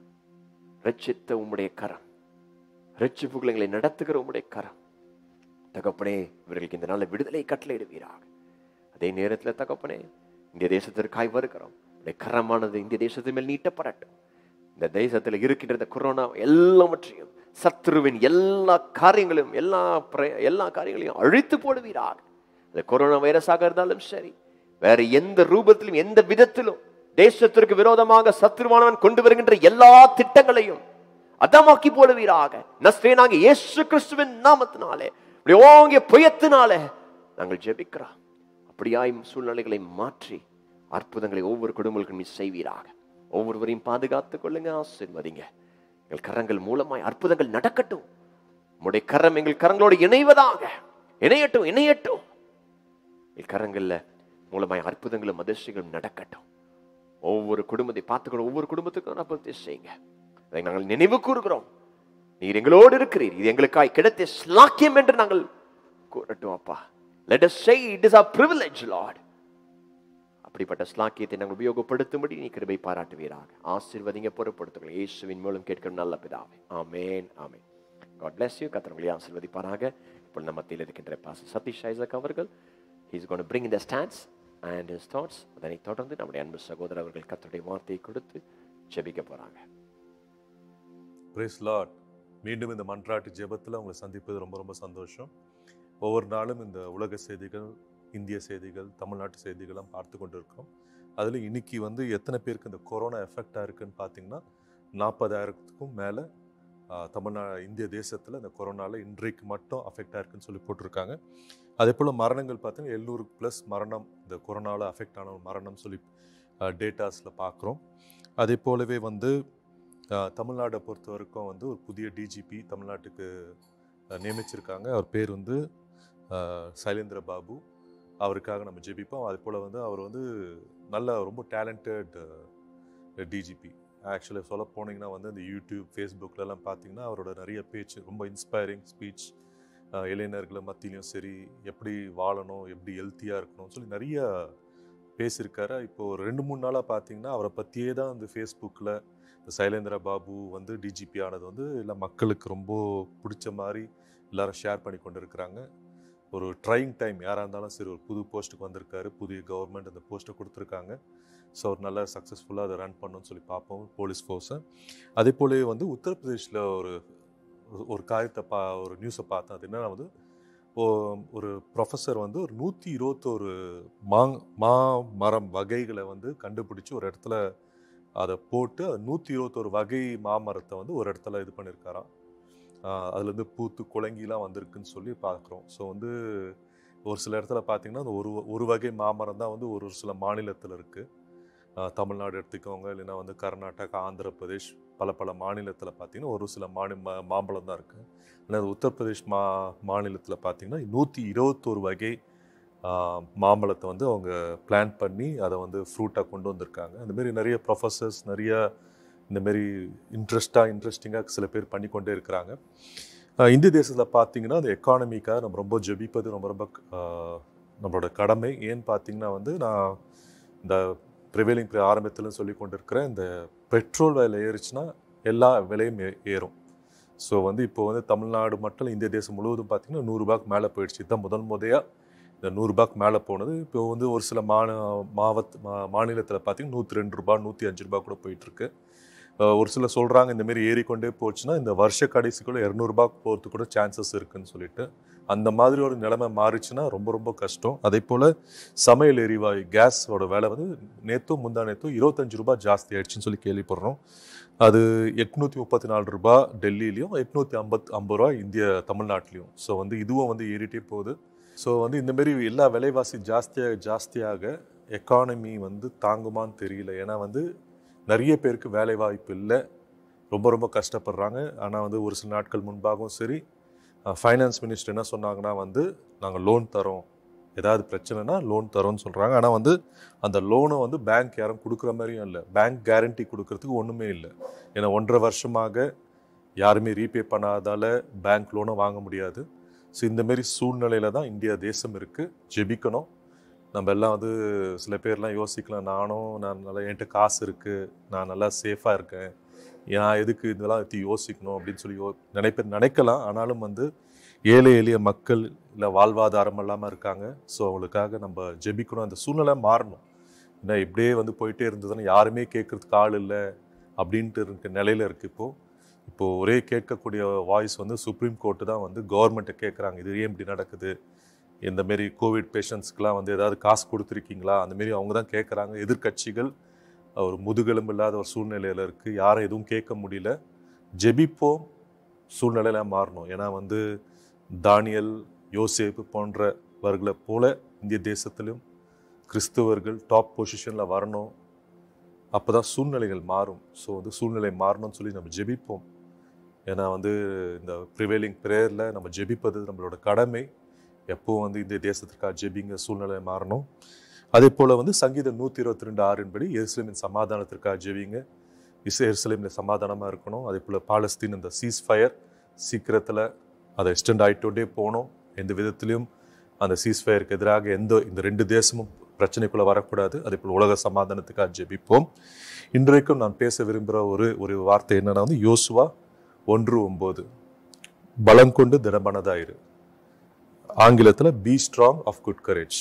ரட்சித்த உம்முடைய கரம் ரட்சிப்புகளை எங்களை நடத்துகிற உம்முடைய கரம் தகப்பனே இவர்களுக்கு இந்த நாளில் விடுதலை கட்டளையிடுவீராக அதே நேரத்தில் தகப்பனே இந்திய தேசத்திற்காய் வருகிறோம் உடைய கரமானது இந்திய தேசத்தின் மேல் நீட்டப்படட்டும் இந்த தேசத்தில் இருக்கின்ற இந்த கொரோனா எல்லாவற்றையும் சத்ருவின் எல்லா காரியங்களும் எல்லா பிர- எல்லா காரியங்களையும் அழித்து போடுவீராக அது கொரோனா வைரஸாக இருந்தாலும் சரி வேற எந்த ரூபத்திலும் எந்த விதத்திலும் தேசத்திற்கு விரோதமாக சத்ருவானவன் கொண்டு வருகின்ற எல்லா திட்டங்களையும் அதமாக்கி போடுவீராக நஸ்ரேனாக இயேசு கிறிஸ்துவின் நாமத்தினாலே இப்படி ஓங்கிய புயத்தினாலே நாங்கள் ஜெபிக்கிறோம் அப்படியாய் சூழ்நிலைகளை மாற்றி அற்புதங்களை ஒவ்வொரு குடும்பங்களுக்கும் நீ செய்வீராக ஒவ்வொருவரையும் பாதுகாத்துக் கொள்ளுங்க ஆசீர்வதிங்க எங்கள் கரங்கள் மூலமாய் அற்புதங்கள் நடக்கட்டும் உம்முடைய கரம் எங்கள் கரங்களோடு இணைவதாக இணையட்டும் இணையட்டும் எங்கள் கரங்கள்ல மூலமாய் அற்புதங்களும் அதிர்ஷ்டங்களும் நடக்கட்டும் ஒவ்வொரு குடும்பத்தை பார்த்துக்கணும் ஒவ்வொரு குடும்பத்துக்கும் அற்புதத்தை செய்யுங்க அதை நாங்கள் நினைவு கூறுகிறோம் நீர் எங்களோடு இருக்கிறீர் இது எங்களுக்காய் கிடைத்த ஸ்லாக்கியம் என்று நாங்கள் கூறட்டும் அப்பா let us say it is our privilege lord அப்படிப்பட்ட ஸ்லாக்கியத்தை நாங்கள் உபயோகப்படுத்தும்படி நீ கிருபை பாராட்டுவீராக ஆசீர்வதிங்க பொறுப்படுத்துங்கள் இயேசுவின் மூலம் கேட்கிற நல்ல பிதாவே ஆமென் ஆமென் God bless you கத்தர் ஆசீர்வதிப்பாராக இப்போ நம்ம மத்தியில் இருக்கின்ற பாச சதீஷ் ஐசக் அவர்கள் he's going to bring in the stance and his thoughts அதனை தொடர்ந்து நம்முடைய அன்பு சகோதரர் அவர்கள் கத்தருடைய வார்த்தையை கொடுத்து ஜெபிக்க போறாங்க பிரைஸ் லார்ட் மீண்டும் இந்த மன்றாட்டு ஜெபத்தில் உங்களை சந்திப்பது ரொம்ப ரொம்ப சந்தோஷம் ஒவ்வொரு நாளும் இந்த உலக செய்திகள் இந்திய செய்திகள் தமிழ்நாட்டு செய்திகளும் பார்த்து கொண்டிருக்கோம் அதில் இன்னைக்கு வந்து எத்தனை பேருக்கு இந்த கொரோனா எஃபெக்டாக இருக்குன்னு பார்த்தீங்கன்னா நாற்பதாயிரத்துக்கும் மேலே தமிழ்நா இந்திய தேசத்தில் இந்த கொரோனாவில் இன்றைக்கு மட்டும் அஃபெக்ட் ஆயிருக்குன்னு சொல்லி போட்டிருக்காங்க அதே போல் மரணங்கள் பார்த்தீங்கன்னா எழுநூறு ப்ளஸ் மரணம் இந்த கொரோனாவில் அஃபெக்ட் ஆன ஒரு மரணம் சொல்லி டேட்டாஸில் பார்க்குறோம் அதே போலவே வந்து அஹ், தமிழ்நாடை பொறுத்த வரைக்கும் வந்து ஒரு புதிய டிஜிபி தமிழ்நாட்டுக்கு அஹ், நியமிச்சிருக்காங்க அவர் பேர் வந்து அஹ், சைலேந்திர பாபு அவருக்காக நம்ம ஜெபிப்போம் அதே போல் வந்து அவர் வந்து நல்ல ரொம்ப டேலண்டட் டிஜிபி ஆக்சுவலாக சொல்ல போனீங்கன்னா வந்து இந்த யூடியூப் ஃபேஸ்புக்லலாம் பார்த்தீங்கன்னா அவரோட நிறைய பேச்சு ரொம்ப இன்ஸ்பைரிங் ஸ்பீச் இளைஞர்கள் மத்தியிலையும் சரி எப்படி வாழணும் எப்படி ஹெல்த்தியாக இருக்கணும்னு சொல்லி நிறைய பேசியிருக்காரு இப்போ ஒரு ரெண்டு மூணு நாளாக பார்த்தீங்கன்னா அவரை பற்றியே தான் இந்த ஃபேஸ்புக்கில் இந்த சைலேந்திர பாபு வந்து டிஜிபி ஆனது வந்து இல்லை மக்களுக்கு ரொம்ப பிடிச்ச மாதிரி எல்லாரும் ஷேர் பண்ணி கொண்டு இருக்கிறாங்க ஒரு ட்ரைங் டைம் யாராக இருந்தாலும் சரி ஒரு புது போஸ்ட்டுக்கு வந்திருக்காரு புதிய கவர்மெண்ட் அந்த போஸ்ட்டை கொடுத்துருக்காங்க ஸோ அவர் நல்லா சக்ஸஸ்ஃபுல்லாக அதை ரன் பண்ணணும்னு சொல்லி பார்ப்போம் போலீஸ் ஃபோர்ஸை அதே போலவே வந்து உத்தரப்பிரதேஷில் ஒரு ஒரு காரியத்தை பா ஒரு நியூஸை பார்த்தேன் அது என்னன்னா வந்து ஓ- ஒரு ப்ரொஃபஸர் வந்து ஒரு நூற்றி இருபத்தோரு மா மா மரம் வகைகளை வந்து கண்டுபிடிச்சி ஒரு இடத்துல அதை போட்டு அது நூற்றி இருபத்தோரு வகை மாமரத்தை வந்து ஒரு இடத்துல இது பண்ணியிருக்காராம் ஆஹ் அதுலேருந்து பூத்து குலங்கிலாம் வந்திருக்குன்னு சொல்லி பார்க்குறோம் ஸோ வந்து ஒரு சில இடத்துல பார்த்தீங்கன்னா அந்த ஒரு ஒரு வகை மாமரம் தான் வந்து ஒரு ஒரு சில மாநிலத்தில் இருக்குது தமிழ்நாடு எடுத்துக்கோங்க இல்லைன்னா வந்து கர்நாடகா ஆந்திர பிரதேஷ் பல பல மாநிலத்தில் பார்த்தீங்கன்னா ஒரு சில மாநில மா- மாம்பழம் தான் இருக்குது ஆனால் உத்தரப்பிரதேஷ் மா மாநிலத்தில் பார்த்தீங்கன்னா நூற்றி இருபத்தோரு வகை ஆஹ், மாம்பழத்தை வந்து அவங்க பிளான் பண்ணி அதை வந்து ஃப்ரூட்டாக கொண்டு வந்திருக்காங்க அந்த மாதிரி நிறைய ப்ரொஃபஸர்ஸ் நிறைய இந்த மாதிரி இன்ட்ரெஸ்டாக இன்ட்ரெஸ்டிங்காக சில பேர் பண்ணி கொண்டே இருக்கிறாங்க ஆஹ், இந்திய தேசத்தில் பார்த்தீங்கன்னா அந்த எக்கானமிக்காக நம்ம ரொம்ப ஜெபிப்பது ரொம்ப ரொம்ப ஆஹ், நம்மளோட கடமை ஏன்னு பார்த்தீங்கன்னா வந்து நான் இந்த ப்ரிவேலிங் ஆரம்பத்தில் சொல்லி கொண்டிருக்கிறேன் இந்த பெட்ரோல் விலை ஏறுச்சுன்னா எல்லா விலையும் ஏ- ஏறும் ஸோ வந்து இப்போ வந்து தமிழ்நாடு மட்டும் இல்ல, இந்திய தேசம் முழுவதும் பார்த்தீங்கன்னா நூறுரூபாய்க்கு மேலே போயிடுச்சு இதுதான் முதல் முதையாக இந்த நூறுரூபாய்க்கு மேலே போனது இப்போ வந்து ஒரு சில மாந மாவத் மா மாநிலத்தில் பார்த்தீங்கன்னா நூற்றி ரெண்டு ரூபா நூற்றி அஞ்சு ரூபா கூட போயிட்டுருக்கு ஒரு சிலர் சொல்கிறாங்க இந்த மாதிரி ஏறிக்கொண்டே போச்சுன்னா இந்த வருஷ கடைசிக்குள்ள இரநூறுபா போகிறதுக்கு கூட சான்சஸ் இருக்குன்னு சொல்லிட்டு அந்த மாதிரி ஒரு நிலைமை மாறிச்சுன்னா ரொம்ப ரொம்ப கஷ்டம் அதே போல் சமையல் எரிவாயு கேஸோட விலை வந்து நேற்றும் முந்தா நேற்றும் இருபத்தஞ்சு ரூபாய் ஜாஸ்தி ஆயிடுச்சுன்னு சொல்லி கேள்விப்படுறோம் அது எட்நூற்றி முப்பத்தி நாலு ரூபாய் டெல்லியிலையும் எட்நூற்றி ஐம்பத் ஐம்பது ரூபா இந்திய தமிழ்நாட்டிலையும் ஸோ வந்து இதுவும் வந்து ஏறிட்டே போகுது ஸோ வந்து இந்த மாதிரி எல்லா விலைவாசி ஜாஸ்தியாக ஜாஸ்தியாக எக்கானமி வந்து தாங்குமான்னு தெரியல ஏன்னா வந்து நிறைய பேருக்கு வேலை வாய்ப்பு இல்லை ரொம்ப ரொம்ப கஷ்டப்படுறாங்க ஆனால் வந்து ஒரு சில நாட்கள் முன்பாகவும் சரி ஃபைனான்ஸ் மினிஸ்டர் என்ன சொன்னாங்கன்னா வந்து நாங்கள் லோன் தரோம் ஏதாவது பிரச்சனைனா லோன் தரோம்னு சொல்கிறாங்க ஆனால் வந்து அந்த லோனை வந்து பேங்க் யாரும் கொடுக்குற மாதிரியும் இல்லை பேங்க் கேரண்டி கொடுக்கறதுக்கு ஒன்றுமே இல்லை ஏன்னா ஒன்றரை வருஷமாக யாருமே ரீபே பண்ணாதால பேங்க் லோனை வாங்க முடியாது ஸோ இந்த மாதிரி சூழ்நிலையில தான் இந்தியா தேசம் இருக்குது ஜெபிக்கணும் நம்ம எல்லாம் வந்து சில பேர்லாம் யோசிக்கலாம் நானும் நான் நல்லா என்கிட்ட காசு இருக்குது நான் நல்லா சேஃபாக இருக்கேன் நான் எதுக்கு இதெல்லாம் பற்றி யோசிக்கணும் அப்படின்னு சொல்லி யோ நினைப்ப நினைக்கலாம் ஆனாலும் வந்து ஏழை எளிய மக்கள் இல்லை வாழ்வாதாரம் இல்லாமல் இருக்காங்க ஸோ அவங்களுக்காக நம்ம ஜெபிக்கணும் அந்த சூழ்நிலை மாறணும் ஏன்னா இப்படியே வந்து போயிட்டே இருந்ததுன்னா யாருமே கேட்கறதுக்கு ஆள் இல்லை அப்படின்ட்டு இருக்க நிலையில இருக்கு இப்போ இப்போ ஒரே கேட்கக்கூடிய வாய்ஸ் வந்து சுப்ரீம் கோர்ட்டு தான் வந்து கவர்மெண்ட்டை கேட்குறாங்க இது ஏன் இப்படி நடக்குது இந்த மாரி கோவிட் பேஷண்ட்ஸ்க்குலாம் வந்து ஏதாவது காசு கொடுத்துருக்கீங்களா அந்த மாரி அவங்க தான் கேட்குறாங்க எதிர்க்கட்சிகள் ஒரு முதுகெலும்பு இல்லாத ஒரு சூழ்நிலையில் இருக்குது யாரும் எதுவும் கேட்க முடியல ஜெபிப்போம் சூழ்நிலையில மாறணும் ஏன்னா வந்து தானியல் யோசேப்பு போன்றவர்களை போல இந்திய தேசத்திலும் கிறிஸ்தவர்கள் டாப் பொசிஷனில் வரணும் அப்போ தான் சூழ்நிலைகள் மாறும் ஸோ வந்து சூழ்நிலை மாறணும்னு சொல்லி நம்ம ஜெபிப்போம் ஏன்னா வந்து இந்த ப்ரிவேலிங் ப்ரேயரில் நம்ம ஜெபிப்பது நம்மளோட கடமை எப்பவும் வந்து இந்திய தேசத்திற்காக ஜெபிங்க சூழ்நிலை மாறணும் அதே போல் வந்து சங்கீதம் நூற்றி இருபத்தி ரெண்டு ஆறின்படி எருசலேமின் சமாதானத்திற்காக ஜெபிங்க இஸ் எருசலேமில் சமாதானமாக இருக்கணும் அதே போல் பாலஸ்தீன் இந்த சீஸ் ஃபயர் சீக்கிரத்தில் அதை எக்ஸ்டெண்ட் ஆகிட்டோண்டே போகணும் எந்த விதத்திலையும் அந்த சீஸ் ஃபயருக்கு எதிராக எந்த இந்த ரெண்டு தேசமும் பிரச்சனைக்குள்ளே வரக்கூடாது அதே போல் உலக சமாதானத்துக்காக ஜெபிப்போம் இன்றைக்கும் நான் பேச விரும்புகிற ஒரு ஒரு வார்த்தை என்னன்னா வந்து யோசுவா ஒன்று ஒம்பது பலங்கொண்டு திடமனதாயிரு ஆங்கிலத்தில் be strong of good courage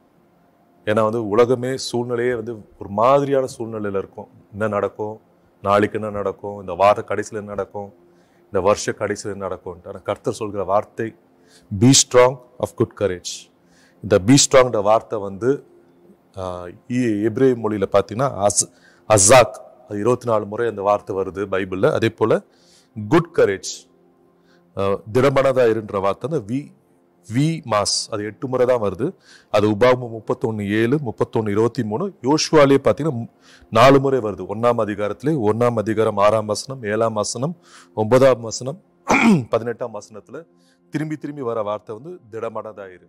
ஏன்னா வந்து உலகமே சூழ்நிலையே வந்து ஒரு மாதிரியான சூழ்நிலையில் இருக்கும் என்ன நடக்கும் நாளைக்கு என்ன நடக்கும் இந்த வார கடைசியில் என்ன நடக்கும் இந்த வருஷ கடைசியில் என்ன நடக்கும் ஆனால் கர்த்தர் சொல்கிற வார்த்தை be strong of good courage இந்த பி ஸ்ட்ராங்ன்ற வார்த்தை வந்து எப்ரே மொழியில் பார்த்தீங்கன்னா அஸ் அசாக் அது இருபத்தி நாலு முறை அந்த வார்த்தை வருது பைபிளில் அதே போல் குட் கரேஜ் திடமனதா இருன்ற வார்த்தை அந்த வி வி மாஸ் அது எட்டு முறை தான் வருது அது உபாகமம் முப்பத்தொன்று ஏழு முப்பத்தொன்று இருபத்தி மூணு யோசுவாலே பார்த்தீங்கன்னா மு- நாலு முறை வருது ஒன்றாம் அதிகாரத்திலே ஒன்றாம் அதிகாரம் ஆறாம் வசனம் ஏழாம் வசனம் ஒன்பதாம் வசனம் பதினெட்டாம் வசனத்தில் திரும்பி திரும்பி வர வார்த்தை வந்து திடமனதா இரு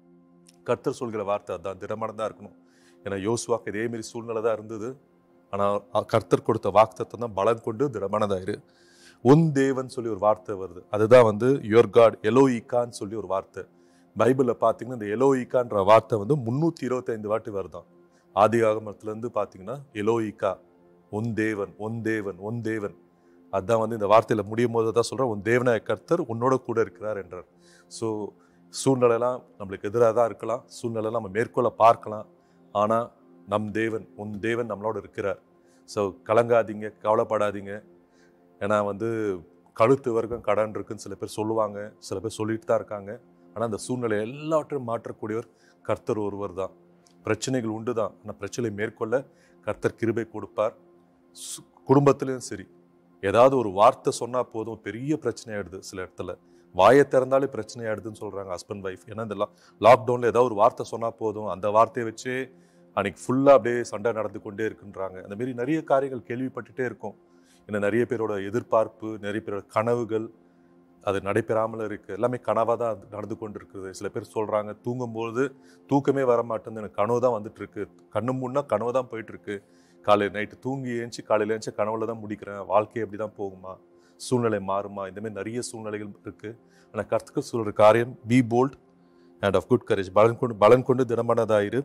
கர்த்தர் சொல்கிற வார்த்தை அதான் திடமனதா இருக்கணும் ஏன்னா யோசுவாக்கு இதே மாதிரி சூழ்நிலை தான் இருந்தது ஆனால் கர்த்தர் கொடுத்த வாக்குத்தத்தை தான் பலன் கொண்டு திடமனதா இரு உன் தேவன் சொல்லி ஒரு வார்த்தை வருது அதுதான் வந்து யுவர் காட் எலோயிக்கான்னு சொல்லி ஒரு வார்த்தை பைபிளில் பார்த்தீங்கன்னா இந்த எலோயிக்கான்ற வார்த்தை வந்து முந்நூற்றி இருபத்தைந்து வாட்டி வருதான் ஆதி ஆகமத்துலேருந்து பார்த்தீங்கன்னா எலோயிக்கா உன் தேவன் உன் தேவன் உன் தேவன் அதான் வந்து இந்த வார்த்தையில் முடியும் போது தான் சொல்கிறேன் உன் தேவனாய கர்த்தர் உன்னோட கூட இருக்கிறார் என்றார் ஸோ சூழ்நிலைலாம் நம்மளுக்கு எதிராக தான் இருக்கலாம் சூழ்நிலைலாம் நம்ம மேற்கொள்ள பார்க்கலாம் ஆனால் நம் தேவன் உன் தேவன் நம்மளோட இருக்கிறார் ஸோ கலங்காதீங்க கவலைப்படாதீங்க ஏன்னா வந்து கழுத்து வரைக்கும் கடன் இருக்குன்னு சில பேர் சொல்லுவாங்க சில பேர் சொல்லிட்டு தான் இருக்காங்க ஆனால் அந்த சூழ்நிலை எல்லாவற்றையும் மாற்றக்கூடியவர் கர்த்தர் ஒருவர் தான் பிரச்சனைகள் உண்டு தான் ஆனால் பிரச்சனை மேற்கொள்ள கர்த்தர் கிருபை கொடுப்பார் சு- குடும்பத்திலையும் சரி ஏதாவது ஒரு வார்த்தை சொன்னால் போதும் பெரிய பிரச்சனை ஆயிடுது சில இடத்துல வாயை திறந்தாலே பிரச்சனை ஆயிடுதுன்னு சொல்கிறாங்க ஹஸ்பண்ட் ஒய்ஃப் ஏன்னா இந்த லா லாக்டவுனில் ஏதாவது ஒரு வார்த்தை சொன்னால் போதும் அந்த வார்த்தையை வச்சே அன்னைக்கு ஃபுல்லாக அப்படியே சண்டை நடந்து கொண்டே இருக்குன்றாங்க அந்த மாதிரி நிறைய காரியங்கள் கேள்விப்பட்டுட்டே இருக்கும் ஏன்னா நிறைய பேரோட எதிர்பார்ப்பு நிறைய பேரோட கனவுகள் அது நடைபெறாமல் இருக்கு எல்லாமே கனவாக தான் நடந்து கொண்டு இருக்குது சில பேர் சொல்றாங்க தூங்கும்போது தூக்கமே வர மாட்டேங்குது எனக்கு கனவு தான் வந்துட்டு இருக்கு கண்ணு முன்னா கனவு தான் போயிட்டு இருக்கு காலையில் நைட்டு தூங்கி ஏஞ்சி காலையில் ஏஞ்சி கனவுல தான் முடிக்கிறேன் வாழ்க்கை எப்படி தான் போகுமா சூழ்நிலை மாறுமா இந்த மாதிரி நிறைய சூழ்நிலைகள் இருக்கு ஆனால் கற்றுக்க சொல்ற காரியம் be bold and of good courage பலன் கொண்டு பலன் கொண்டு தினமானதாயிரு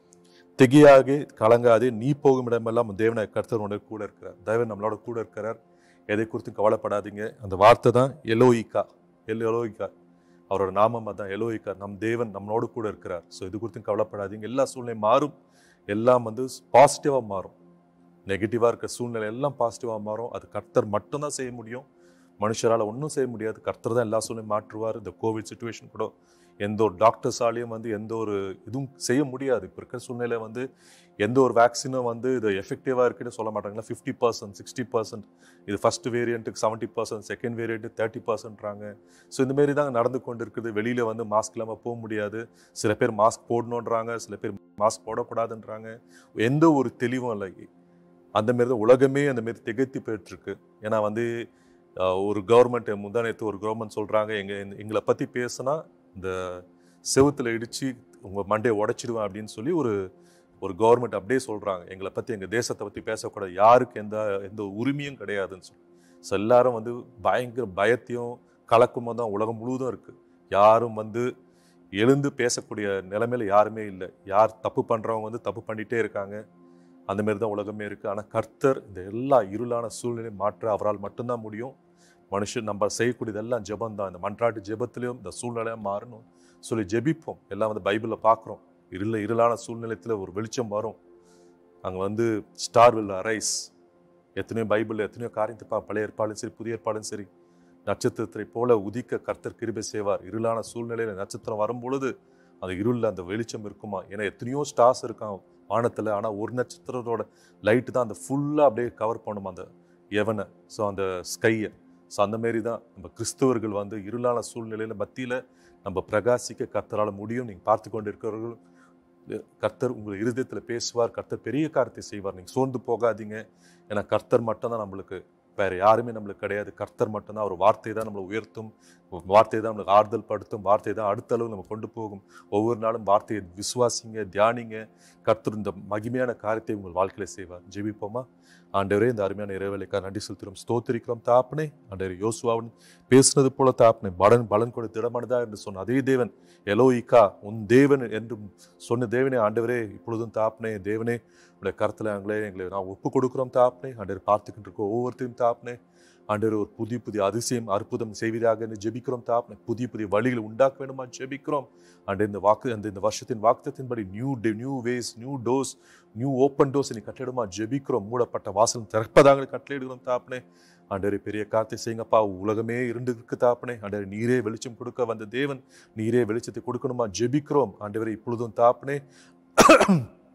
திகையாகி கலங்காதே நீ போகும் இடமெல்லாம் உன் தேவனாய கர்த்தர் உனக்கு கூட இருக்கிறார் தேவன் நம்மளோட கூட இருக்கிறார் எதை குறித்தும் கவலைப்படாதீங்க அந்த வார்த்தை தான் எலோயிக்கா எல் எலோயிக்கா அவரோட நாமம் அதான் எலோயிக்கா நம் தேவன் நம்மளோடு கூட இருக்கிறார் ஸோ இது குறித்தும் கவலைப்படாதீங்க எல்லா சூழ்நிலையும் மாறும் எல்லாம் வந்து பாசிட்டிவாக மாறும் நெகட்டிவாக இருக்க சூழ்நிலை எல்லாம் பாசிட்டிவாக மாறும் அது கர்த்தர் மட்டும்தான் செய்ய முடியும் மனுஷரால் ஒன்றும் செய்ய முடியாது கர்த்தர் தான் எல்லா சூழ்நிலையும் மாற்றுவார் இந்த கோவிட் சுச்சுவேஷன் கூட எந்த ஒரு டாக்டர்ஸாலையும் வந்து எந்த ஒரு இதுவும் செய்ய முடியாது இப்போ இருக்கிற சூழ்நிலை வந்து எந்த ஒரு வேக்சினும் வந்து இது எஃபெக்டிவாக இருக்குன்னு சொல்ல மாட்டாங்களா ஃபிஃப்டி பர்சன்ட் சிக்ஸ்டி பர்சன்ட் இது ஃபர்ஸ்ட் வேரியண்ட்டுக்கு seventy percent second variant thirty பர்சன்ட்றாங்க ஸோ இந்த மாதிரி தான் நடந்து கொண்டு இருக்குது வெளியில் வந்து மாஸ்க் இல்லாமல் போக முடியாது சில பேர் மாஸ்க் போடணுன்றாங்க சில பேர் மாஸ்க் போடக்கூடாதுன்றாங்க எந்த ஒரு தெளிவும் இல்லை அந்த மாரி தான் உலகமே அந்த மாரி திகைத்து போயிட்டுருக்கு ஏன்னா வந்து ஆஹ், ஒரு கவர்மெண்ட் முந்தானத்து ஒரு கவர்மெண்ட் சொல்கிறாங்க எங்கள் எங்களை பற்றி பேசுனா இந்த செவுத்துல இடிச்சு உங்கள் மண்டையை உடைச்சிடுவேன் அப்படின்னு சொல்லி ஒரு ஒரு கவர்மெண்ட் அப்படியே சொல்கிறாங்க எங்களை பற்றி எங்கள் தேசத்தை பற்றி பேசக்கூடாது யாருக்கு எந்த எந்த உரிமையும் கிடையாதுன்னு சொல்லி ஸோ எல்லாரும் வந்து பயங்கர பயத்தையும் கலக்கமும் தான் உலகம் முழுவதும் இருக்குது யாரும் வந்து எழுந்து பேசக்கூடிய நிலைமையில யாருமே இல்லை யார் தப்பு பண்ணுறவங்க வந்து தப்பு பண்ணிகிட்டே இருக்காங்க அந்த மாதிரி தான் உலகமே இருக்குது ஆனால் கர்த்தர் இந்த எல்லா இருளான சூழ்நிலையும் மாற்ற அவரால் மட்டும்தான் முடியும் மனுஷன் நம்ம செய்யக்கூடியதெல்லாம் ஜெபம் தான் இந்த மன்றாட்டு ஜெபத்திலையும் இந்த சூழ்நிலையாக மாறணும் சொல்லி ஜெபிப்போம் எல்லாம் வந்து பைபிளில் பார்க்குறோம் இருள இருளான சூழ்நிலையத்தில் ஒரு வெளிச்சம் வரும் அங்கே வந்து ஸ்டார் வில் அரைஸ் எத்தனையோ பைபிளில் எத்தனையோ காரியத்தை பா பழைய ஏற்பாடும் சரி புதிய ஏற்பாடும் சரி நட்சத்திரத்தை போல உதிக்க கர்த்தர் கிருபை செய்வார் இருளான சூழ்நிலையில் நட்சத்திரம் வரும்பொழுது அந்த இருளில் அந்த வெளிச்சம் இருக்குமா ஏன்னா எத்தனையோ ஸ்டார்ஸ் இருக்கான் வானத்தில் ஆனால் ஒரு நட்சத்திரத்தோட லைட்டு தான் அந்த ஃபுல்லாக அப்படியே கவர் பண்ணும் அந்த எவனை ஸோ அந்த ஸ்கையை ஸோ அந்த மாரி தான் நம்ம கிறிஸ்தவர்கள் வந்து இருளான சூழ்நிலையில் மத்தியில் நம்ம பிரகாசிக்க கர்த்தரால் முடியும் நீங்கள் பார்த்து கொண்டு இருக்கிறவர்கள் கர்த்தர் உங்கள் இருதயத்தில் பேசுவார் கர்த்தர் பெரிய காரியத்தை செய்வார் நீங்கள் சோர்ந்து போகாதீங்க ஏன்னா கர்த்தர் மட்டும்தான் நம்மளுக்கு வேற யாருமே நம்மளுக்கு கிடையாது கர்த்தர் மட்டும்தான் ஒரு வார்த்தை தான் நம்மளை உயர்த்தும் வார்த்தை தான் நம்மளுக்கு ஆறுதல் படுத்தும் வார்த்தை தான் அடுத்த அளவு நம்ம கொண்டு போகும் ஒவ்வொரு நாளும் வார்த்தையை விசுவாசிங்க தியானிங்க கர்த்தர் இந்த மகிமையான காரியத்தை உங்கள் வாழ்க்கையில செய்வார் ஜெபிப்போமா ஆண்டவரே இந்த அருமையான இறைவேலைக்காக நன்றி செலுத்துகிறோம் ஸ்தோத்திரிக்கிறோம் தாப்பனே ஆண்டவர் யோசுவாவுடன் பேசுனது போல தாப்பனே பலன் பலன் கொடு திடமனதா என்று சொன்ன அதே தேவன் எலோயிக்கா உன் தேவன் என்றும் சொன்ன தேவனே ஆண்டவரே இப்பொழுதும் தாப்பனே தேவனே உடைய கருத்தில் எங்களே எங்களை நான் ஒப்பு கொடுக்குறோம் தாப்பனே ஆண்டவர் பார்த்துக்கிட்டு இருக்கோம் ஒவ்வொருத்தையும் தாப்பனே ஆண்டவர் ஒரு புதிய புதிய அதிசயம் அற்புதம் செய்வதாக என்று ஜெபிக்கிறோம் தாப்பனே புதிய புதிய வழிகளை உண்டாக்க வேண்டுமா ஜெபிக்கிறோம் அண்ட் இந்த வாக்கு அந்த இந்த வருஷத்தின் வாக்குத்தின்படி new day new ways new doors new open doors நீ கட்டளிடுமா ஜெபிக்கிறோம் மூடப்பட்ட வாசல் திறப்பதாக கட்டளையிடுகிறோம் தாப்பனே ஆண்டவரே பெரிய கார்த்தை செய்யுங்கப்பா உலகமே இருண்டு இருக்கு தாப்பனே ஆண்டவரே நீரே வெளிச்சம் கொடுக்க வந்த தேவன் நீரே வெளிச்சத்தை கொடுக்கணுமா ஜெபிக்கிறோம் ஆண்டவரே இப்பொழுதும் தாப்பனே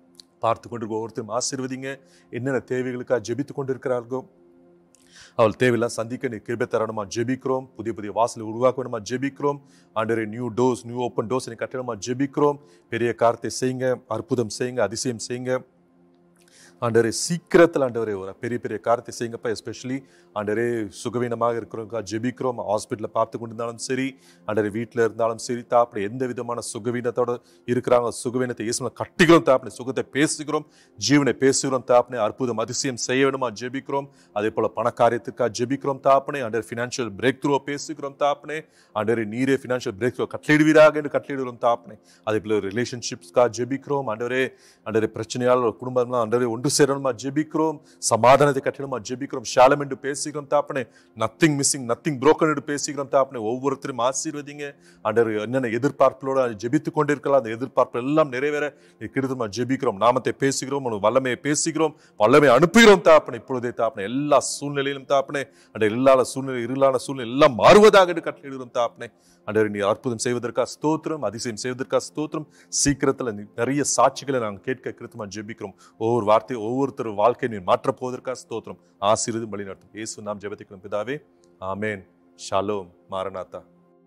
பார்த்து கொண்டிருக்க ஒவ்வொருத்தரும் ஆசீர்வதிங்க என்னென்ன தேவைகளுக்காக ஜெபித்து கொண்டிருக்கிறார்களோ அவள் தேவையெல்லாம் சந்திக்க நீ கிருபை தரணுமா ஜெபிக்கிறோம் புதிய புதிய வாசலை உருவாக்க வேணுமா ஜெபிக்கிறோம் ஆண்டரே new doors new open doors நீ கட்டணுமா ஜெபிக்கிறோம் பெரிய காரியத்தை செய்யுங்க அற்புதம் செய்யுங்க அதிசயம் செய்யுங்க ஆண்டரே சீக்கிரத்தில் ஆண்டவரே ஒரு பெரிய பெரிய காரியத்தை செய்யுங்கப்பா எஸ்பெஷலி ஆண்டரே சுகவீனமாக இருக்கிறவங்க ஜெபிக்கிறோம் ஹாஸ்பிட்டலில் பார்த்து கொண்டிருந்தாலும் சரி ஆண்டரே வீட்டில் இருந்தாலும் சரி தாப்படி எந்த விதமான சுகவீனத்தோட இருக்கிறாங்க சுகவீனத்தை இயேசுல கட்டிக்கிறோம் தாப்பனே சுகத்தை பேசுகிறோம் ஜீவனை பேசுகிறோம் தாப்பனே அற்புதம் அதிசயம் செய்ய வேணுமா ஜெபிக்கிறோம் அதே போல பண காரியத்துக்காக ஜெபிக்கிறோம் தாப்பனே ஆண்டர் ஃபினான்ஷியல் பிரேக் த்ரூ பேசுகிறோம் தாப்பனே ஆண்டரே நீரே ஃபினான்ஷியல் பிரேக் த்ரூ கட்டளிடுவீராக என்று கட்டளிடுகிறோம் தாப்பனே அதே போல ரிலேஷன்ஷிப்ஸ்க்காக ஜெபிக்கிறோம் ஆண்டவரே ஆண்டரே பிரச்சனையால் ஒரு குடும்பம்லாம் ஆண்டவரே ஒன்று சேரணுமா ஜெபிக்கிறோம் சமாதானத்தை கட்டணுமா ஜெபிக்கிறோம் ஷாலம் என்று பேசுகிறோம் தாப்பனே நத்திங் மிஸ்ஸிங் நத்திங் broken என்று பேசுகிறோம் தாப்பனே ஒவ்வொருத்தரும் ஆசீர்வதிங்க ஆண்டவர் என்னென்ன எதிர்பார்ப்புகளோட ஜெபித்து கொண்டிருக்கலாம் அந்த எதிர்பார்ப்பு எல்லாம் நிறைவேற கிருதமா ஜெபிக்கிறோம் நாமத்தை பேசுகிறோம் உன் வல்லமையை பேசுகிறோம் வல்லமை அனுப்புகிறோம் தாப்பனே இப்பொழுதே தாப்பனே எல்லா சூழ்நிலையிலும் தாப்பனே அந்த இல்லாத சூழ்நிலை இருளான சூழ்நிலை எல்லாம் மாறுவதாக என்று கட்டளையிடுகிறோம் தாப்பனே ஆண்டவர் நீ அற்புதம் செய்வதற்காக ஸ்தோத்திரம் அதிசயம் செய்வதற்காக ஸ்தோத்திரம் சீக்கிரத்தில் நீ நிறைய சாட்சிகளை நாங்கள் கேட்க கிருத்தமா ஜெபிக்கிறோம் ஒவ்வொரு வார்த்தை ஒவ்வொருத்தர் வாழ்க்கையை நீ மாற்றப் போவதற்காக ஸ்தோத்திரம் ஆசீர்வதும் வழி நடத்தும் இயேசு நாம் ஜெபத்திக்கிறோம் பிதாவே ஆமேன் ஷாலோம் மாரநாதா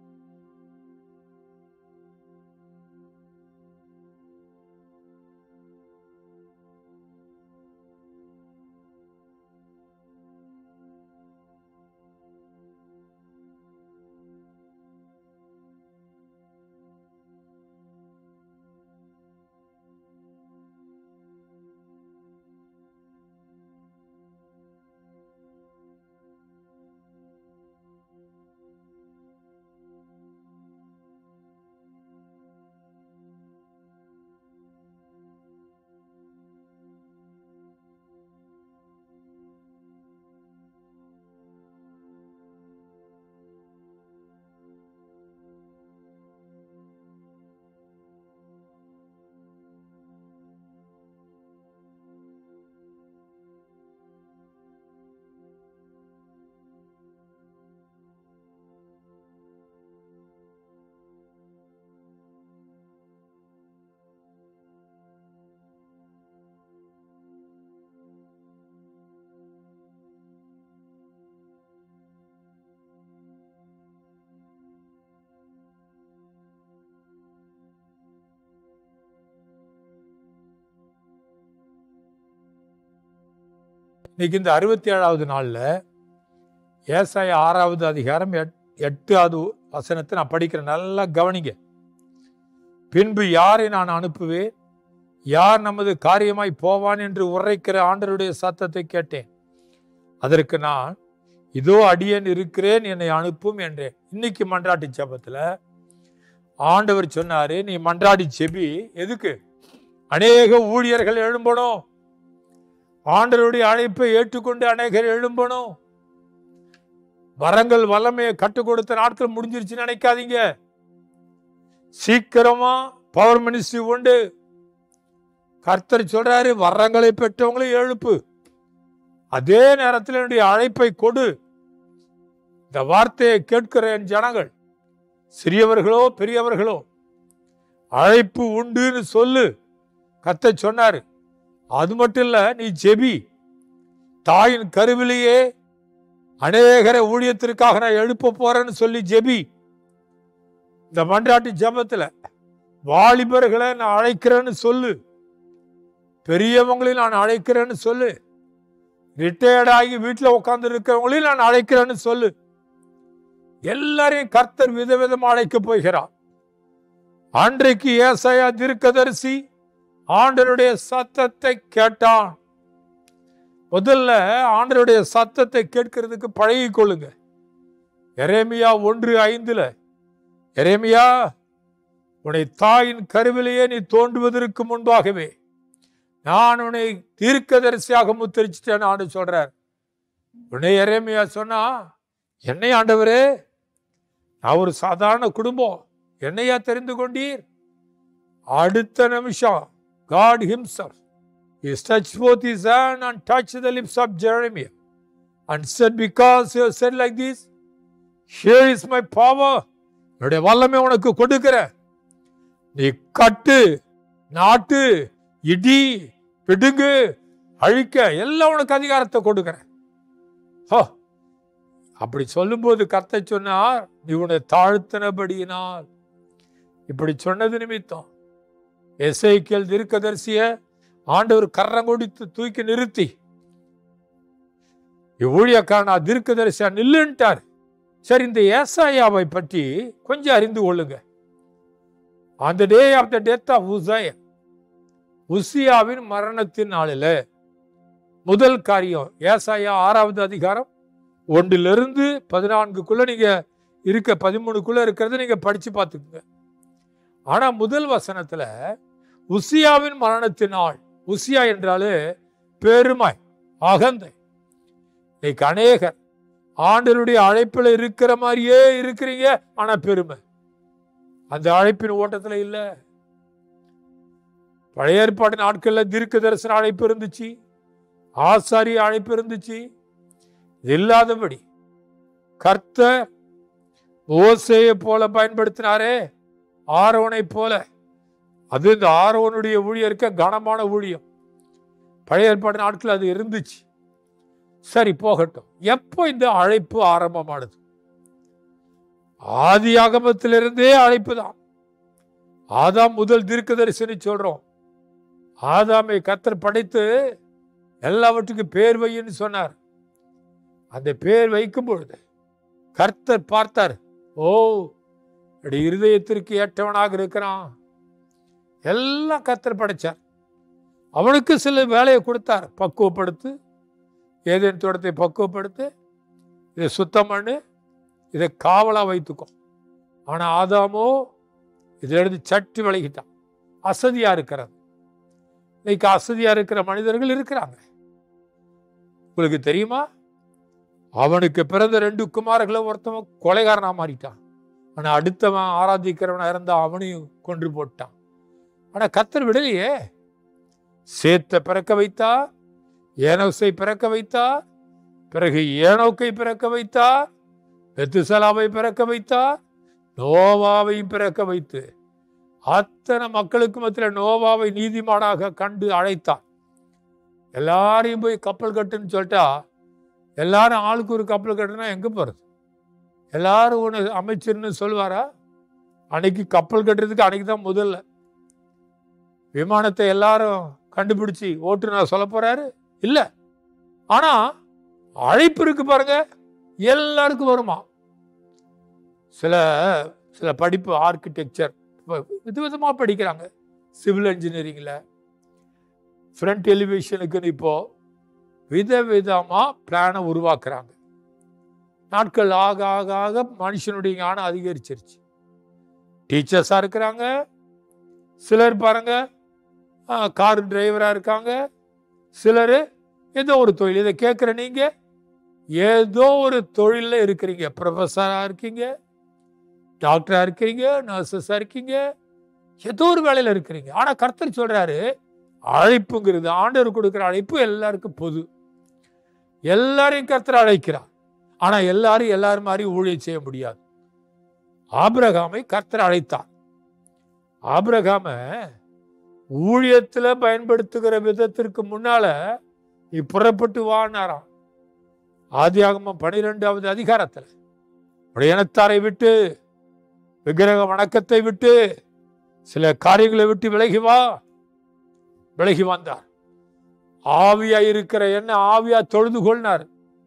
இன்னைக்கு இந்த அறுபத்தி ஏழாவது நாளில் ஏசாய ஆறாவது அதிகாரம் எட் எட்டாவது வசனத்தை நான் படிக்கிறேன் நல்லா கவனிங்க பின்பு யாரை நான் அனுப்புவேன் யார் நமது காரியமாய் போவான் என்று உரைக்கிற ஆண்டருடைய சத்தத்தை கேட்டேன் அதற்கு நான் இதோ அடியேன் இருக்கிறேன் என்னை அனுப்பும் என்றேன் இன்னைக்கு மன்றாட்டு ஜெபத்தில் ஆண்டவர் சொன்னாரு நீ மன்றாடி செபி எதுக்கு அநேக ஊழியர்கள் எழும்பணும் ஆண்டவருடைய அழைப்பை ஏற்றுக்கொண்டு அநேகர் எழும்பணும் வரங்கள் வல்லமையை கற்றுக் கொடுத்த நாட்கள் முடிஞ்சிருச்சுன்னு நினைக்காதீங்க சீக்கிரமா பவர் மினிஸ்ட்ரி உண்டு கர்த்தர் சொல்றாரு வரங்களை பெற்றவங்களை எழுப்பு அதே நேரத்தில் என்னுடைய அழைப்பை கொடு இந்த வார்த்தையை கேட்கிற என் ஜனங்கள் சிறியவர்களோ பெரியவர்களோ அழைப்பு உண்டுன்னு சொல்லு கத்த சொன்னாரு அது மட்டும் இல்ல நீ ஜெபி தாயின் கருவிலேயே அநேகரை ஊழியத்திற்காக நான் எழுப்ப போறேன்னு சொல்லி ஜெபி இந்த மன்றாட்டு ஜெபத்துல வாலிபர்களை நான் அழைக்கிறேன்னு சொல்லு பெரியவங்களையும் நான் அழைக்கிறேன்னு சொல்லு ரிட்டையர்ட் ஆகி வீட்டில் உட்கார்ந்து இருக்கிறவங்களையும் நான் அழைக்கிறேன்னு சொல்லு எல்லாரையும் கர்த்தர் விதவிதமா அழைக்க போகிறார் அன்றைக்கு ஏசாயா தீர்க்கதரிசி ஆண்டருடைய சத்தத்தை கேட்டான் முதல்ல ஆண்டருடைய சத்தத்தை கேட்கறதுக்கு பழகி கொள்ளுங்க எரேமியா ஒன்று ஐந்துல எரேமியா உன்னை தாயின் கருவிலேயே நீ தோன்றுவதற்கு முன்பாகவே நான் உன்னை தீர்க்கதரிசியாக முத்தரிச்சிட்டேன் ஆண்டு சொல்றார் உன்னை எரேமியா சொன்னா என்னை ஆண்டவரே நான் ஒரு சாதாரண குடும்பம் என்னையா தெரிந்து கொண்டீர் அடுத்த நிமிஷம் God Himself He stretched forth His hand and touched the lips of Jeremiah and said, Because you have said like this, here is my power. என்னுடைய வல்லமை உனக்கு கொடுக்கிற நீ கட்டு நாட்டு இடி பிடுங்கு அழிக்க எல்லாம் உனக்கு அதிகாரத்தை கொடுக்கிறேன் ஹோ அப்படி சொல்லும்போது கர்த்த சொன்னார் நீ உன்னை தாழ்த்தினபடியினால் இப்படி சொன்னது நிமித்தம் எஸ்ஐக்கியல் தீர்க்கதரிசிய ஆண்டவர் கரம் கொடுத்து தூக்கி நிறுத்தி இவ்வூழியக்காரனா தீர்க்கதரிசியா நில்லுன்ட்டார் சரி இந்த ஏசாயாவை பற்றி கொஞ்சம் அறிந்து கொள்ளுங்க அந்த day of the death of உசய உசியாவின் மரணத்தின் நாளில் முதல் காரியம் ஏசாயா ஆறாவது அதிகாரம் ஒன்றிலிருந்து பதினான்குக்குள்ள நீங்க இருக்க பதிமூணுக்குள்ள இருக்கிறத நீங்க படிச்சு பார்த்துக்குங்க ஆனா முதல் வசனத்துல உசியாவின் மரணத்தின் நாள் உசியா என்றாலே பெருமை அகந்தை இன்னைக்கு அநேகர் ஆண்டருடைய அழைப்பில் இருக்கிற மாதிரியே இருக்கிறீங்க ஆனா பெருமை அந்த அழைப்பின் ஓட்டத்துல இல்ல பழைய ஏற்பாடு நாட்கள்ல தீர்க்க தரிசன அழைப்பு இருந்துச்சு ஆசாரிய அழைப்பு இருந்துச்சு இது இல்லாதபடி கர்த்தர் ஓசையை போல பயன்படுத்தினாரே ஆரோனை போல அது இந்த ஆரோனுடைய ஊழியருக்கு கனமான ஊழியம் பழைய ஏற்பாடு நாட்கள் அது இருந்துச்சு சரி போகட்டும் எப்போ இந்த அழைப்பு ஆரம்பமானது ஆதி ஆகமத்திலிருந்தே அழைப்பு தான் ஆதாம் முதல் தீர்க்கதரிசனி சொல்றோம் ஆதாமை கத்தர் படைத்து எல்லாவற்றுக்கும் பேர் வைன்னு சொன்னார் அந்த பேர் வைக்கும் பொழுது கர்த்தர் பார்த்தார் ஓ அப்படி இருதயத்திற்கு ஏற்றவனாக இருக்கிறான் எல்லாம் கர்த்தர் படைச்சார் அவனுக்கு சில வேலையை கொடுத்தார் பக்குவப்படுத்து ஏதேன் தோட்டத்தை பக்குவப்படுத்து இதை சுத்தம் பண்ணு இதை காவலா வைத்துக்கோ ஆனா ஆதாமோ இதுல இருந்து சட்டி விலகிட்டான் அசதியா இருக்கிறது இன்னைக்கு அசதியா இருக்கிற மனிதர்கள் இருக்கிறாங்க உங்களுக்கு தெரியுமா அவனுக்கு பிறந்த ரெண்டு குமாரர்களை ஒருத்தவன் கொலைகாரனா மாறிட்டான் ஆனா அடுத்தவன் ஆராதிக்கிறவனா இருந்தா அவனையும் கொன்று போட்டான் ஆனா கத்தர் விடலையே சேத்த பிறக்க வைத்தார் ஏனோசை பிறக்க வைத்தார் பிறகு ஏனோக்கை பிறக்க வைத்தார் பெத்துசலாவை பிறக்க வைத்தார் நோவாவையும் பிறக்க வைத்து அத்தனை மக்களுக்கு மத்தியில் நோவாவை நீதிமானாக கண்டு அழைத்தார் எல்லாரையும் போய் கப்பல் கட்டுன்னு சொல்லிட்டா எல்லாரும் ஆளுக்கு ஒரு கப்பல் கட்டுனா எங்க போறது எல்லாரும் ஒன்று அமைச்சர்னு சொல்லுவாரா அன்னைக்கு கப்பல் கட்டுறதுக்கு அன்னைக்கு தான் முதல்ல விமானத்தை எல்லாரும் கண்டுபிடிச்சி ஓட்டுநர் சொல்ல போறாரு இல்ல ஆனா அழைப்பு இருக்கு பாருங்க எல்லாருக்கும் வருமா சில சில படிப்பு ஆர்கிடெக்சர் விதவிதமாக படிக்கிறாங்க சிவில் இன்ஜினியரிங்கில் ஃப்ரண்ட் எலிவேஷனுக்குன்னு இப்போ விதவிதமாக பிளானை உருவாக்குறாங்க நாட்கள் ஆக ஆக ஆக மனுஷனுடைய ஞானம் அதிகரிச்சிருச்சு டீச்சர்ஸாக இருக்கிறாங்க சிலர் பாருங்க கார் டிரைவராக இருக்காங்க சிலர் ஏதோ ஒரு தொழில் இதை கேட்குற நீங்கள் ஏதோ ஒரு தொழிலில் இருக்கிறீங்க ப்ரொஃபஸராக இருக்கீங்க டாக்டராக இருக்கிறீங்க நர்சஸாக இருக்கீங்க ஏதோ ஒரு வேலையில் இருக்கிறீங்க ஆனால் கர்த்தர் சொல்கிறாரு அழைப்புங்கிறது ஆண்டவர் கொடுக்குற அழைப்பு எல்லாருக்கும் பொது எல்லாரையும் கர்த்தர் அழைக்கிறார் ஆனால் எல்லாரும் எல்லாரும் மாதிரி ஊழியம் செய்ய முடியாது ஆபிரகாமை கர்த்தர் அழைத்தார் ஆபிரகாம ஊழியத்தில் பயன்படுத்துகிற விதத்திற்கு முன்னால நீ புறப்பட்டு வானாராம் ஆதியாகமம் பனிரெண்டாவது அதிகாரத்தில் உடைய இனத்தாரை விட்டு விக்கிரக வணக்கத்தை விட்டு சில காரியங்களை விட்டு விலகி வா விலகி வந்தார் ஆவியா இருக்கிற என்ன ஆவியா தொழுது கொள்னார்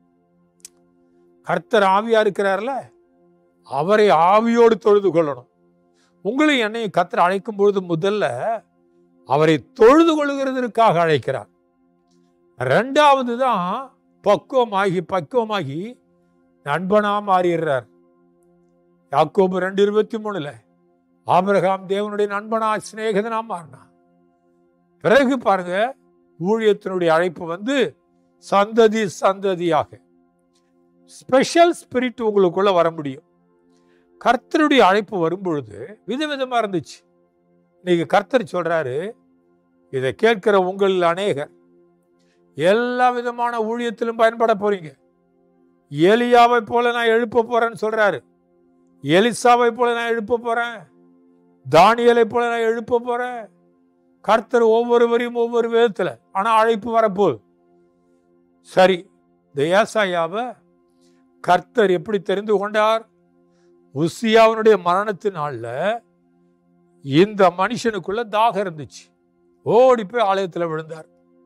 கர்த்தர் ஆவியா இருக்கிறார்ல அவரை ஆவியோடு தொழுது கொள்ளணும் உங்களையும் என்னையும் கர்த்தர் அழைக்கும் பொழுது முதல்ல அவரை தொழுது கொள்கிறதற்காக அழைக்கிறார் ரெண்டாவது தான் பக்குவமாகி பக்குவமாகி நண்பனா மாறிடுறார் யாக்கோபு ரெண்டு இருபத்தி மூணுல ஆபிரகாம் தேவனுடைய நண்பனா சிநேகிதனா மாறினான் பிறகு பாருங்க ஊழியத்தினுடைய அழைப்பு வந்து சந்ததி சந்ததியாக ஸ்பெஷல் ஸ்பிரிட் உங்களுக்குள்ள வர முடியும் கர்த்தருடைய அழைப்பு வரும்பொழுது விதவிதமா இருந்துச்சு இன்னைக்கு கர்த்தர் சொல்றாரு இதை கேட்கிற உங்களில் அநேகர் எல்லா விதமான ஊழியத்திலும் பயன்பட போறீங்க எலியாவை போல நான் எழுப்ப போறேன்னு சொல்றாரு எலிசாவை போல நான் எழுப்ப போறேன் தானியலை போல நான் எழுப்ப போறேன் கர்த்தர் ஒவ்வொருவரையும் ஒவ்வொரு விதத்துல ஆனா அழைப்பு வரப்போகுது சரி இந்த ஏசாயாவை கர்த்தர் எப்படி தெரிந்து கொண்டார் உசியாவினுடைய மரணத்தினால இந்த மனுஷனுக்குள்ள தாகம் இருந்துச்சு ஓடி போய் ஆலயத்துல விழுந்தார்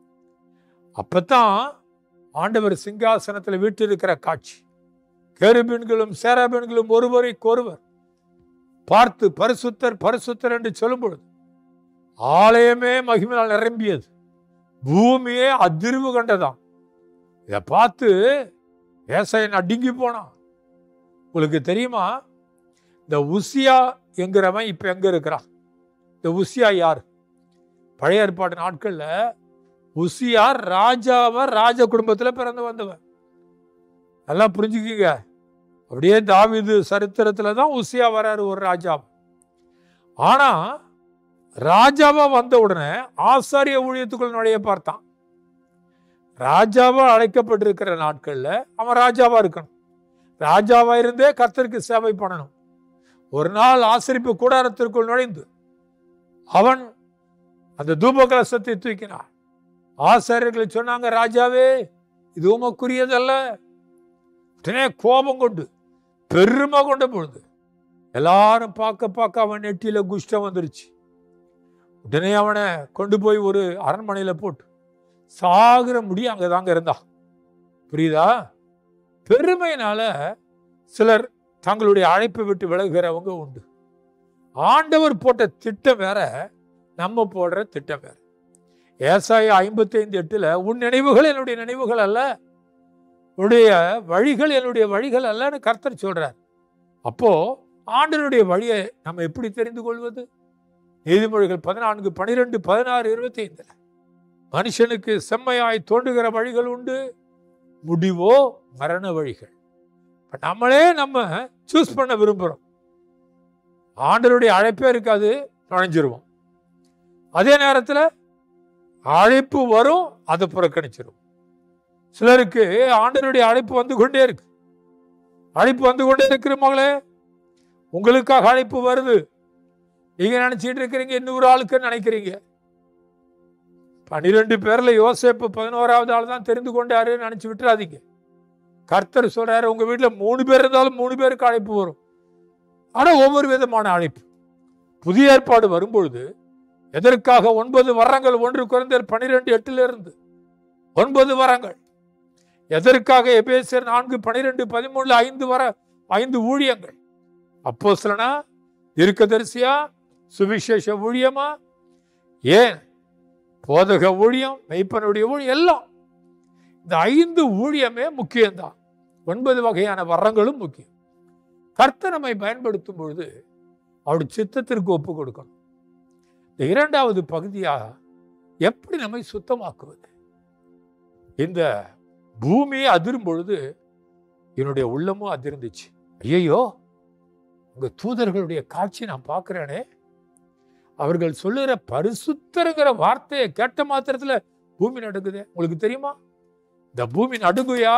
அப்பதான் ஆண்டவர் சிங்காசனத்துல வீட்டிருக்கிற காட்சி கேருபீன்களும் சேராபீன்களும் ஒருவரைக்கொருவர் பார்த்து பரிசுத்தர் பரிசுத்தர் என்று சொல்லும் பொழுது ஆலயமே மகிமையால் நிரம்பியது பூமியே அதிர்வு கண்டதாம் இதை பார்த்து ஏசாயன் அடிங்கி போனான் உங்களுக்கு தெரியுமா இந்த உசியா என்கிறவன் இப்ப எங்க இருக்கிறான் இந்த உசியா யார் பழைய ஏற்பாடு நாட்கள்ல உசியா ராஜாவ ராஜ குடும்பத்துல பிறந்து வந்தவன் நல்லா புரிஞ்சுக்கிங்க அப்படியே தாவீது சரித்திரத்துல தான் உசியா வராரு ஒரு ராஜா ஆனா ராஜாவா வந்த உடனே ஆசாரிய ஊழியத்துக்குள் நுழைய பார்த்தான் ராஜாவா அழைக்கப்பட்டிருக்கிற நாட்கள்ல அவன் ராஜாவா இருக்கணும் ராஜாவா இருந்தே கர்த்தருக்கு சேவை பண்ணணும் ஒரு நாள் ஆசரிப்பு கூடாரத்திற்குள் நுழைந்து அவன் அந்த தூப கலசத்தை தூக்கினான் ஆசாரியர்களை சொன்னாங்க ராஜாவே இது உமக்குரியதல்ல உடனே கோபம் கொண்டு பெருமை கொண்ட பொழுது எல்லாரும் பார்க்க பார்க்க அவன் நெட்டியில குஷ்டம் வந்துருச்சு உடனே அவனை கொண்டு போய் ஒரு அரண்மனையில போட்டு சாகிற முடி அங்கே தாங்க இருந்தான் புரியுதா பெருமையினால சிலர் தங்களுடைய அழைப்பை விட்டு விலகுகிறவங்க உண்டு ஆண்டவர் போட்ட திட்டம் வேற நம்ம போடுற திட்டம் வேற ஏசாய ஐம்பத்தி ஐந்து எட்டுல உன் நினைவுகள் என்னுடைய நினைவுகள் அல்ல உன்னுடைய வழிகள் என்னுடைய வழிகள் அல்லன்னு கர்த்தர் சொல்றார் அப்போ ஆண்டனுடைய வழியை நம்ம எப்படி தெரிந்து கொள்வது நீதிமொழிகள் பதினான்கு பனிரெண்டு பதினாறு இருபத்தி ஐந்துல மனுஷனுக்கு செம்மையாய் தோன்றுகிற வழிகள் உண்டு முடிவோ மரண வழிகள் இப்ப நம்மளே நம்ம சூஸ் பண்ண விரும்புகிறோம் ஆண்டருடைய அழைப்பே இருக்காது நுழைஞ்சிருவோம் அதே நேரத்தில் அழைப்பு வரும் அதை புறக்கணிச்சிரும் சிலருக்கு ஆண்டருடைய அழைப்பு வந்து கொண்டே இருக்கு அழைப்பு வந்து கொண்டே இருக்கிற மகளே உங்களுக்காக அழைப்பு வருது நீங்க நினைச்சிட்டு இருக்கிறீங்க இன்னொரு ஆளுக்கு நினைக்கிறீங்க பன்னிரெண்டு பேர்ல யோசேப்பு பதினோராவது ஆள் தான் தெரிந்து கொண்டாரு நினைச்சு விட்டுறாதீங்க கர்த்தர் சொல்றாரு உங்க வீட்டுல மூணு பேர் இருந்தாலும் மூணு பேருக்கு அழைப்பு வரும் ஆனா ஒவ்வொரு விதமான அழைப்பு புதிய ஏற்பாடு வரும்பொழுது எதற்காக ஒன்பது வரங்கள் ஒன்று குறைந்தர் பனிரெண்டு எட்டுல இருந்து ஒன்பது வரங்கள் எதற்காக எபேசியர் நான்கு பனிரெண்டு பதிமூணுல ஐந்து வர ஐந்து ஊழியங்கள் அப்போ சிலனா தீர்க்கதரிசியா சுவிசேஷ ஊழியமா ஏன் போதக ஊழியம் மெய்ப்பனுடைய ஊழியம் எல்லாம் இந்த ஐந்து ஊழியமே முக்கியம்தான் ஒன்பது வகையான வரங்களும் முக்கியம் கர்த்தர் நம்மை பயன்படுத்தும் பொழுது அவருடைய சித்தத்திற்கு ஒப்பு கொடுக்கணும் இந்த இரண்டாவது பகுதியா எப்படி நம்மை சுத்தமாக்குவது இந்த பூமியை அதிரும் பொழுது என்னுடைய உள்ளமும் அதிர்ந்துச்சு ஐயையோ உங்க தூதர்களுடைய காட்சி நான் பார்க்கிறேனே அவர்கள் சொல்லுகிற பரிசுத்தருங்கிற வார்த்தையை கேட்ட மாத்திரத்துல பூமி நடுங்குதே உங்களுக்கு தெரியுமா இந்த பூமி நடுங்குயா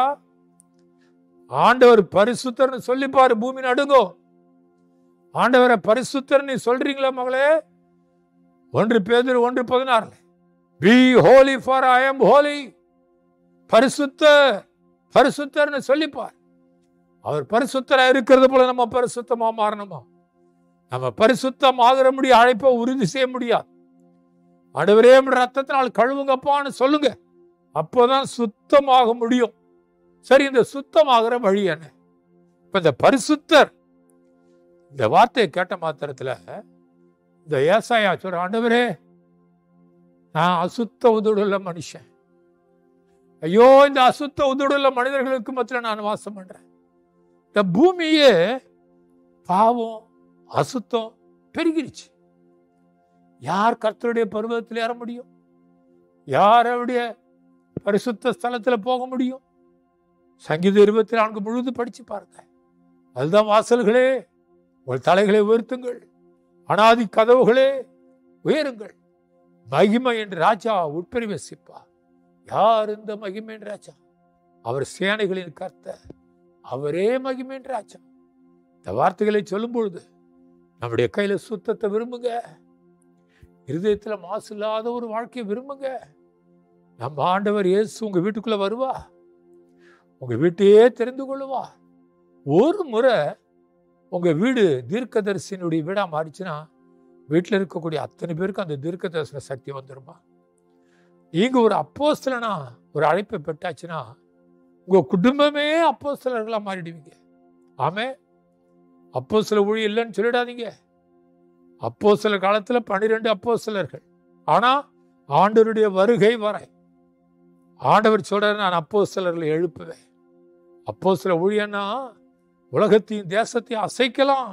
ஆண்டவர் பரிசுத்தர்னு சொல்லி பாரு பூமி நடுங்கும் ஆண்டவரை பரிசுத்தர் நீ சொல்றீங்களா மகளே ஒன்று பேதர் ஒன்று பதினாறுல be holy for I am holy பரிசுத்த பரிசுத்தர்னு சொல்லிப்பார் அவர் பரிசுத்தரா இருக்கிறது போல நம்ம பரிசுத்தமா மாறணுமா நம்ம பரிசுத்தம் ஆகிற முடிய அழைப்பை உறுதி செய்ய முடியாது ஆண்டவரே உம்முடைய ரத்தத்தினால் கழுவுங்கப்பான்னு சொல்லுங்க அப்போதான் சுத்தமாக முடியும் சரி இந்த சுத்தமாகிற வழி என்ன இப்ப இந்த பரிசுத்தர் இந்த வார்த்தையை கேட்ட மாத்திரத்துல இந்த ஏசாயா சொல்ற ஆண்டவரே நான் அசுத்த உதடுள்ள மனுஷன் ஐயோ இந்த அசுத்த உதடுள்ள மனிதர்களுக்கு மத்தியில் நான் வாசம் பண்றேன் இந்த பூமியே பாவம் அசுத்தம் பெருகிருச்சு யார் கர்த்தருடைய பருவத்தில் ஏற முடியும் யார் அவருடைய பரிசுத்த ஸ்தலத்தில் போக முடியும் சங்கீத இருபத்தி நான்கு முழுது படிச்சு பாருங்க அதுதான் வாசல்களே உங்கள் தலைகளை உயர்த்துங்கள் அனாதி கதவுகளே உயருங்கள் மகிமை என்று ராஜா உட்பிரவேசிப்பார் யார் இந்த மகிமை என்று ராஜா அவர் சேனைகளின் கர்த்தர் அவரே மகிமை என்று ராஜா இந்த வார்த்தைகளை சொல்லும் பொழுது நம்முடைய கையில சுத்தத்தை விரும்புங்க இருதயத்தில் மாசு இல்லாத ஒரு வாழ்க்கையை விரும்புங்க நம்ம ஆண்டவர் இயேசு உங்க வீட்டுக்குள்ள வருவா உங்க வீட்டையே தெரிந்து கொள்ளுவா ஒரு முறை உங்க வீடு தீர்க்கதரிசியினுடைய வீடா மாறிச்சுன்னா வீட்டில் இருக்கக்கூடிய அத்தனை பேருக்கு அந்த தீர்க்க தரிசன சக்தி வந்துருமா நீங்க ஒரு அப்போஸ்தலனா ஒரு அழைப்பை பெற்றாச்சுன்னா உங்க குடும்பமே அப்போஸ்தலர்களா மாறிடுவீங்க ஆமே அப்போ சில ஊழி இல்லைன்னு சொல்லிடாதீங்க அப்போ சில காலத்துல பன்னிரெண்டு அப்போ சிலர்கள் ஆனா ஆண்டவருடைய வருகை வரை ஆண்டவர் சொல்றாரு நான் அப்போ சிலர்களை எழுப்புவேன் அப்போ சில ஊழியன்னா உலகத்தையும் தேசத்தையும் அசைக்கலாம்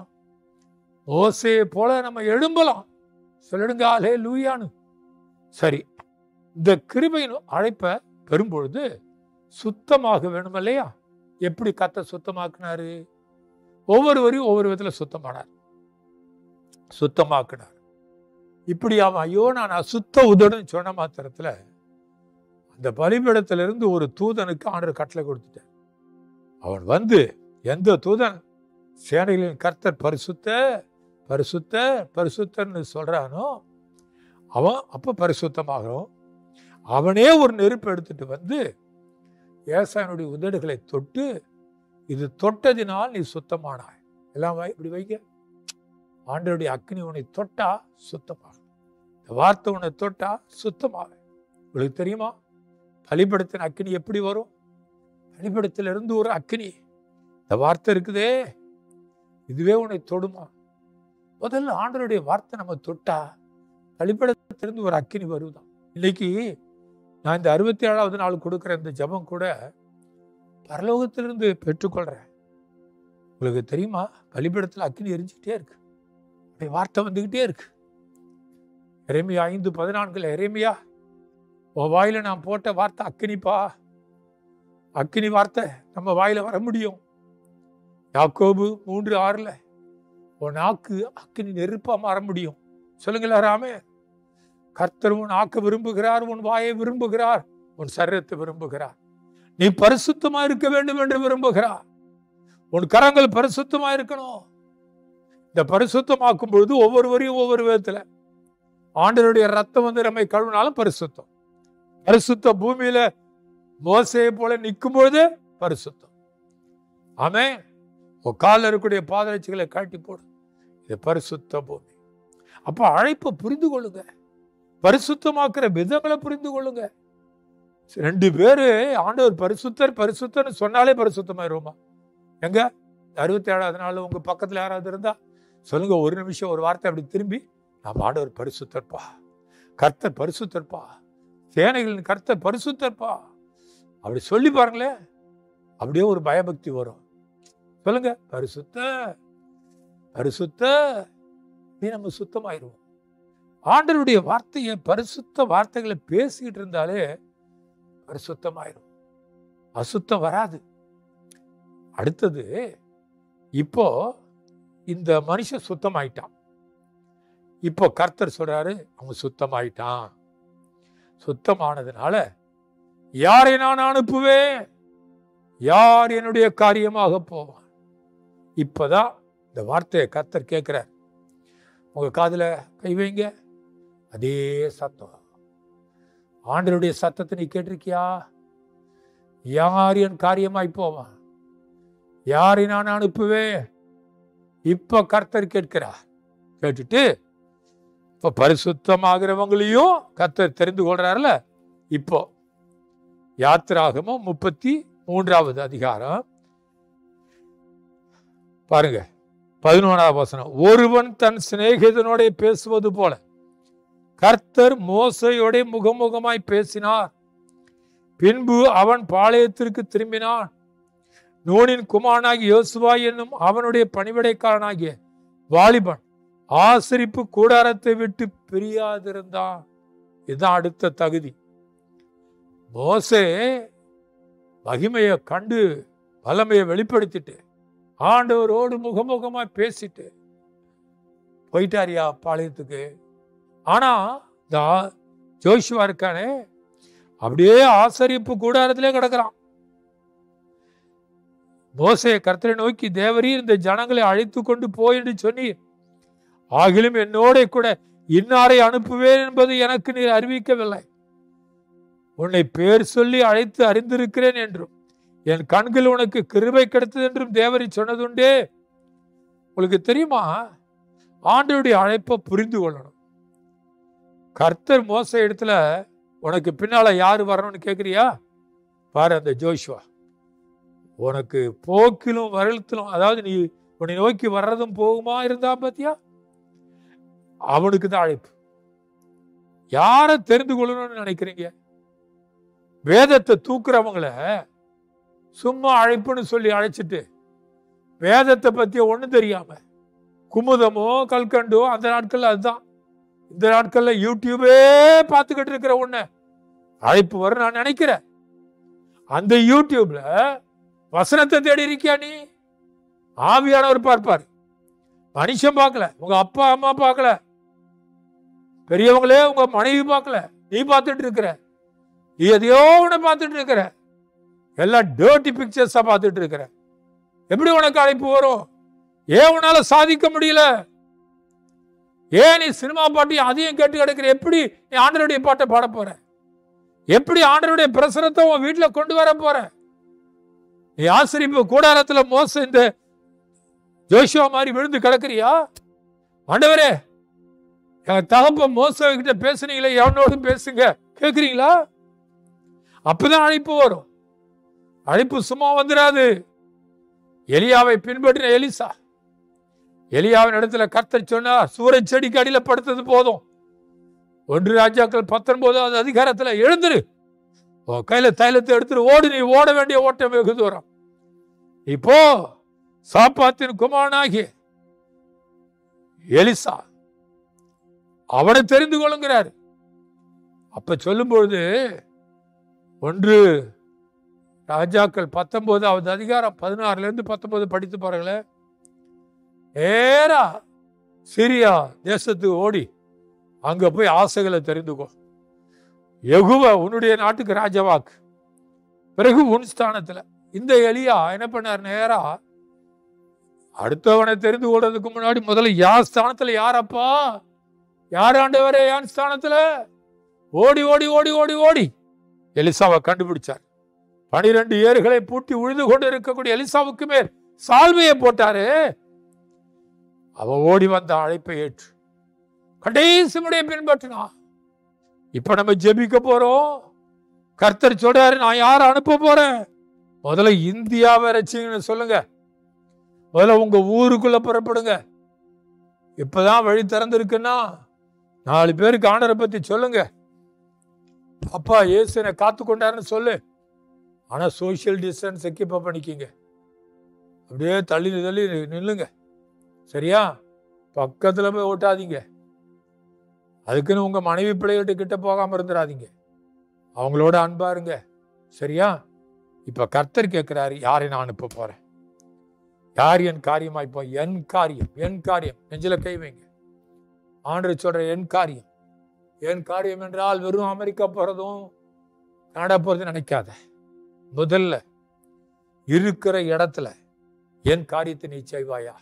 ஓசையை போல நம்ம எழும்பலாம் சொல்லிடுங்க ஆலே லூயான்னு சரி இந்த கிருபையின் அழைப்பை பெறும்பொழுது சுத்தமாக வேணும் இல்லையா எப்படி கத்த சுத்தமாக்குனாரு ஒவ்வொருவரையும் ஒவ்வொரு விதத்தில் சுத்தமானார் சுத்தமாக்குனார் இப்படி அவன் ஐயோ நான் அசுத்த உதடுன்னு சொன்ன மாத்திரத்துல அந்த பலிபீடத்திலிருந்து ஒரு தூதனுக்கு ஆண்டர் கட்டளை கொடுத்துட்டார் அவன் வந்து எந்த தூதன் சேனைகளின் கர்த்தர் பரிசுத்த பரிசுத்த பரிசுத்தன்னு சொல்றானோ அவன் அப்ப பரிசுத்தமாகணும் அவனே ஒரு நெருப்பு எடுத்துட்டு வந்து ஏசாயனுடைய உதடுகளை தொட்டு இது தொட்டதினால் நீ சுத்தமானாய் எல்லாம் வை- இப்படி வைங்க ஆண்டவருடைய அக்னி உன்னை தொட்டா சுத்தமாக இந்த வார்த்தை உன்னை தொட்டா சுத்தமாக உங்களுக்கு தெரியுமா பலிபடத்தின் அக்னி எப்படி வரும் பலிபடத்திலிருந்து ஒரு அக்னி இந்த வார்த்தை இருக்குதே இதுவே உன்னை தொடுமா முதல்ல ஆண்டவருடைய வார்த்தை நம்ம தொட்டா பலிபடத்திலிருந்து ஒரு அக்கினி வருதான் இன்னைக்கு நான் இந்த அறுபத்தி ஏழாவது நாள் கொடுக்குற இந்த ஜெபம் கூட பரலோகத்திலிருந்து பெற்றுக்கொள்றேன் உங்களுக்கு தெரியுமா பலிபீடத்தில் அக்கினி எரிஞ்சுக்கிட்டே இருக்கு அப்படியே வார்த்தை வந்துக்கிட்டே இருக்கு எரேமியா ஐந்து பதினான்குல எரேமியா உன் வாயில நான் போட்ட வார்த்தை அக்கினிப்பா அக்கினி வார்த்தை நம்ம வாயில வர முடியும் யாக்கோபு மூன்று ஆறுல உன் நாக்கு அக்கினி நெருப்பா மாற முடியும் சொல்லுங்களா ராமே கர்த்தர் உன் ஆக்க விரும்புகிறார் உன் வாயை விரும்புகிறார் உன் சரீரத்தை விரும்புகிறார் நீ பரிசுத்தமா இருக்க வேண்டும் என்று விரும்புகிறார் உன் கரங்கள் பரிசுத்தமா இருக்கணும் இந்த பரிசுத்தமாக்கும் பொழுது ஒவ்வொருவரையும் ஒவ்வொரு விதத்துல ஆண்டவருடைய ரத்தம் வந்து நம்மை கழுவினாலும் பரிசுத்தம் பரிசுத்த பூமியில மோசையை போல நிற்கும் பொழுது பரிசுத்தம் ஆமே உன் காலில் இருக்கக்கூடிய பாதரட்சிகளை காட்டி போடு இது பரிசுத்த பூமி அப்ப அழைப்பை புரிந்து கொள்ளுங்க பரிசுத்தமாக்குற விதங்களை புரிந்து கொள்ளுங்க ரெண்டு பேரு ஆண்டவர் பரிசுத்தர் பரிசுத்தர்னு சொன்னாலே பரிசுத்தமாயிருவோமா எங்க அறுபத்தி ஏழாவது நாள் உங்க பக்கத்துல யாராவது இருந்தா சொல்லுங்க ஒரு நிமிஷம் ஒரு வார்த்தை அப்படி திரும்பி நாம் ஆண்டவர் பரிசுத்தர்ப்பா கர்த்தர் பரிசுத்தர்ப்பா சேனைகளின் கர்த்தர் பரிசுத்தர்ப்பா அப்படி சொல்லி பாருங்களேன் அப்படியே ஒரு பயபக்தி வரும் சொல்லுங்க பரிசுத்த பரிசுத்த நீ நம்ம சுத்தமாயிருவோம் ஆண்டவருடைய வார்த்தையை பரிசுத்த வார்த்தைகளை பேசிக்கிட்டு இருந்தாலே பரிசுத்தமாயிரும் அசுத்தம் வராது அடுத்தது இப்போ இந்த மனுஷன் சுத்தமாயிட்டான் இப்போ கர்த்தர் சொல்றாரு அவன் சுத்தமாயிட்டான் சுத்தமானதுனால யாரை நான் அனுப்புவேன் யார் என்னுடைய காரியமாக போவான் இப்பதான் இந்த வார்த்தையை கர்த்தர் கேட்கிறார் உங்க காதுல கை வைங்க அதே சத்தம் ஆண்டருடைய சத்தத்தை நீ கேட்டிருக்கியா யார் என் காரியமாய் போவான் யாரை நான் அனுப்புவேன் இப்ப கர்த்தர் கேட்கிறார் கேட்டுட்டு இப்ப பரிசுத்தமாகிறவங்களையும் கர்த்தர் தெரிந்து கொள்றாருல இப்போ யாத்திராகமும் முப்பத்தி மூன்றாவது அதிகாரம் பாருங்க பதினோராவது வசனம் ஒருவன் தன் சிநேகிதனோட பேசுவது போல கர்த்தர் மோசையோட முகமுகமாய் பேசினார் பின்பு அவன் பாளையத்திற்கு திரும்பினான் நூனின் குமாரனாகிய யோசுவா என்னும் அவனுடைய பணிவிடைக்காரனாகிய வாலிபன் ஆசரிப்பு கூடாரத்தை விட்டு பிரியாதிருந்தான் இதுதான் அடுத்த தகுதி மோசே மகிமையை கண்டு வல்லமையை வெளிப்படுத்திட்டு ஆண்டவரோடு முகமுகமாய் பேசிட்டு போயிட்டாரியா பாளையத்துக்கு ஆனா இந்த ஆ- ஜோஷுவா இருக்கானே அப்படியே ஆசரிப்பு கூடாரத்திலே கிடக்குறான் மோசையை கர்த்தரை நோக்கி தேவரீர் இந்த ஜனங்களை அழைத்து கொண்டு போய் என்று சொன்னீர் ஆகிலும் என்னோட கூட இன்னாரை அனுப்புவேன் என்பது எனக்கு நீர் அறிவிக்கவில்லை உன்னை பேர் சொல்லி அழைத்து அறிந்திருக்கிறேன் என்றும் என் கண்கள் உனக்கு கிருபை கிடைத்தது என்றும் தேவரி சொன்னதுண்டே உங்களுக்கு தெரியுமா ஆண்டவருடைய அழைப்பை புரிந்து கொள்ளணும் கர்த்தர் மோச இடத்துல உனக்கு பின்னால யாரு வரணும்னு கேக்குறியா பாரு அந்த ஜோஷுவா உனக்கு போக்கிலும் வரலத்திலும் அதாவது நீ உன்னை நோக்கி வர்றதும் போகுமா இருந்தா பாத்தியா அவனுக்கு தான் அழைப்பு யாரை தெரிந்து கொள்ளணும்னு நினைக்கிறீங்க வேதத்தை தூக்குறவங்கள சும்மா அழைப்புன்னு சொல்லி அழைச்சிட்டு வேதத்தை பத்தி ஒண்ணும் தெரியாம குமுதமோ கல்கண்டோ அந்த நாட்கள்ல அதுதான் இந்த நாட்கள்ல யூடியூபே பார்த்துக்கிட்டு இருக்கிற ஒண்ணு அழைப்பு வரும் நான் நினைக்கிறேன் அந்த யூடியூப்ல வசனத்தை தேடி இருக்கியா நீ ஆவியானவர் பார்ப்பார் மனுஷன் பார்க்கல உங்க அப்பா அம்மா பார்க்கல பெரியவங்களே உங்க மனைவி பார்க்கல நீ பார்த்துட்டு இருக்கிற நீ எதையோ ஒண்ணு பார்த்துட்டு இருக்கிற எல்லாம் டேர்ட்டி பிக்சர்ஸா பார்த்துட்டு இருக்கிற எப்படி உனக்கு அழைப்பு வரும் ஏன் உன்னால சாதிக்க முடியல ஏன் நீ சினிமா பாட்டையும் அதையும் கேட்டு கிடக்கிற எப்படி நீ ஆண்டருடைய பாட்டை பாட போற எப்படி ஆண்டருடைய பிரசனத்தை உன் வீட்டுல கொண்டு வர போற நீ ஆசிரியப்பு கூடாரத்துல மோச இந்த ஜோஷுவா மாதிரி விழுந்து கிடக்குறியா ஆண்டவரே என் தகப்ப மோச கிட்ட பேசுனீங்களே எவனோடு பேசுங்க கேக்குறீங்களா அப்பதான் அழைப்பு வரும் அழைப்பு சும்மா வந்துடாது எலியாவை பின்பற்றின எலிசா எலியாவின் இடத்துல கர்த்தர் சொன்னார் சூரஜ் செடிக்கு அடியில படுத்தது போதும் ஒன்று ராஜாக்கள் பத்தொன்பதாவது அதிகாரத்துல எழுந்துரு உன் கையில தைலத்தை எடுத்துட்டு ஓடு நீ ஓட வேண்டிய ஓட்டம் வெகு தூரம் இப்போ சாப்பாத்தின் குமாரனாகிய எலிசா அவனை தெரிந்து கொள்ளுங்கிறார் அப்ப சொல்லும் பொழுது ஒன்று ராஜாக்கள் பத்தொன்பதாவது அதிகாரம் பதினாறுல இருந்து பத்தொன்பது படித்து பாருங்களேன் நேரா சிரியா தேசத்துக்கு ஓடி அங்க போய் ஆசைகளை தெரிந்துக்கோ எகுவ உன்னுடைய நாட்டுக்கு ராஜவாக்கு பிறகு உன் ஸ்தானத்துல இந்த எலியா என்ன பண்ணார் நேரா அடுத்தவனை தெரிந்து கொள்றதுக்கு முன்னாடி முதல்ல யார் ஸ்தானத்துல யாரப்பா யார் ஆண்டவரே யார் ஸ்தானத்துல ஓடி ஓடி ஓடி ஓடி ஓடி எலிசாவை கண்டுபிடிச்சார் பனிரெண்டு ஏறுகளை பூட்டி உழுது கொண்டு இருக்கக்கூடிய எலிசாவுக்கு மேல் சால்வையை போட்டாரு அவ ஓடி வந்த அழைப்பை ஏற்று கடைசி முறைய பின்பற்றினான் இப்ப நம்ம ஜெபிக்க போறோம் கர்த்தர் சொல்றாரு நான் யாரை அனுப்ப போறேன் முதல்ல இந்தியாவை ரசிங்கன்னு சொல்லுங்க முதல்ல உங்க ஊருக்குள்ள புறப்படுங்க இப்பதான் வழி திறந்திருக்குன்னா நாலு பேருக்கு ஆண்டரை பத்தி சொல்லுங்க அப்பா இயேசு என்னை காத்து கொண்டாருன்னு சொல்லு ஆனா சோஷியல் டிஸ்டன்ஸ் கீப் பண்ணிக்கிங்க அப்படியே தள்ளி தள்ளி நில்லுங்க சரியா பக்கத்துல போய் ஓட்டாதீங்க அதுக்குன்னு உங்க மனைவி பிள்ளைகிட்ட கிட்ட போகாம இருந்துடாதீங்க அவங்களோட அன்பா இருங்க சரியா இப்ப கர்த்தர் கேட்கிறாரு யாரை நான் அனுப்ப போறேன் யார் என் காரியமா இப்போ என் காரியம் என் காரியம் நெஞ்சில கை வைங்க ஆண்டு சொல்ற என் காரியம் என் காரியம் என்றால் வெறும் அமெரிக்கா போறதும் கனடா போறதும் நினைக்காத முதல்ல இருக்கிற இடத்துல என் காரியத்தை நீ செய்வாயா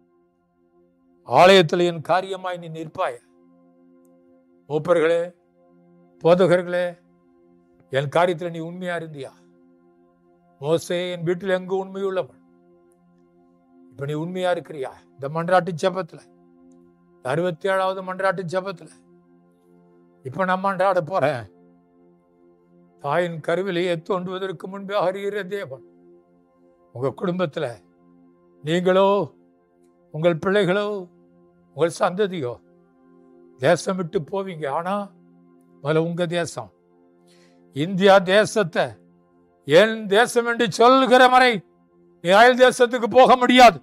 ஆலயத்தில் என் காரியமாய் நீ நிற்பாயா மூப்பர்களே போதகர்களே என் காரியத்தில் நீ உண்மையா இருந்தியா மோசே என் வீட்டில் எங்கு உண்மையுள்ளவன் இப்ப நீ உண்மையா இருக்கிறியா இந்த மன்றாட்டு ஜபத்துல அறுபத்தி ஏழாவது மன்றாட்டு ஜபத்துல இப்ப நான் மன்றாட போறேன் தாயின் கருவிலேயே தோன்றுவதற்கு முன்பே அறிகிற தேவன் உங்க குடும்பத்துல நீங்களோ உங்கள் பிள்ளைகளோ உங்கள் சந்ததியோ தேசம் விட்டு போவீங்க ஆனா முதல்ல உங்க தேசம் இந்தியா தேசத்தை என் தேசம் என்று சொல்கிற வரை நீ அயல் தேசத்துக்கு போக முடியாது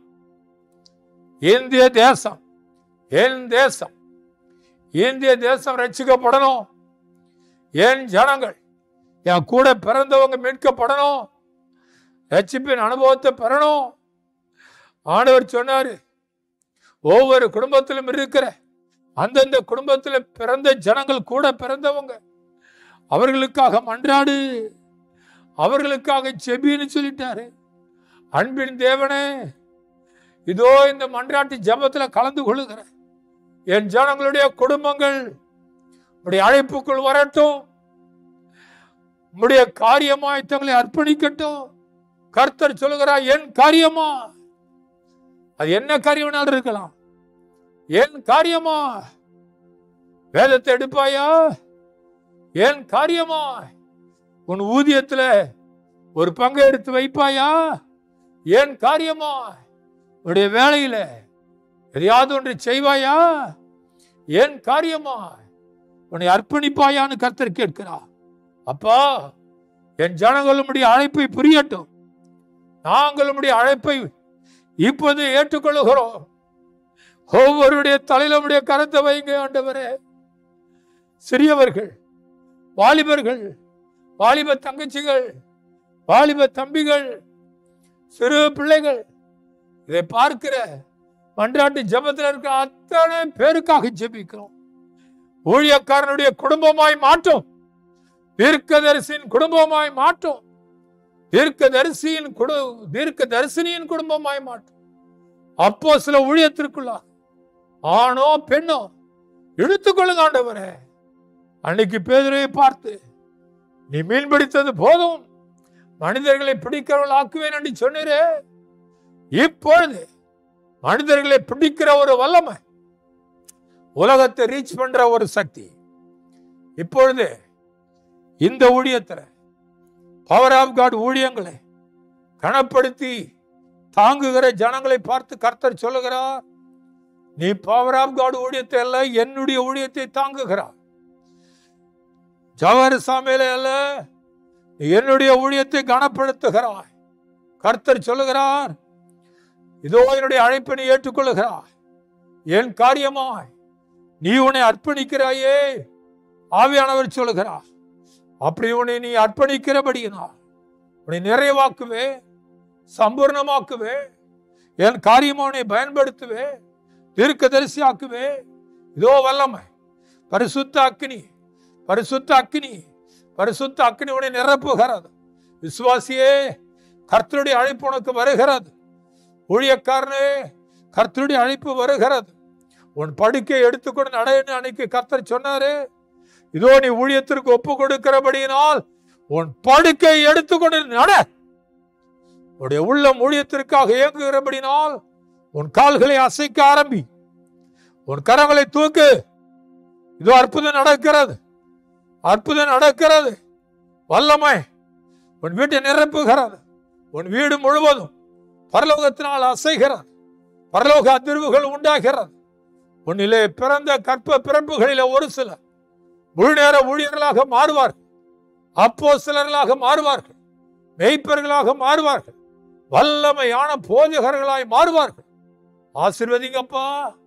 இந்திய தேசம் என் தேசம் இந்திய தேசம் ரட்சிக்கப்படணும் என் ஜனங்கள் என் கூட பிறந்தவங்க மீட்கப்படணும் ரட்சிப்பின் அனுபவத்தை பெறணும் ஆண்டவர் சொன்னாரு ஒவ்வொரு குடும்பத்திலும் இருக்கிற அந்தந்த குடும்பத்தில் பிறந்த ஜனங்கள் கூட பிறந்தவங்க அவர்களுக்காக மன்றாடு அவர்களுக்காக செபின்னு சொல்லிட்டாரு அன்பின் தேவனே இதோ இந்த மன்றாட்டு ஜபத்துல கலந்து கொள்ளுகிற என் ஜனங்களுடைய குடும்பங்கள் உடைய அழைப்புக்குள் வரட்டும் உம்முடைய காரியமாய் தங்களை அர்ப்பணிக்கட்டும் கர்த்தர் சொல்லுகிறார் என் காரியமா அது என்ன காரியம் வேணாலும் இருக்கலாம் என் காரியமா வேதத்தை எடுப்பாயா என் காரியமா உன் ஊதியத்துல ஒரு பங்கை எடுத்து வைப்பாயா என் காரியமா உன்னுடைய வேலையில எதையாவது ஒன்று செய்வாயா என் காரியமா உன்னை அர்ப்பணிப்பாயான்னு கர்த்தர் கேட்கிறார் அப்பா என் ஜனங்கள் உம்முடைய அழைப்பை புரியட்டும் நாங்கள் உம்முடைய அழைப்பை இப்போது ஏற்றுக்கொள்ளுகிறோம் ஒவ்வொருடைய தலையில உம்முடைய கரத்தை வைங்க ஆண்டவரே சிறியவர்கள் வாலிபர்கள் வாலிப தங்கச்சிகள் வாலிப தம்பிகள் சிறு பிள்ளைகள் இதை பார்க்கிற மன்றாட்டு ஜெபத்தில் இருக்கிற அத்தனை பேருக்காக ஜெபிக்கிறோம் ஊழியக்காரனுடைய குடும்பமாய் மாற்றும் தீர்க்கதரிசியின் குடும்பமாய் மாற்றும் தீர்க்கதரிசியின் குடு தீர்க்க தரிசனியின் குடும்பமாய் மாற்றும் அப்போ சில ஊழியத்திற்குள்ளா ஆணோ பெண்ணோ இழுத்துக்கொள்ளுங்க ஆண்டவரே அன்னைக்கு பேதுரையை பார்த்து நீ மீன் பிடித்தது போதும் மனிதர்களை பிடிக்கிறவள் ஆக்குவேன் என்று சொன்னீரே இப்பொழுது மனிதர்களை பிடிக்கிற ஒரு வல்லமை உலகத்தை ரீச் பண்ற ஒரு சக்தி இப்பொழுது இந்த ஊழியத்துல பவர் ஆஃப் காட் ஊழியங்களை கனப்படுத்தி தாங்குகிற ஜனங்களை பார்த்து கர்த்தர் சொல்லுகிறார் நீ பவர் ஆஃப் காட் ஊழியத்தை அல்ல என்னுடைய ஊழியத்தை தாங்குகிறார் ஜவஹர் சாமியில அல்ல நீ என்னுடைய ஊழியத்தை கனப்படுத்துகிறாய் கர்த்தர் சொல்லுகிறார் இதோ என்னுடைய அழைப்பை நீ ஏற்றுக்கொள்ளுகிறாய் என் காரியமாய் நீ உன்னை அர்ப்பணிக்கிறாயே ஆவியானவர் சொல்லுகிறார் அப்படி உன்னை நீ அர்ப்பணிக்கிறபடியினா உன்னை நிறைவாக்குவே சம்பூர்ணமாக்குவே என் காரியமா உன்னை பயன்படுத்துவே தீர்க்கதரிசி ஆக்குவே இதோ வல்லமை பரிசுத்த அக்கினி பரிசுத்த அக்கினி பரிசுத்த அக்கினி உன்னை நிரப்புகிறது விசுவாசியே கர்த்தருடைய அழைப்பு உனக்கு வருகிறது ஊழியக்காரனே கர்த்தருடைய அழைப்பு வருகிறது உன் படுக்கை எடுத்துக்கொண்டு நடைன்னு அன்னைக்கு கர்த்தர் சொன்னாரு இதோ நீ ஊழியத்திற்கு ஒப்பு கொடுக்கிறபடியினால் உன் படுக்கை எடுத்துக்கொண்டு நட உடைய உள்ளம் ஊழியத்திற்காக இயங்குகிறபடினால் உன் கால்களை அசைக்க ஆரம்பி உன் கரங்களை தூக்கு இதோ அற்புதம் நடக்கிறது அற்புதம் நடக்கிறது வல்லமை உன் வீட்டை நிரப்புகிறது உன் வீடு முழுவதும் பரலோகத்தினால் அசைகிறது பரலோக அதிர்வுகள் உண்டாகிறது உன்னிலே பிறந்த கற்ப பிறப்புகளிலே ஒரு சிலர் முழு நேர ஊழியர்களாக மாறுவார்கள் அப்போ சிலர்களாக மாறுவார்கள் மெய்ப்பர்களாக மாறுவார்கள் வல்லமையான போதகர்களாய் மாறுவார்கள் ஆசிர்வதிங்கப்பா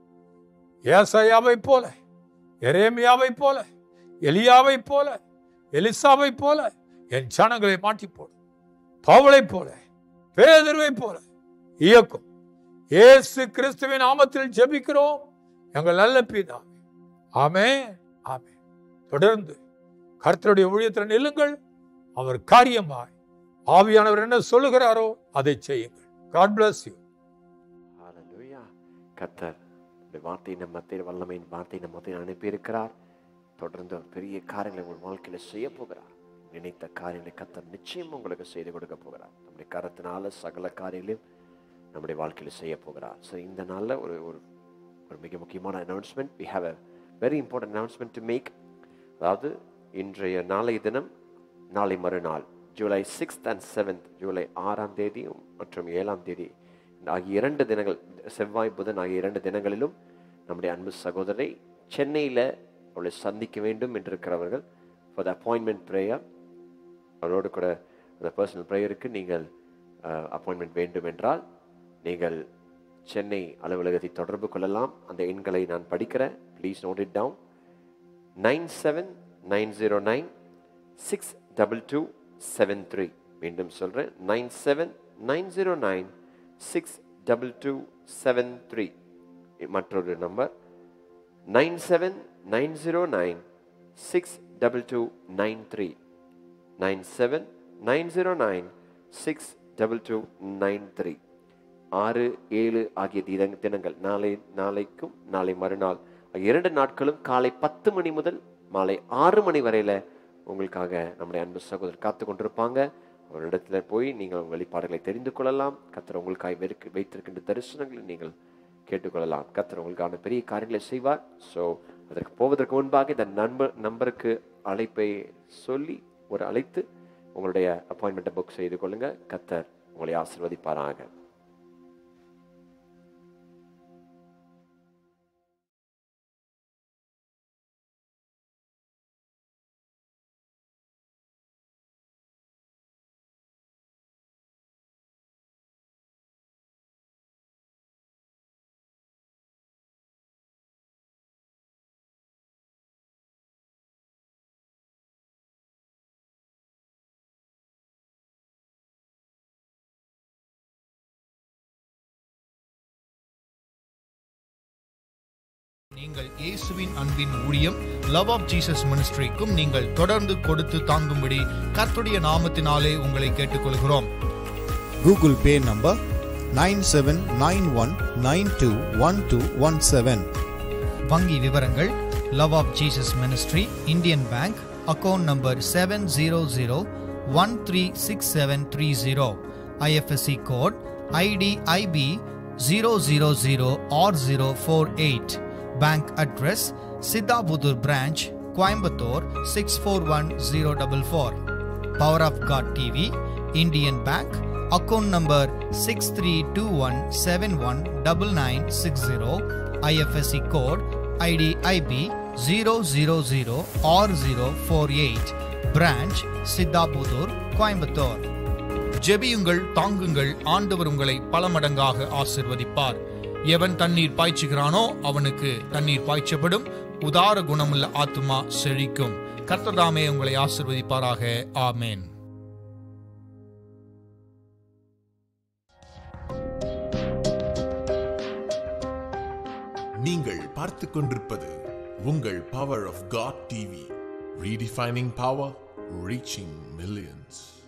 ஏசையாவை போல எரேமியாவை போல எலியாவை போல எலிசாவை போல என் ஜனங்களை மாட்டி போடு பவுளை போல பேதர்வை போல இயக்கும் இயேசு கிறிஸ்துவின் நாமத்தில் ஜெபிக்கிறோம் எங்கள் நல்ல பிதாவே ஆமே ஆமே தொடர்ந்து கர்த்தருடைய ஊழியத்தில் நில்லுங்கள் அவர் காரியமாய் ஆவியானவர் என்ன சொல்லுகிறாரோ அதை செய்யுங்கள் காட் பிளஸ் யூ ஹalleluya கர்த்தர் இந்த வார்த்தை நம்ம மத்தியில் வல்லமையின் வார்த்தை நம்ம மத்தியில் அனுப்பியிருக்கிறார் தொடர்ந்து அவர் பெரிய காரியங்களை உங்கள் வாழ்க்கையில செய்ய போகிறார் நினைத்த காரியங்களை கர்த்தர் நிச்சயம் உங்களுக்கு செய்து கொடுக்க போகிறார் நம்முடைய கரத்தினால சகல காரியங்களையும் நம்முடைய வாழ்க்கையில செய்ய போகிறார் ஸோ இந்த நாளில் ஒரு ஒரு ஒரு மிக முக்கியமான announcement we have a very important announcement to make அதாவது இன்றைய நாளை தினம் நாளை மறுநாள் ஜூலை சிக்ஸ்த் அண்ட் செவன்த் ஜூலை ஆறாம் தேதியும் மற்றும் ஏழாம் தேதி ஆகிய இரண்டு தினங்கள் செவ்வாய் புதன் ஆகிய இரண்டு தினங்களிலும் நம்முடைய அன்பு சகோதரை சென்னையில் அவளை சந்திக்க வேண்டும் என்று இருக்கிறவர்கள் ஃபார் த அப்பாயின்மெண்ட் ப்ரேயர் அவரோடு கூட அந்த பர்சனல் ப்ரேயருக்கு நீங்கள் அப்பாயின்மெண்ட் வேண்டும் என்றால் நீங்கள் சென்னை அலுவலகத்தை தொடர்பு கொள்ளலாம் அந்த எண்களை நான் படிக்கிறேன் please note it down nine seven nine zero nine six double two seven three மீண்டும் சொல்கிறேன் nine seven nine zero nine six double two seven three மற்றொரு number nine seven nine zero nine six double two nine three nine seven nine zero nine six double two nine three ஆறு ஏழு ஆகிய தின- தினங்கள் நாளை நாளைக்கும் நாளை மறுநாள் இரண்டு நாட்களும் காலை பத்து மணி முதல் மாலை ஆறு மணி வரையில உங்களுக்காக நம்முடைய அன்பு சகோதரர் காத்து கொண்டிருப்பாங்க அவரிடத்துல போய் நீங்கள் உங்கள் வெளிப்பாடுகளை தெரிந்து கொள்ளலாம் கத்தர் உங்களுக்காக வெறுக்கு வைத்திருக்கின்ற தரிசனங்களை நீங்கள் கேட்டுக்கொள்ளலாம் கத்தர் உங்களுக்கான பெரிய காரியங்களை செய்வார் ஸோ அதற்கு போவதற்கு முன்பாக இந்த நண்பர் நம்பருக்கு அழைப்பை சொல்லி ஒரு அழைத்து உங்களுடைய அப்பாயின்மெண்ட்டை புக் செய்து கொள்ளுங்க கத்தர் உங்களை ஆசிர்வதிப்பாராக நீங்கள் இயேசுவின் அன்பின் ஊழியம் லவ் ஆஃப் ஜீசஸ் மினிஸ்ட்ரிக்கும் நீங்கள் தொடர்ந்து கொடுத்து தாங்கும்படி கர்த்தருடைய நாமத்தினாலே உங்களை கேட்டுக்கொள்கிறோம் Google Pay number 9791921217. வங்கி விவரங்கள் love of Jesus ministry Indian bank account number seven zero zero one three six seven three zero IFSC code IDIB zero zero zero R zero four eight bank address Siddhapudur branch Coimbatore six four one zero double four power of God TV Indian bank account number six three two one seven one double nine six zero IFSC code IDIB zero zero zero R zero four eight branch Siddhapudur Coimbatore ஜெபியுங்கள் தாங்குங்கள் ஆண்டவர் உங்களை பல மடங்காக ஆசிர்வதிப்பார் எவன் தண்ணீர் பாய்ச்சுகிறானோ அவனுக்கு தண்ணீர் பாய்ச்சப்படும் உதார குணமுள்ள ஆத்துமா செழிக்கும் கர்த்ததாமே உங்களை ஆசிர்வதிப்பாராக ஆமேன் நீங்கள் பார்த்து கொண்டிருப்பது உங்கள் power of God TV redefining power reaching millions